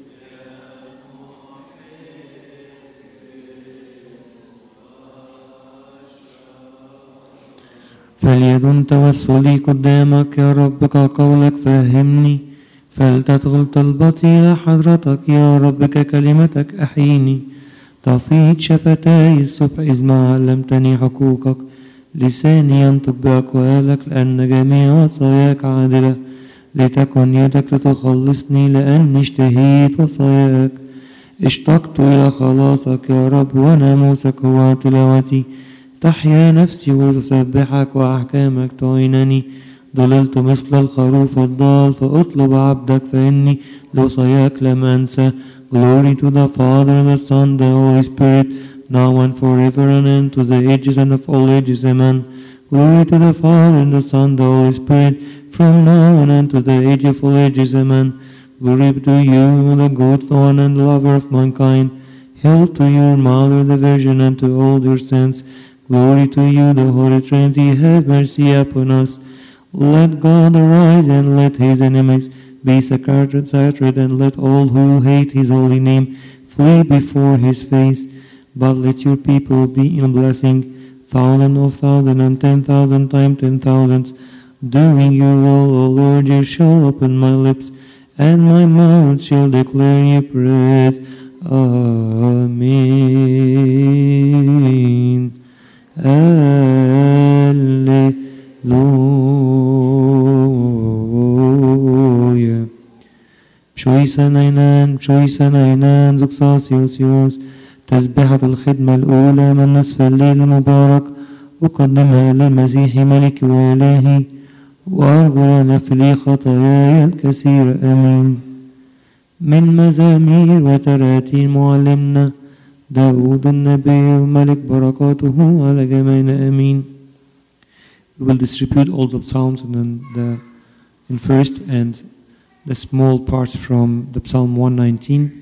فليدن توسلي قدامك يا رب كقولك فهمني فلتدخل طلبتي إلى حضرتك يا رب ككلمتك أحيني تفيض شفتاي الصبح إذ ما علمتني حقوقك لساني ينطق بأقوالك لأن جميع وصاياك عادلة لتكن يدك لتخلصني لأني اشتهيت وصاياك اشتقت إلى خلاصك يا رب وناموسك هو تلاوتي تحيا نفسي وتسبحك وأحكامك تعينني ضللت مثل الخروف الضال فأطلب عبدك فإني لوصاياك لم أنسى Glory to the Father, the Son, the Holy Spirit, now and forever and unto the ages and of all ages. Amen. Glory to the Father, and the Son, the Holy Spirit, from now and unto the age of all ages. Amen. Glory to you, the good one and lover of mankind. Hail to your Mother, the Virgin, and to all your saints. Glory to you, the Holy Trinity. Have mercy upon us. Let God arise and let his enemies be sacred, sacred, and let all who hate his holy name flee before his face. But let your people be in blessing, thousand of thousand and ten thousand times ten thousands. Doing your will, O Lord, you shall open my lips, and my mouth shall declare your praise. Amen. Alleluia. Choisan Ainan, Choisan Ainan, Zuxasios Yos, تسبحة الخدمة الأولى من نصف الليل المبارك أقدمها للمسيح ملك وإلهي وأرجو لنا في لي خطاياي الكثيرة آمين من مزامير وتراتيل معلمنا داود النبي وملك بركاته على جميعنا آمين We will distribute all the psalms and then the in first and the small parts from the Psalm 119.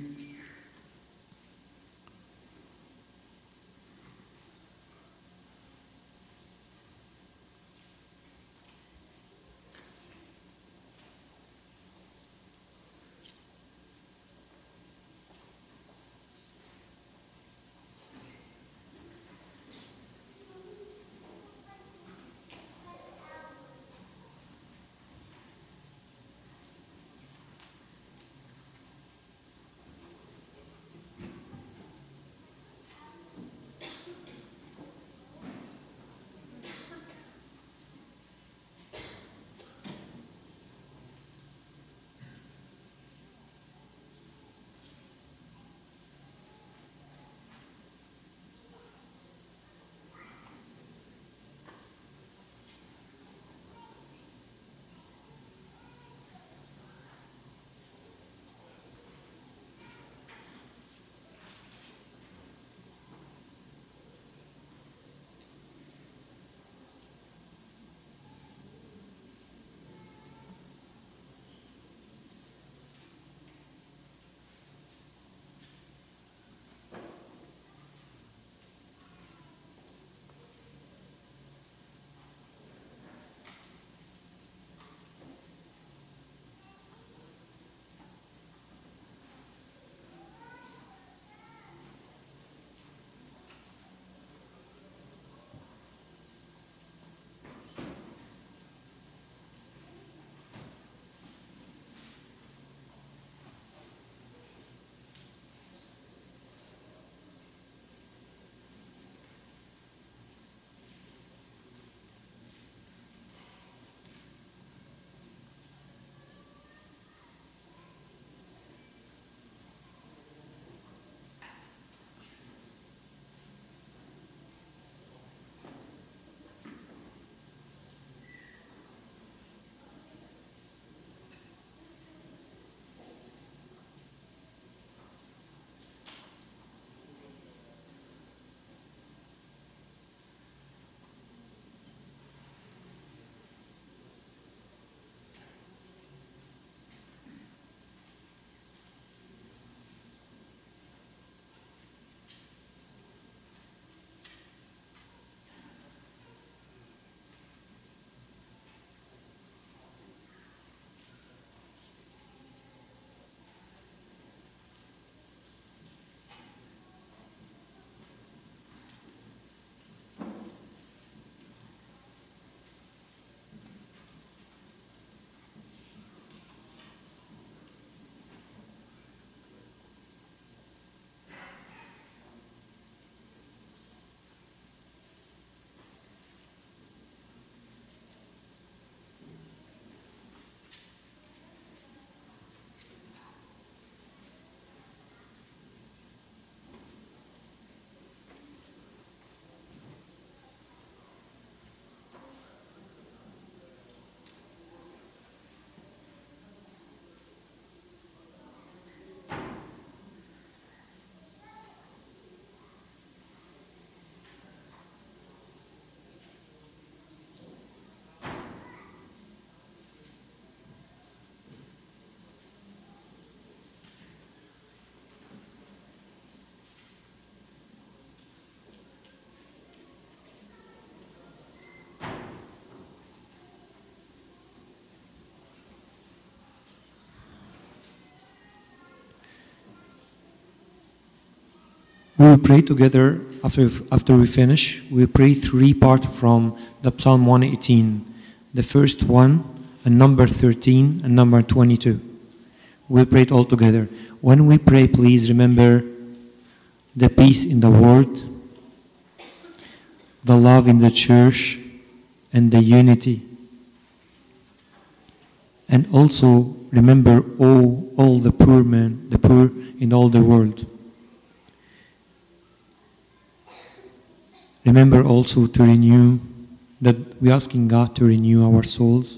We will pray together after, after we finish. We'll pray three parts from the Psalm 118. The first one, and number 13, and number 22. We'll pray it all together. When we pray, please remember the peace in the Word, the love in the church, and the unity. And also remember all, all the poor men, the poor in all the world. Remember also to renew that we're asking God to renew our souls,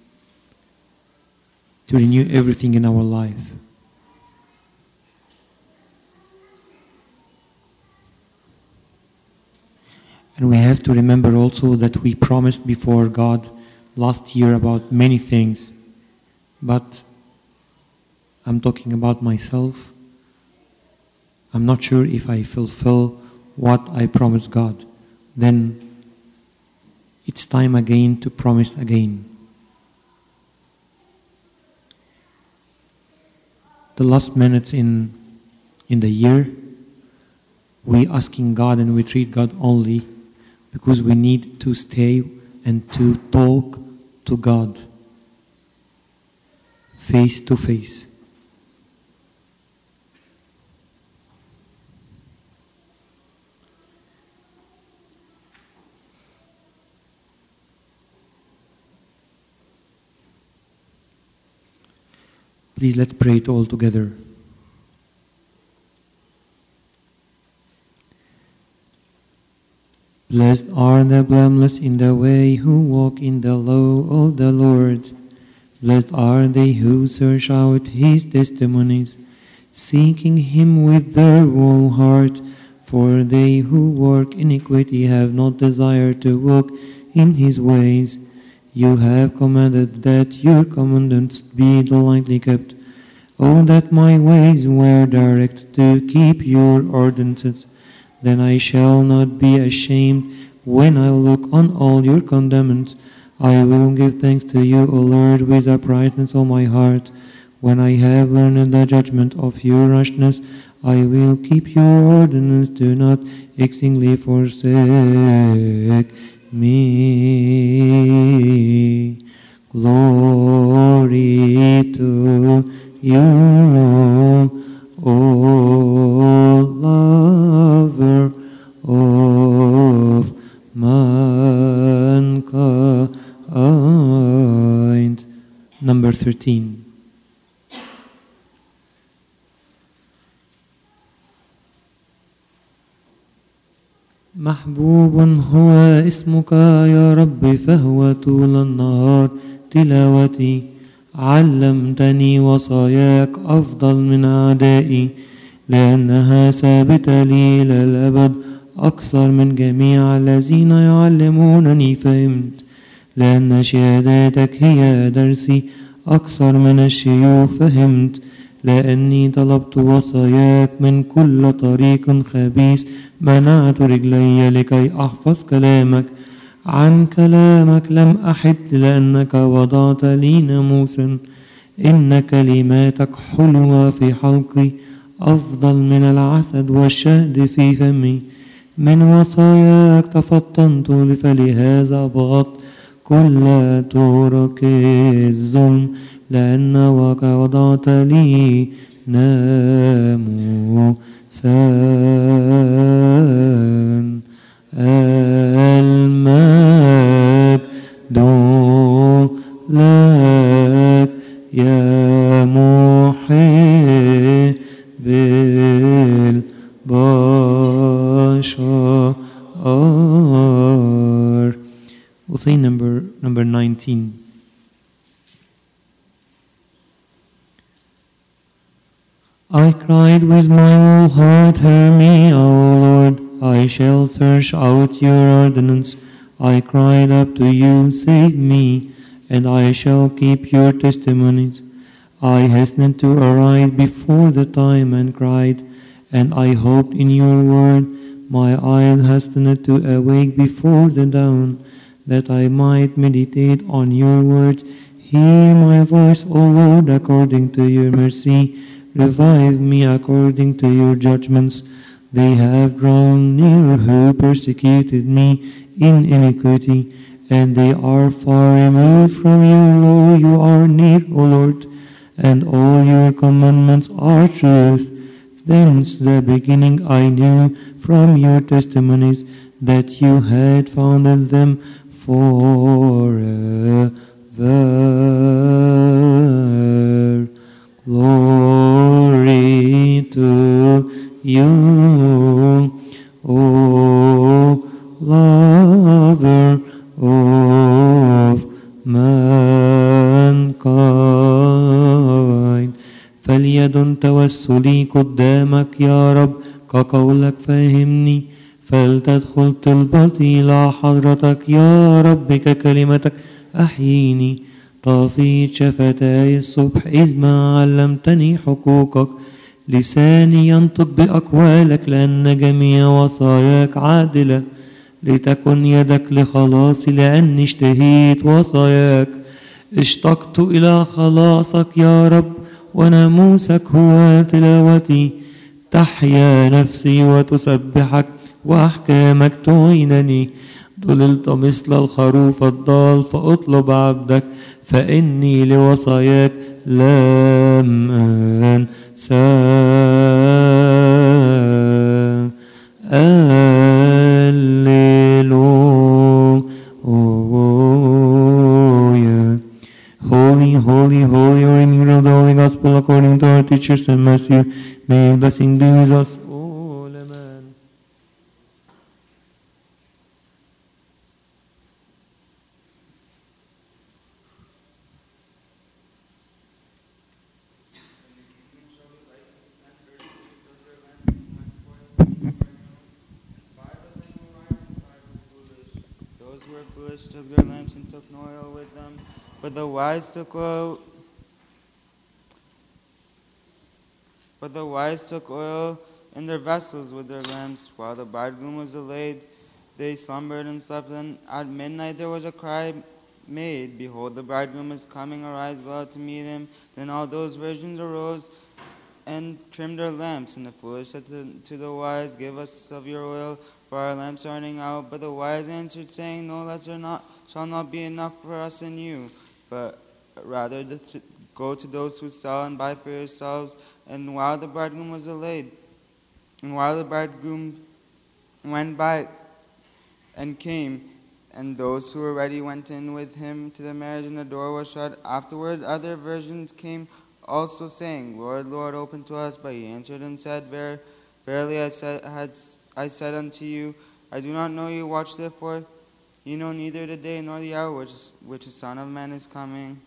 to renew everything in our life. And we have to remember also that we promised before God last year about many things, but I'm talking about myself. I'm not sure if I fulfill what I promised God. Then it's time again to promise again. The last minutes in in the year, we asking God and we treat God only because we need to stay and to talk to God face to face. Please let's pray it all together. Blessed are the blameless in the way who walk in the law of the Lord. Blessed are they who search out his testimonies, seeking him with their whole heart. For they who work iniquity have not desire to walk in his ways. You have commanded that your commandments be delightfully kept. Oh, that my ways were direct to keep your ordinances. Then I shall not be ashamed when I look on all your commandments. I will give thanks to you, O Lord, with uprightness of my heart. When I have learned the judgment of your rashness, I will keep your ordinance. Do not exceedingly forsake me. Glory to you, O lover of mankind. Number 13. محبوب هو اسمك يا رب فهو طول النهار تلاوتي علمتني وصاياك أفضل من أعدائي لأنها ثابتة لي إلى الأبد أكثر من جميع الذين يعلمونني فهمت لأن شهاداتك هي درسي أكثر من الشيوخ فهمت لأني طلبت وصاياك من كل طريق خبيث منعت رجلي لكي أحفظ كلامك عن كلامك لم أحد لأنك وضعت لي ناموسا إن كلماتك حلوة في حلقي أفضل من العسل والشهد في فمي من وصاياك تفطنت فلهذا بغضت كل طرق الظلم لأنك وضعت لي ناموسا المجد لك يا محب البشر We'll say number number 19. I cried with my whole heart, hear me, O Lord. I shall search out your ordinance. I cried up to you, save me, and I shall keep your testimonies. I hastened to arise before the time and cried, and I hoped in your word. My eyes hastened to awake before the dawn, that I might meditate on your words. Hear my voice, O Lord, according to your mercy. Revive me according to your judgments. They have drawn near who persecuted me in iniquity, and they are far removed from you, Lo, you are near, O Lord, and all your commandments are truth. Thence the beginning I knew from your testimonies that you had founded them forever. Glory to you, O lover of mankind. فليدن توسلي قدامك يا رب كقولك فهمني فلتدخل طلبتي إلى حضرتك يا رب ككلمتك أحييني طافيت شفتاي الصبح إذ ما علمتني حقوقك لساني ينطق بأقوالك لأن جميع وصاياك عادلة لتكن يدك لخلاصي لأني اشتهيت وصاياك اشتقت إلى خلاصك يا رب وناموسك هو تلاوتي تحيا نفسي وتسبحك وأحكامك تعينني ضللت مثل الخروف الضال فأطلب عبدك فإني لوصاياك لم أنسى Alleluia. Holy, holy, holy, are in of the Holy Gospel according to our teachers and Matthew. May blessing be with us all. Amen. Those who were foolish took their lamps and took no oil with them, but the wise took oil. But the wise took oil in their vessels with their lamps, while the bridegroom was delayed. They slumbered and slept. And at midnight there was a cry made, Behold, the bridegroom is coming, arise, go out to meet him. Then all those virgins arose and trimmed their lamps. And the foolish said to, to the wise, Give us of your oil, for our lamps are running out. But the wise answered, saying, No lesser not shall not be enough for us and you, but rather the th- go to those who sell and buy for yourselves. And while the bridegroom was delayed, and while the bridegroom went by and came, and those who were ready went in with him to the marriage, and the door was shut. Afterward, other virgins came also, saying, Lord, Lord, open to us. But he answered and said, Ver- Verily I said, had, I said unto you, I do not know you. Watch therefore. You know neither the day nor the hour which, which the Son of Man is coming.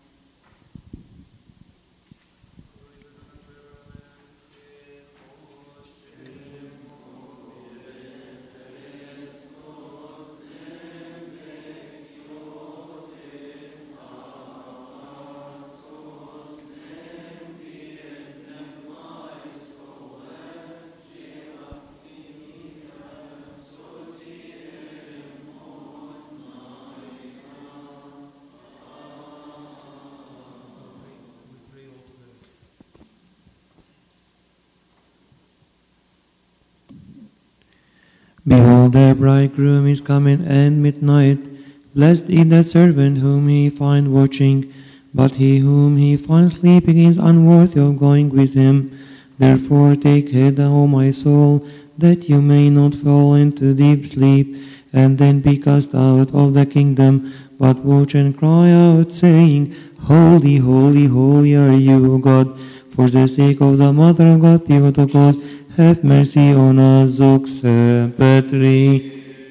Behold, the bridegroom is coming at midnight. Blessed is the servant whom he find watching, but he whom he finds sleeping is unworthy of going with him. Therefore take heed, O my soul, that you may not fall into deep sleep, and then be cast out of the kingdom. But watch and cry out, saying, Holy, holy, holy are you, O God. For the sake of the Mother of God, Theotokos, have mercy on us, Oxe Petri.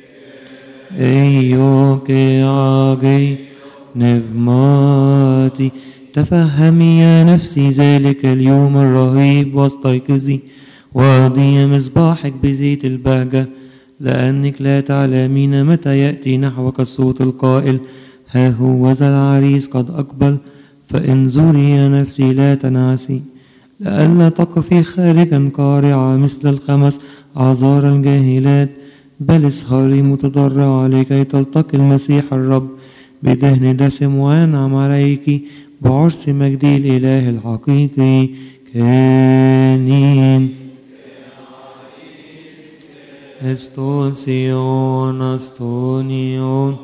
Eio che agي نفماتي تفهمي يا نفسي ذلك اليوم الرهيب واستيقظي واضي مصباحك بزيت البهجة لأنك لا تعلمين متى يأتي نحوك الصوت القائل ها هو ذا العريس قد أقبل فانظري يا نفسي لا تنعسي لئلا تقفي خارجا قارعة مثل الخمس أعذار الجاهلات بل اسهري متضرعة لكي تلتقي المسيح الرب بدهن دسم وينعم عليك بعرس مجد الإله الحقيقي كانين Estonsion, Astonion.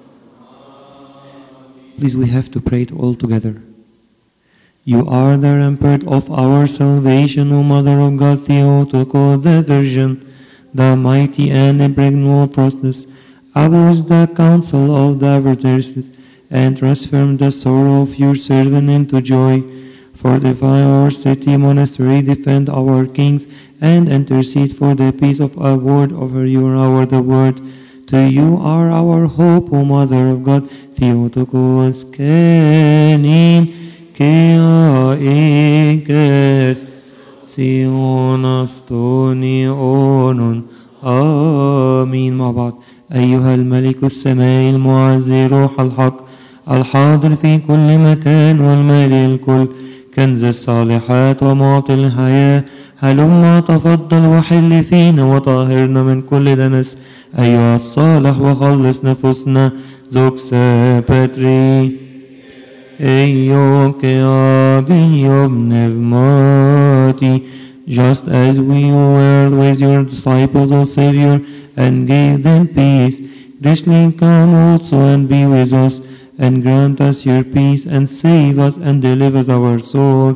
Please, we have to pray it all together. You are the rampart of our salvation, O Mother of God, Theotokos, the Virgin, the mighty and impregnable Prostus, abolish the counsel of the adversaries, and transform the sorrow of your servant into joy. Fortify our city, monastery, defend our kings, and intercede for the peace of our word over your hour, the word. To you are our hope, O Mother of God, Theotokos, Kenin, Kea Inkes, Sion Astoni Onon آمين مع بعض أيها الملك السماء المعز روح الحق الحاضر في كل مكان والمالي الكل كنز الصالحات ومعطي الحياة هلما تفضل وحل فينا وطهرنا من كل دنس أيها الصالح وخلص نفوسنا زوكسا باتري Eioke agiom nevmati, just as we were with your disciples, O Savior, and gave them peace, richly come also and be with us, and grant us your peace, and save us, and deliver our soul.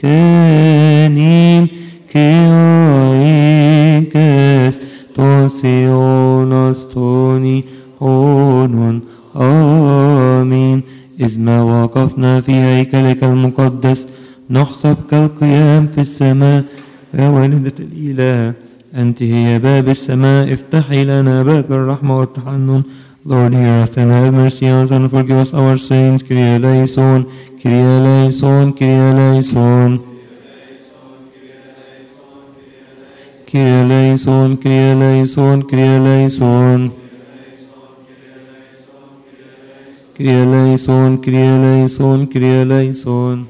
Kenim keaikes, tosionas toni onon. آمين إذ ما وقفنا في هيكلك المقدس نحسب كالقيام في السماء يا والدة الإله أنت هي باب السماء افتحي لنا باب الرحمة والتحنن Lord, hear us and have mercy on us and forgive us our sins. Kyrie eleison, Kyrie eleison, Kyrie eleison. Kyrie eleison, Kyrie eleison, Kyrie eleison. Kyrie eleison, Kyrie eleison, Kyrie eleison.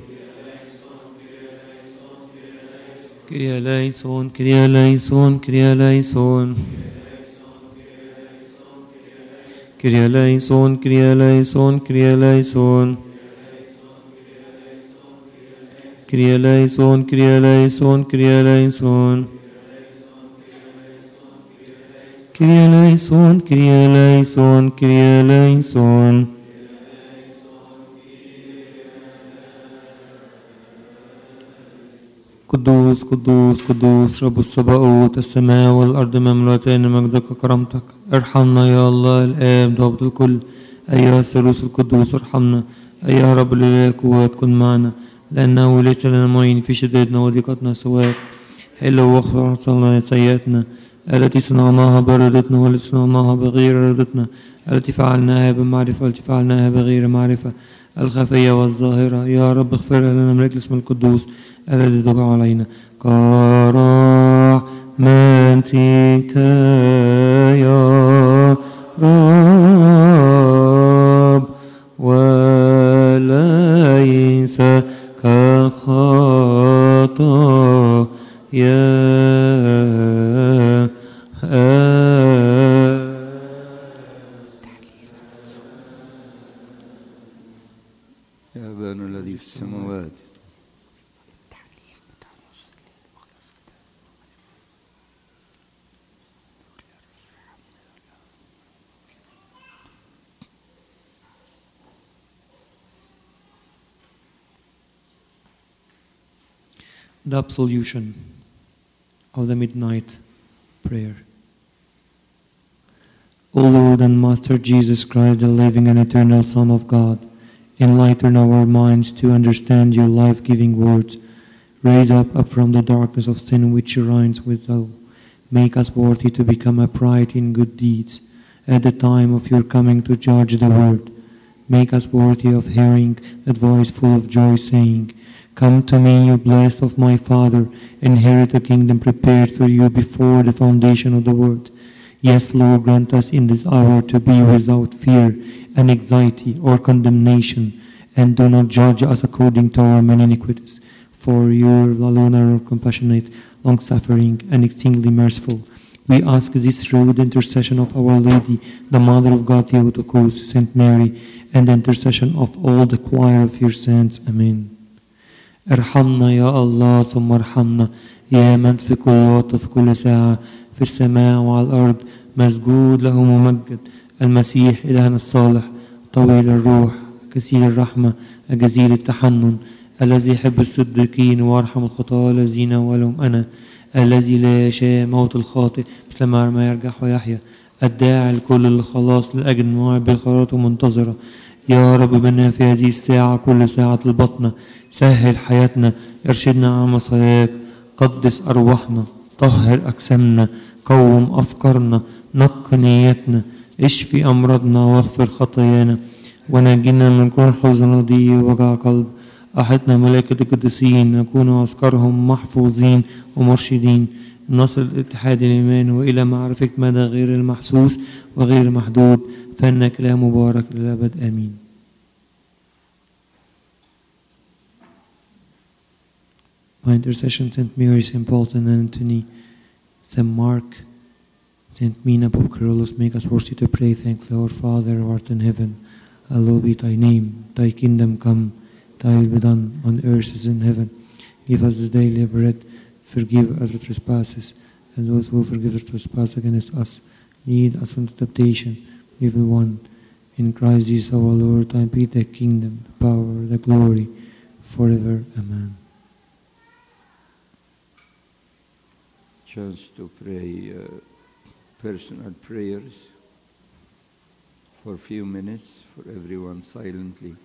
Kyrie eleison, Kyrie eleison, Kyrie eleison. Kyrie eleison, Kyrie eleison, Kyrie eleison. Kyrie eleison, Kyrie eleison, Kyrie eleison. Kyrie eleison, Kyrie eleison, Kyrie eleison. قدوس قدوس قدوس رب السباوت السماء والأرض مملوءتان مجدك وكرامتك ارحمنا يا الله الآب ضابط الكل أيها الثالوث القدوس ارحمنا أيها رب الإله القوات كن معنا لأنه ليس لنا معين في شدتنا وضيقتنا سواك حل واغفر صلنا سيئاتنا التي صنعناها بردتنا والتي صنعناها بغير ردتنا التي فعلناها بمعرفة والتي فعلناها بغير معرفة الخفية والظاهرة يا رب اغفر لنا من اسم القدوس الذي دعا علينا كرامتك يا رب وليس كخطا يا يا أبانا الذي في السماوات the absolution of the midnight prayer. O Lord and Master Jesus Christ, the living and eternal Son of God, enlighten our minds to understand your life giving words. Raise up, up from the darkness of sin which reigns with all. Make us worthy to become upright in good deeds at the time of your coming to judge the world. Make us worthy of hearing that voice full of joy saying, Come to me, you blessed of my Father, inherit a kingdom prepared for you before the foundation of the world. Yes, Lord, grant us in this hour to be without fear and anxiety or condemnation, and do not judge us according to our many iniquities. For you alone are compassionate, long-suffering, and exceedingly merciful. We ask this through the intercession of Our Lady, the Mother of God, Theotokos, Saint Mary, and the intercession of all the choir of your saints. Amen. ارحمنا يا الله ثم ارحمنا يا من في كل وقت في كل ساعة في السماء وعلى الأرض مسجود له ممجد المسيح إلهنا الصالح طويل الروح كثير الرحمة الجزيل التحنن الذي يحب الصديقين ويرحم الخطاة الذين ولهم أنا الذي لا يشاء موت الخاطئ مثل ما يرجح ويحيى الداعي لكل الخلاص لأجل موعد بالخيرات منتظرة يا رب بنا في هذه الساعة كل ساعة البطنة سهل حياتنا ارشدنا على مصاياك قدس أرواحنا طهر أجسامنا قوم أفكارنا نق نيتنا اشفي أمراضنا واغفر خطايانا ونجنا من كل حزن ضيق ووجع قلب أحطنا ملائكة القديسين نكون عسكرهم محفوظين ومرشدين نصل اتحاد الإيمان وإلى معرفة مدى غير المحسوس وغير المحدود فإنك لا مبارك للأبد آمين My intercession, Saint Mary, Saint Paul, Saint Anthony, Saint Mark, Saint Mina, Pope Carolus, make us worthy to pray, thankfully, Our Father who art in heaven, hallowed be thy name, thy kingdom come, thy will be done on earth as in heaven. Give us this daily bread, forgive us our trespasses, and those who forgive our trespass against us. Lead us into temptation, evil one. In Christ Jesus our Lord, thine be the kingdom, the power, the glory, forever. Amen. chance to pray uh, personal prayers for a few minutes for everyone silently.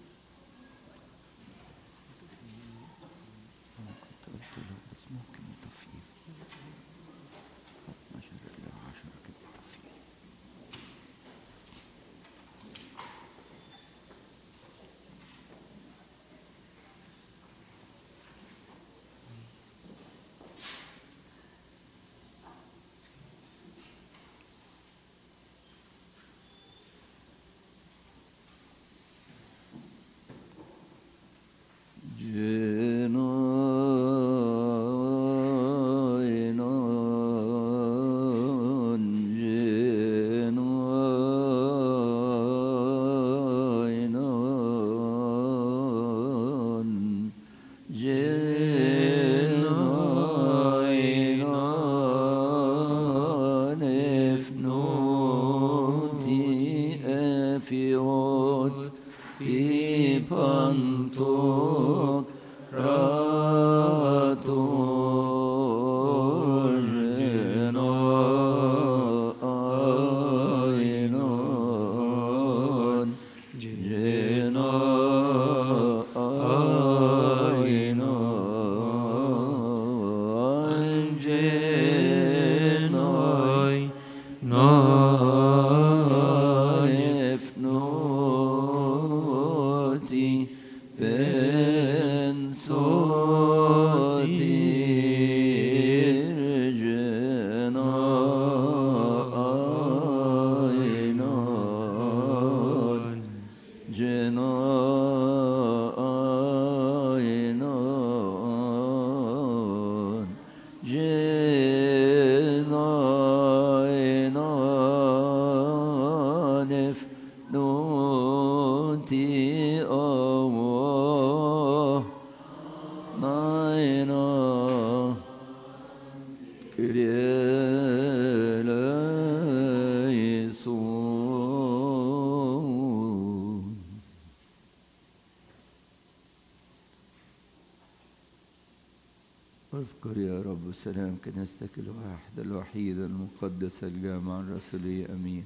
اذكر يا رب سلام كنيستك الواحدة الوحيدة المقدسة الجامعة الرسولية أمين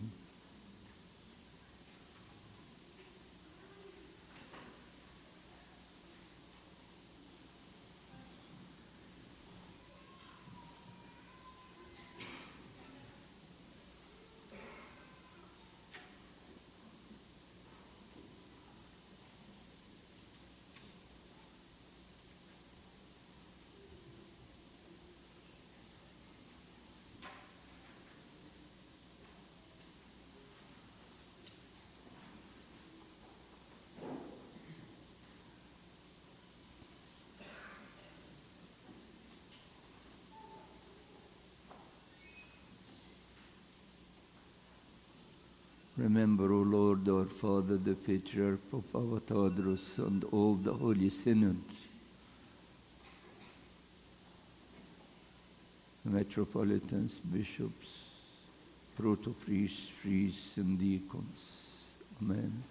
Remember, O Lord, our Father, the Patriarch of our Tadros, and all the Holy Synod, metropolitans, bishops, proto-priests, priests, and deacons. Amen.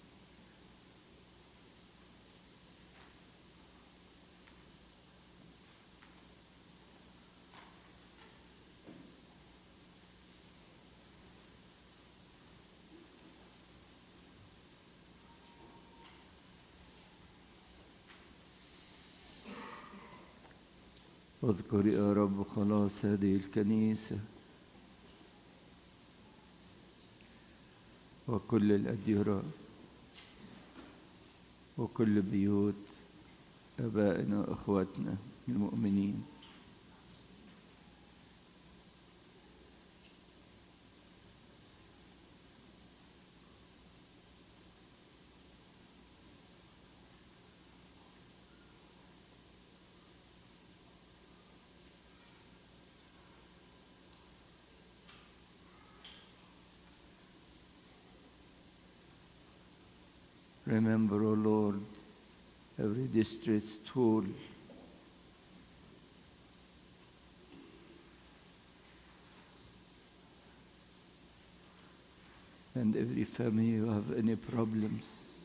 اذكر يا رب خلاص هذه الكنيسة وكل الأديرة وكل بيوت أبائنا وأخواتنا المؤمنين Remember, O Lord, every distress tool and every family who have any problems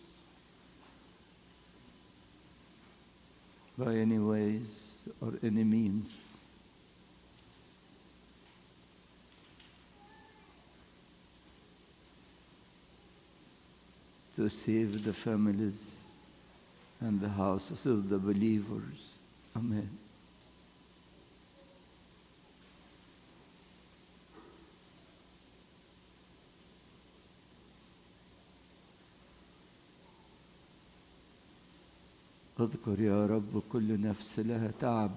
by any ways or any means. to save the families and the houses of the believers. Amen. اذكر يا رب كل نفس لها تعب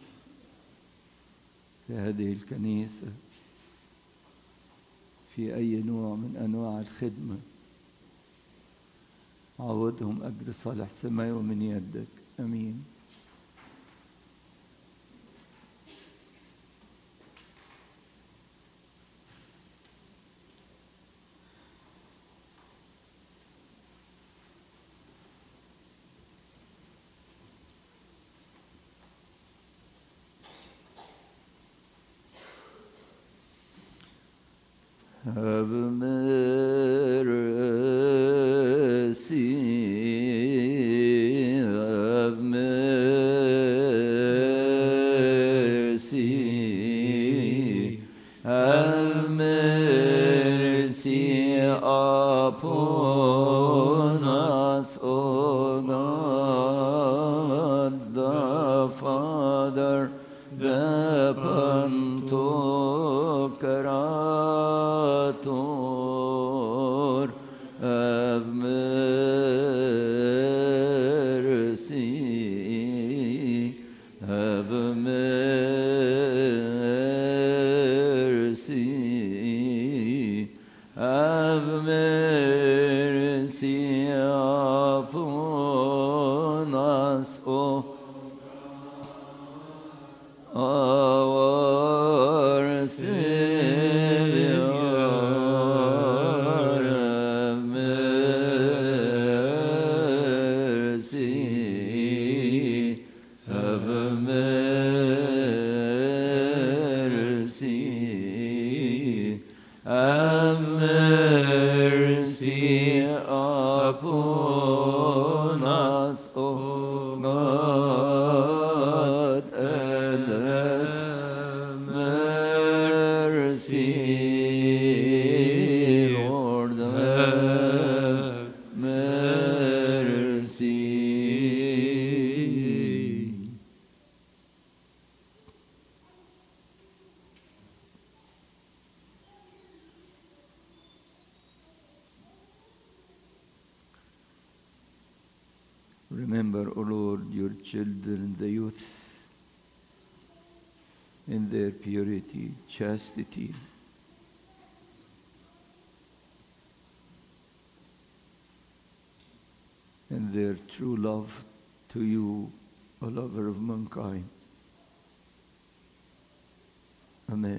في هذه الكنيسة في أي نوع من أنواع الخدمة عوضهم أجر صالح سماي ومن يدك أمين Have mercy, have mercy, have mercy upon us, O God, the Father, the Pantocrator, have mercy, have mercy, have mercy upon us, O our Savior, have mercy, have mercy, have mercy upon us, O God, and have mercy, Lord, have mercy. Remember, O Lord, your children, the youth, in their purity, chastity, and their true love to you, O lover of mankind. Amen.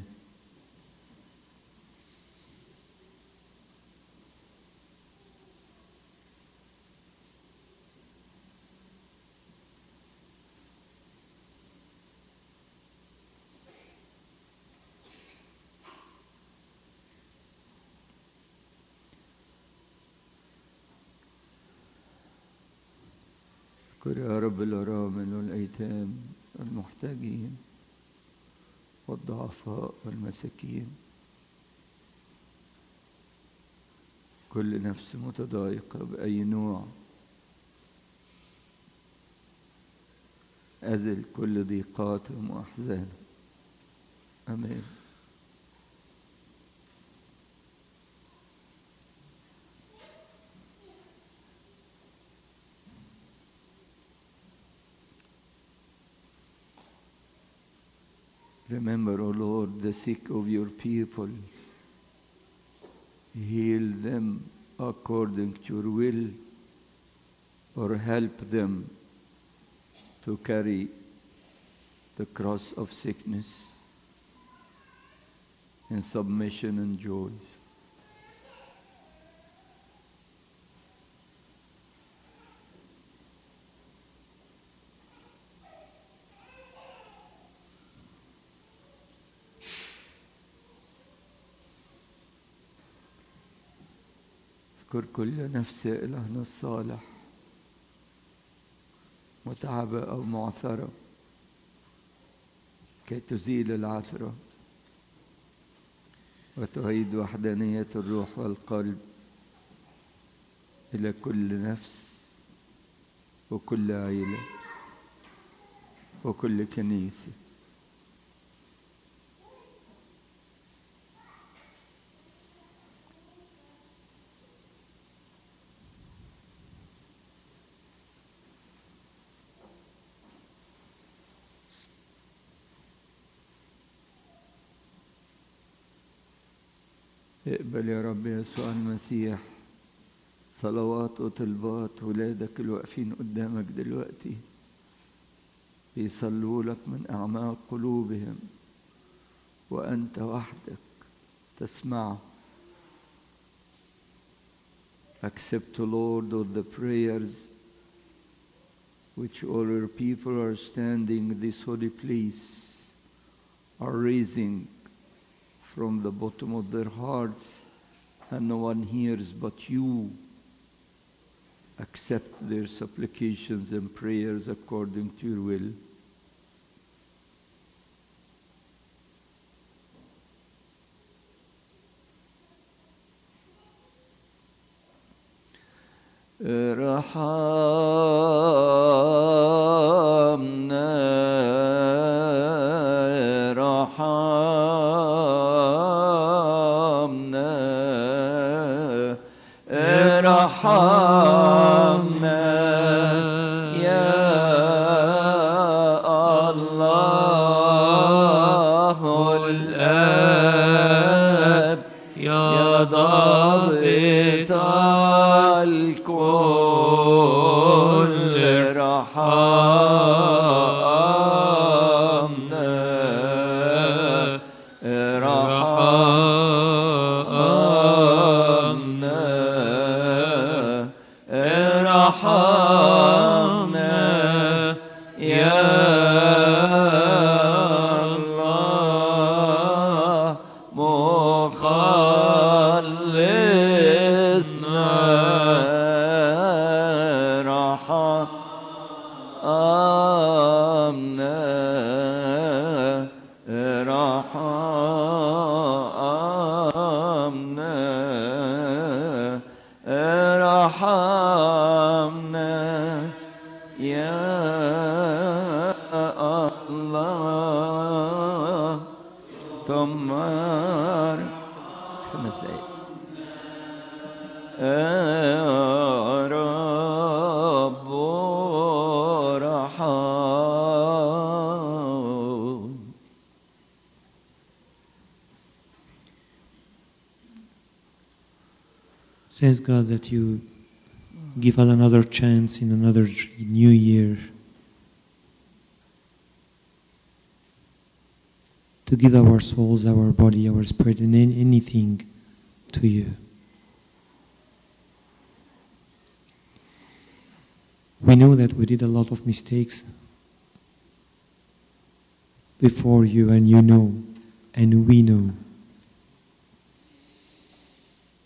اذكر يا رب الأرامل والأيتام المحتاجين والضعفاء والمساكين كل نفس متضايقة بأي نوع أزل كل ضيقاتهم وأحزانهم آمين Remember, O Lord, the sick of your people. Heal them according to your will, or help them to carry the cross of sickness in submission and joy. اذكر كل نفس يا إلهنا الصالح متعبة أو معثرة كي تزيل العثرة وتعيد وحدانية الروح والقلب إلى كل نفس وكل عيلة وكل كنيسة اقبل يا رب يسوع المسيح صلوات وطلبات ولادك الواقفين قدامك دلوقتي بيصلوا لك من أعماق قلوبهم وأنت وحدك تسمع Accept, O Lord, of the prayers which all your people are standing in this holy place are raising from the bottom of their hearts, and no one hears but you. Accept their supplications and prayers according to your will. ارحمنا ارحمنا ارحمنا يا الله الآب يا ضابط الكل ارحمنا ارحمنا ارحمنا يا الله مخلصنا رحمنا رحمنا رحمنا يا الله ثم خمس دقائق يا رب ارحم Says God that you give us another chance in another new year to give our souls, our body, our spirit, and an- anything to you. We know that we did a lot of mistakes before you, and you know, and we know.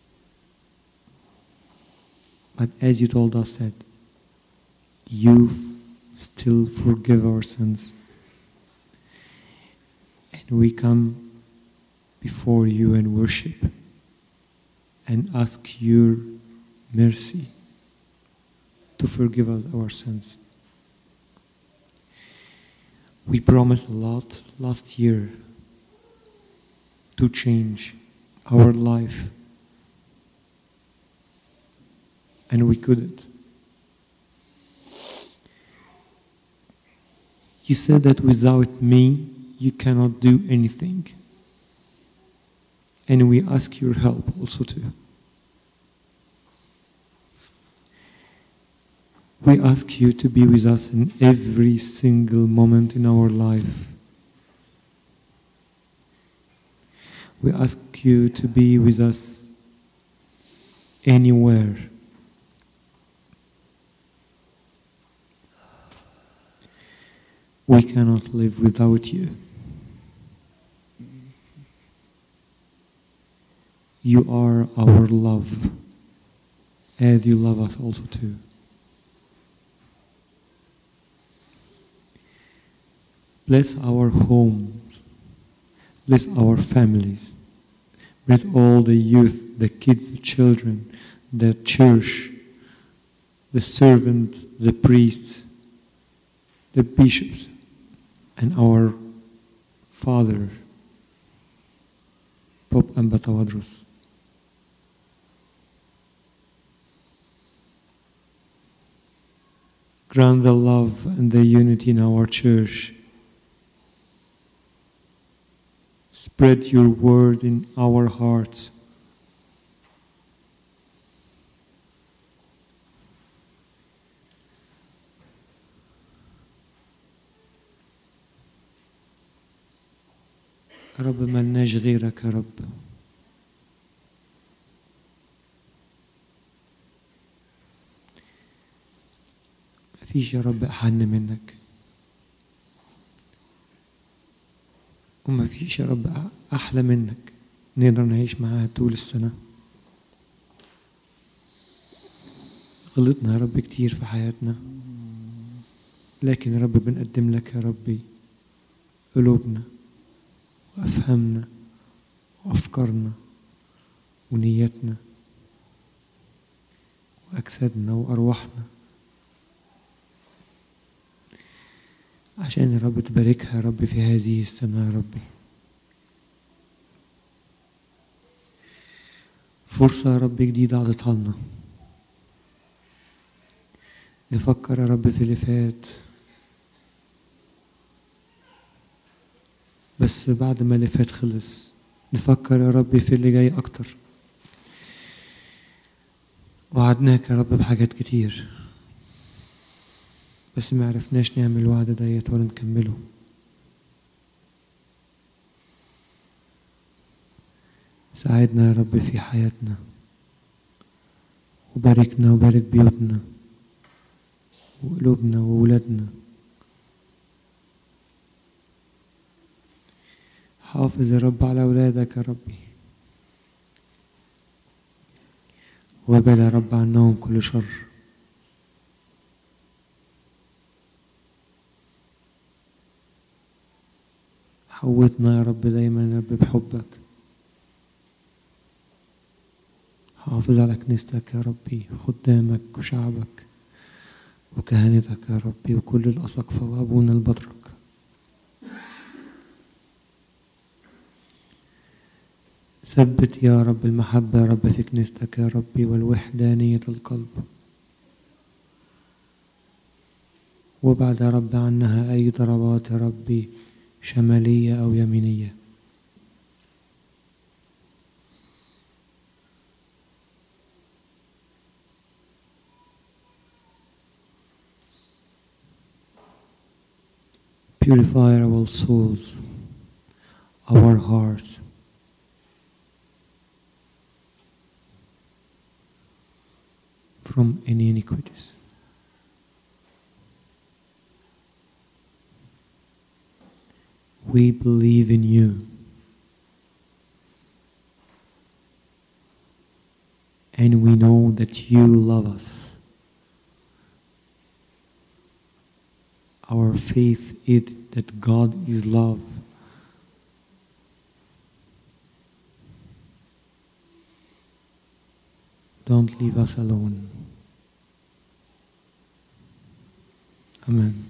But as you told us that you still forgive our sins. And we come before you and worship and ask your mercy to forgive us our sins. We promised a lot last year to change our life, and we couldn't. You said that without me, you cannot do anything. And we ask your help also too. We ask you to be with us in every single moment in our life. We ask you to be with us anywhere. We cannot live without you. You are our love, as you love us also too. Bless our homes, bless our families, bless all the youth, the kids, the children, the church, the servants, the priests, the bishops, and our Father, Pope Ambatawadros. Grant the love and the unity in our church. Spread your word in our hearts. رب ملناش غيرك يا رب مفيش يا رب أحن منك ومفيش يا رب أ- أحلى منك نقدر نعيش معاها طول السنة غلطنا يا رب كتير في حياتنا لكن يا رب بنقدم لك يا ربي قلوبنا وأفهامنا وأفكارنا ونياتنا وأجسادنا وأرواحنا عشان يا رب تباركها يا رب في هذه السنة يا ربي فرصة يا رب جديدة عطتها لنا نفكر يا رب في اللي فات بس بعد ما اللي فات خلص نفكر يا رب في اللي جاي أكتر وعدناك يا رب بحاجات كتير بس ما عرفناش نعمل الوعد ديت ولا نكمله ساعدنا يا رب في حياتنا وباركنا وبارك بيوتنا وقلوبنا وولادنا حافظ يا رب على أولادك يا ربي وابعد يا رب عنهم كل شر حوطنا يا رب دايما يا رب بحبك حافظ على كنيستك يا ربي خدامك وشعبك وكهنتك يا ربي وكل الأساقفة وأبونا البطرك ثبت يا رب المحبة يا رب في كنيستك يا ربي والوحدانية القلب وابعد يا رب عنها أي ضربات يا ربي شمالية أو يمينية Purify our souls, our hearts. From any iniquities. We believe in you. And we know that you love us. our faith is that God is love. Don't leave us alone. Amen.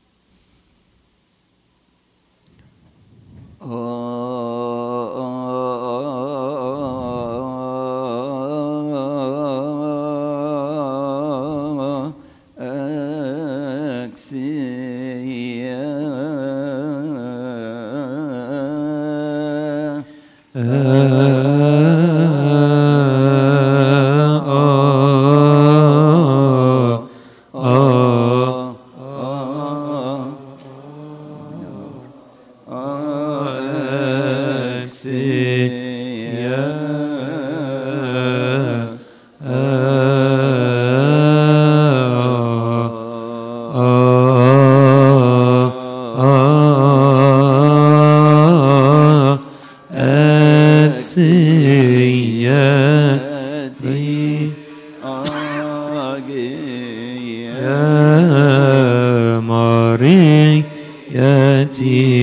يا مريم ياتي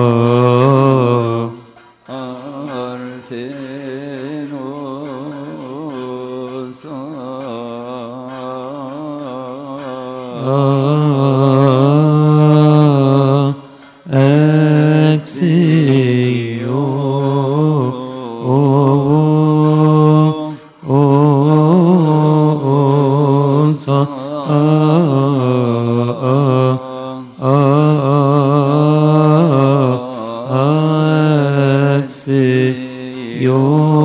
با Axio. Oh, oh, oh, sa, ah, ah, ah, ah, Axio.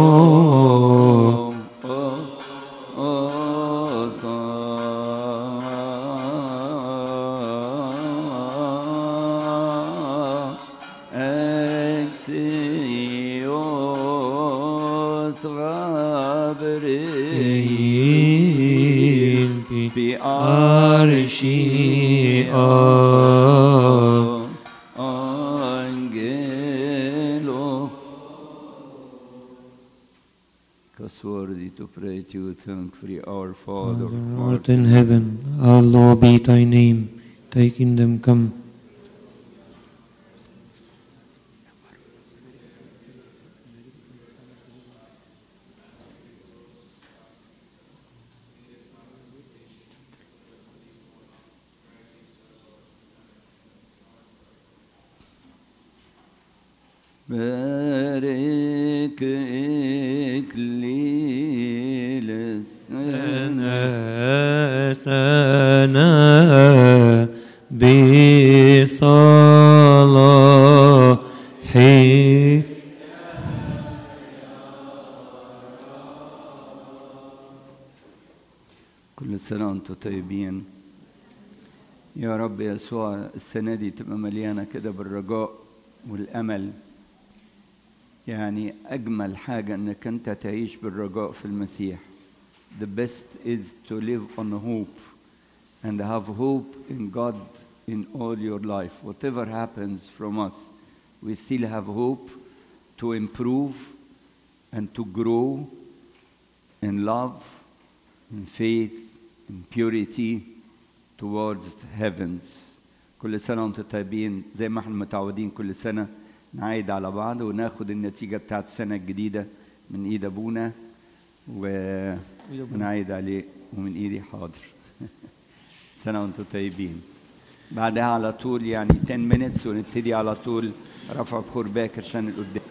Arshi Angelo. Because worthy to pray to you, thankfully, our Father, Father, who art in heaven, hallowed be thy name. Thy kingdom come. بارك إكليل السنة سنا بصلاحي كل سنة وانتم طيبين يا رب يسوع السنة دي تبقى مليانة كده بالرجاء والأمل يعني أجمل حاجة إنك أنت تعيش بالرجاء في المسيح The best is to live on hope and have hope in God in all your life. Whatever happens from us, we still have hope to improve and to grow in love, in faith, in purity towards heavens. كل سنة وانتم طيبين زي ما احنا متعودين كل سنة نعيد على بعض وناخد النتيجة بتاعت السنة الجديدة من ايد ابونا و- ونعيد عليه ومن ايدي حاضر سنة وانتم طيبين بعدها على طول يعني 10 minutes ونبتدي على طول رفع بخور باكر عشان القدام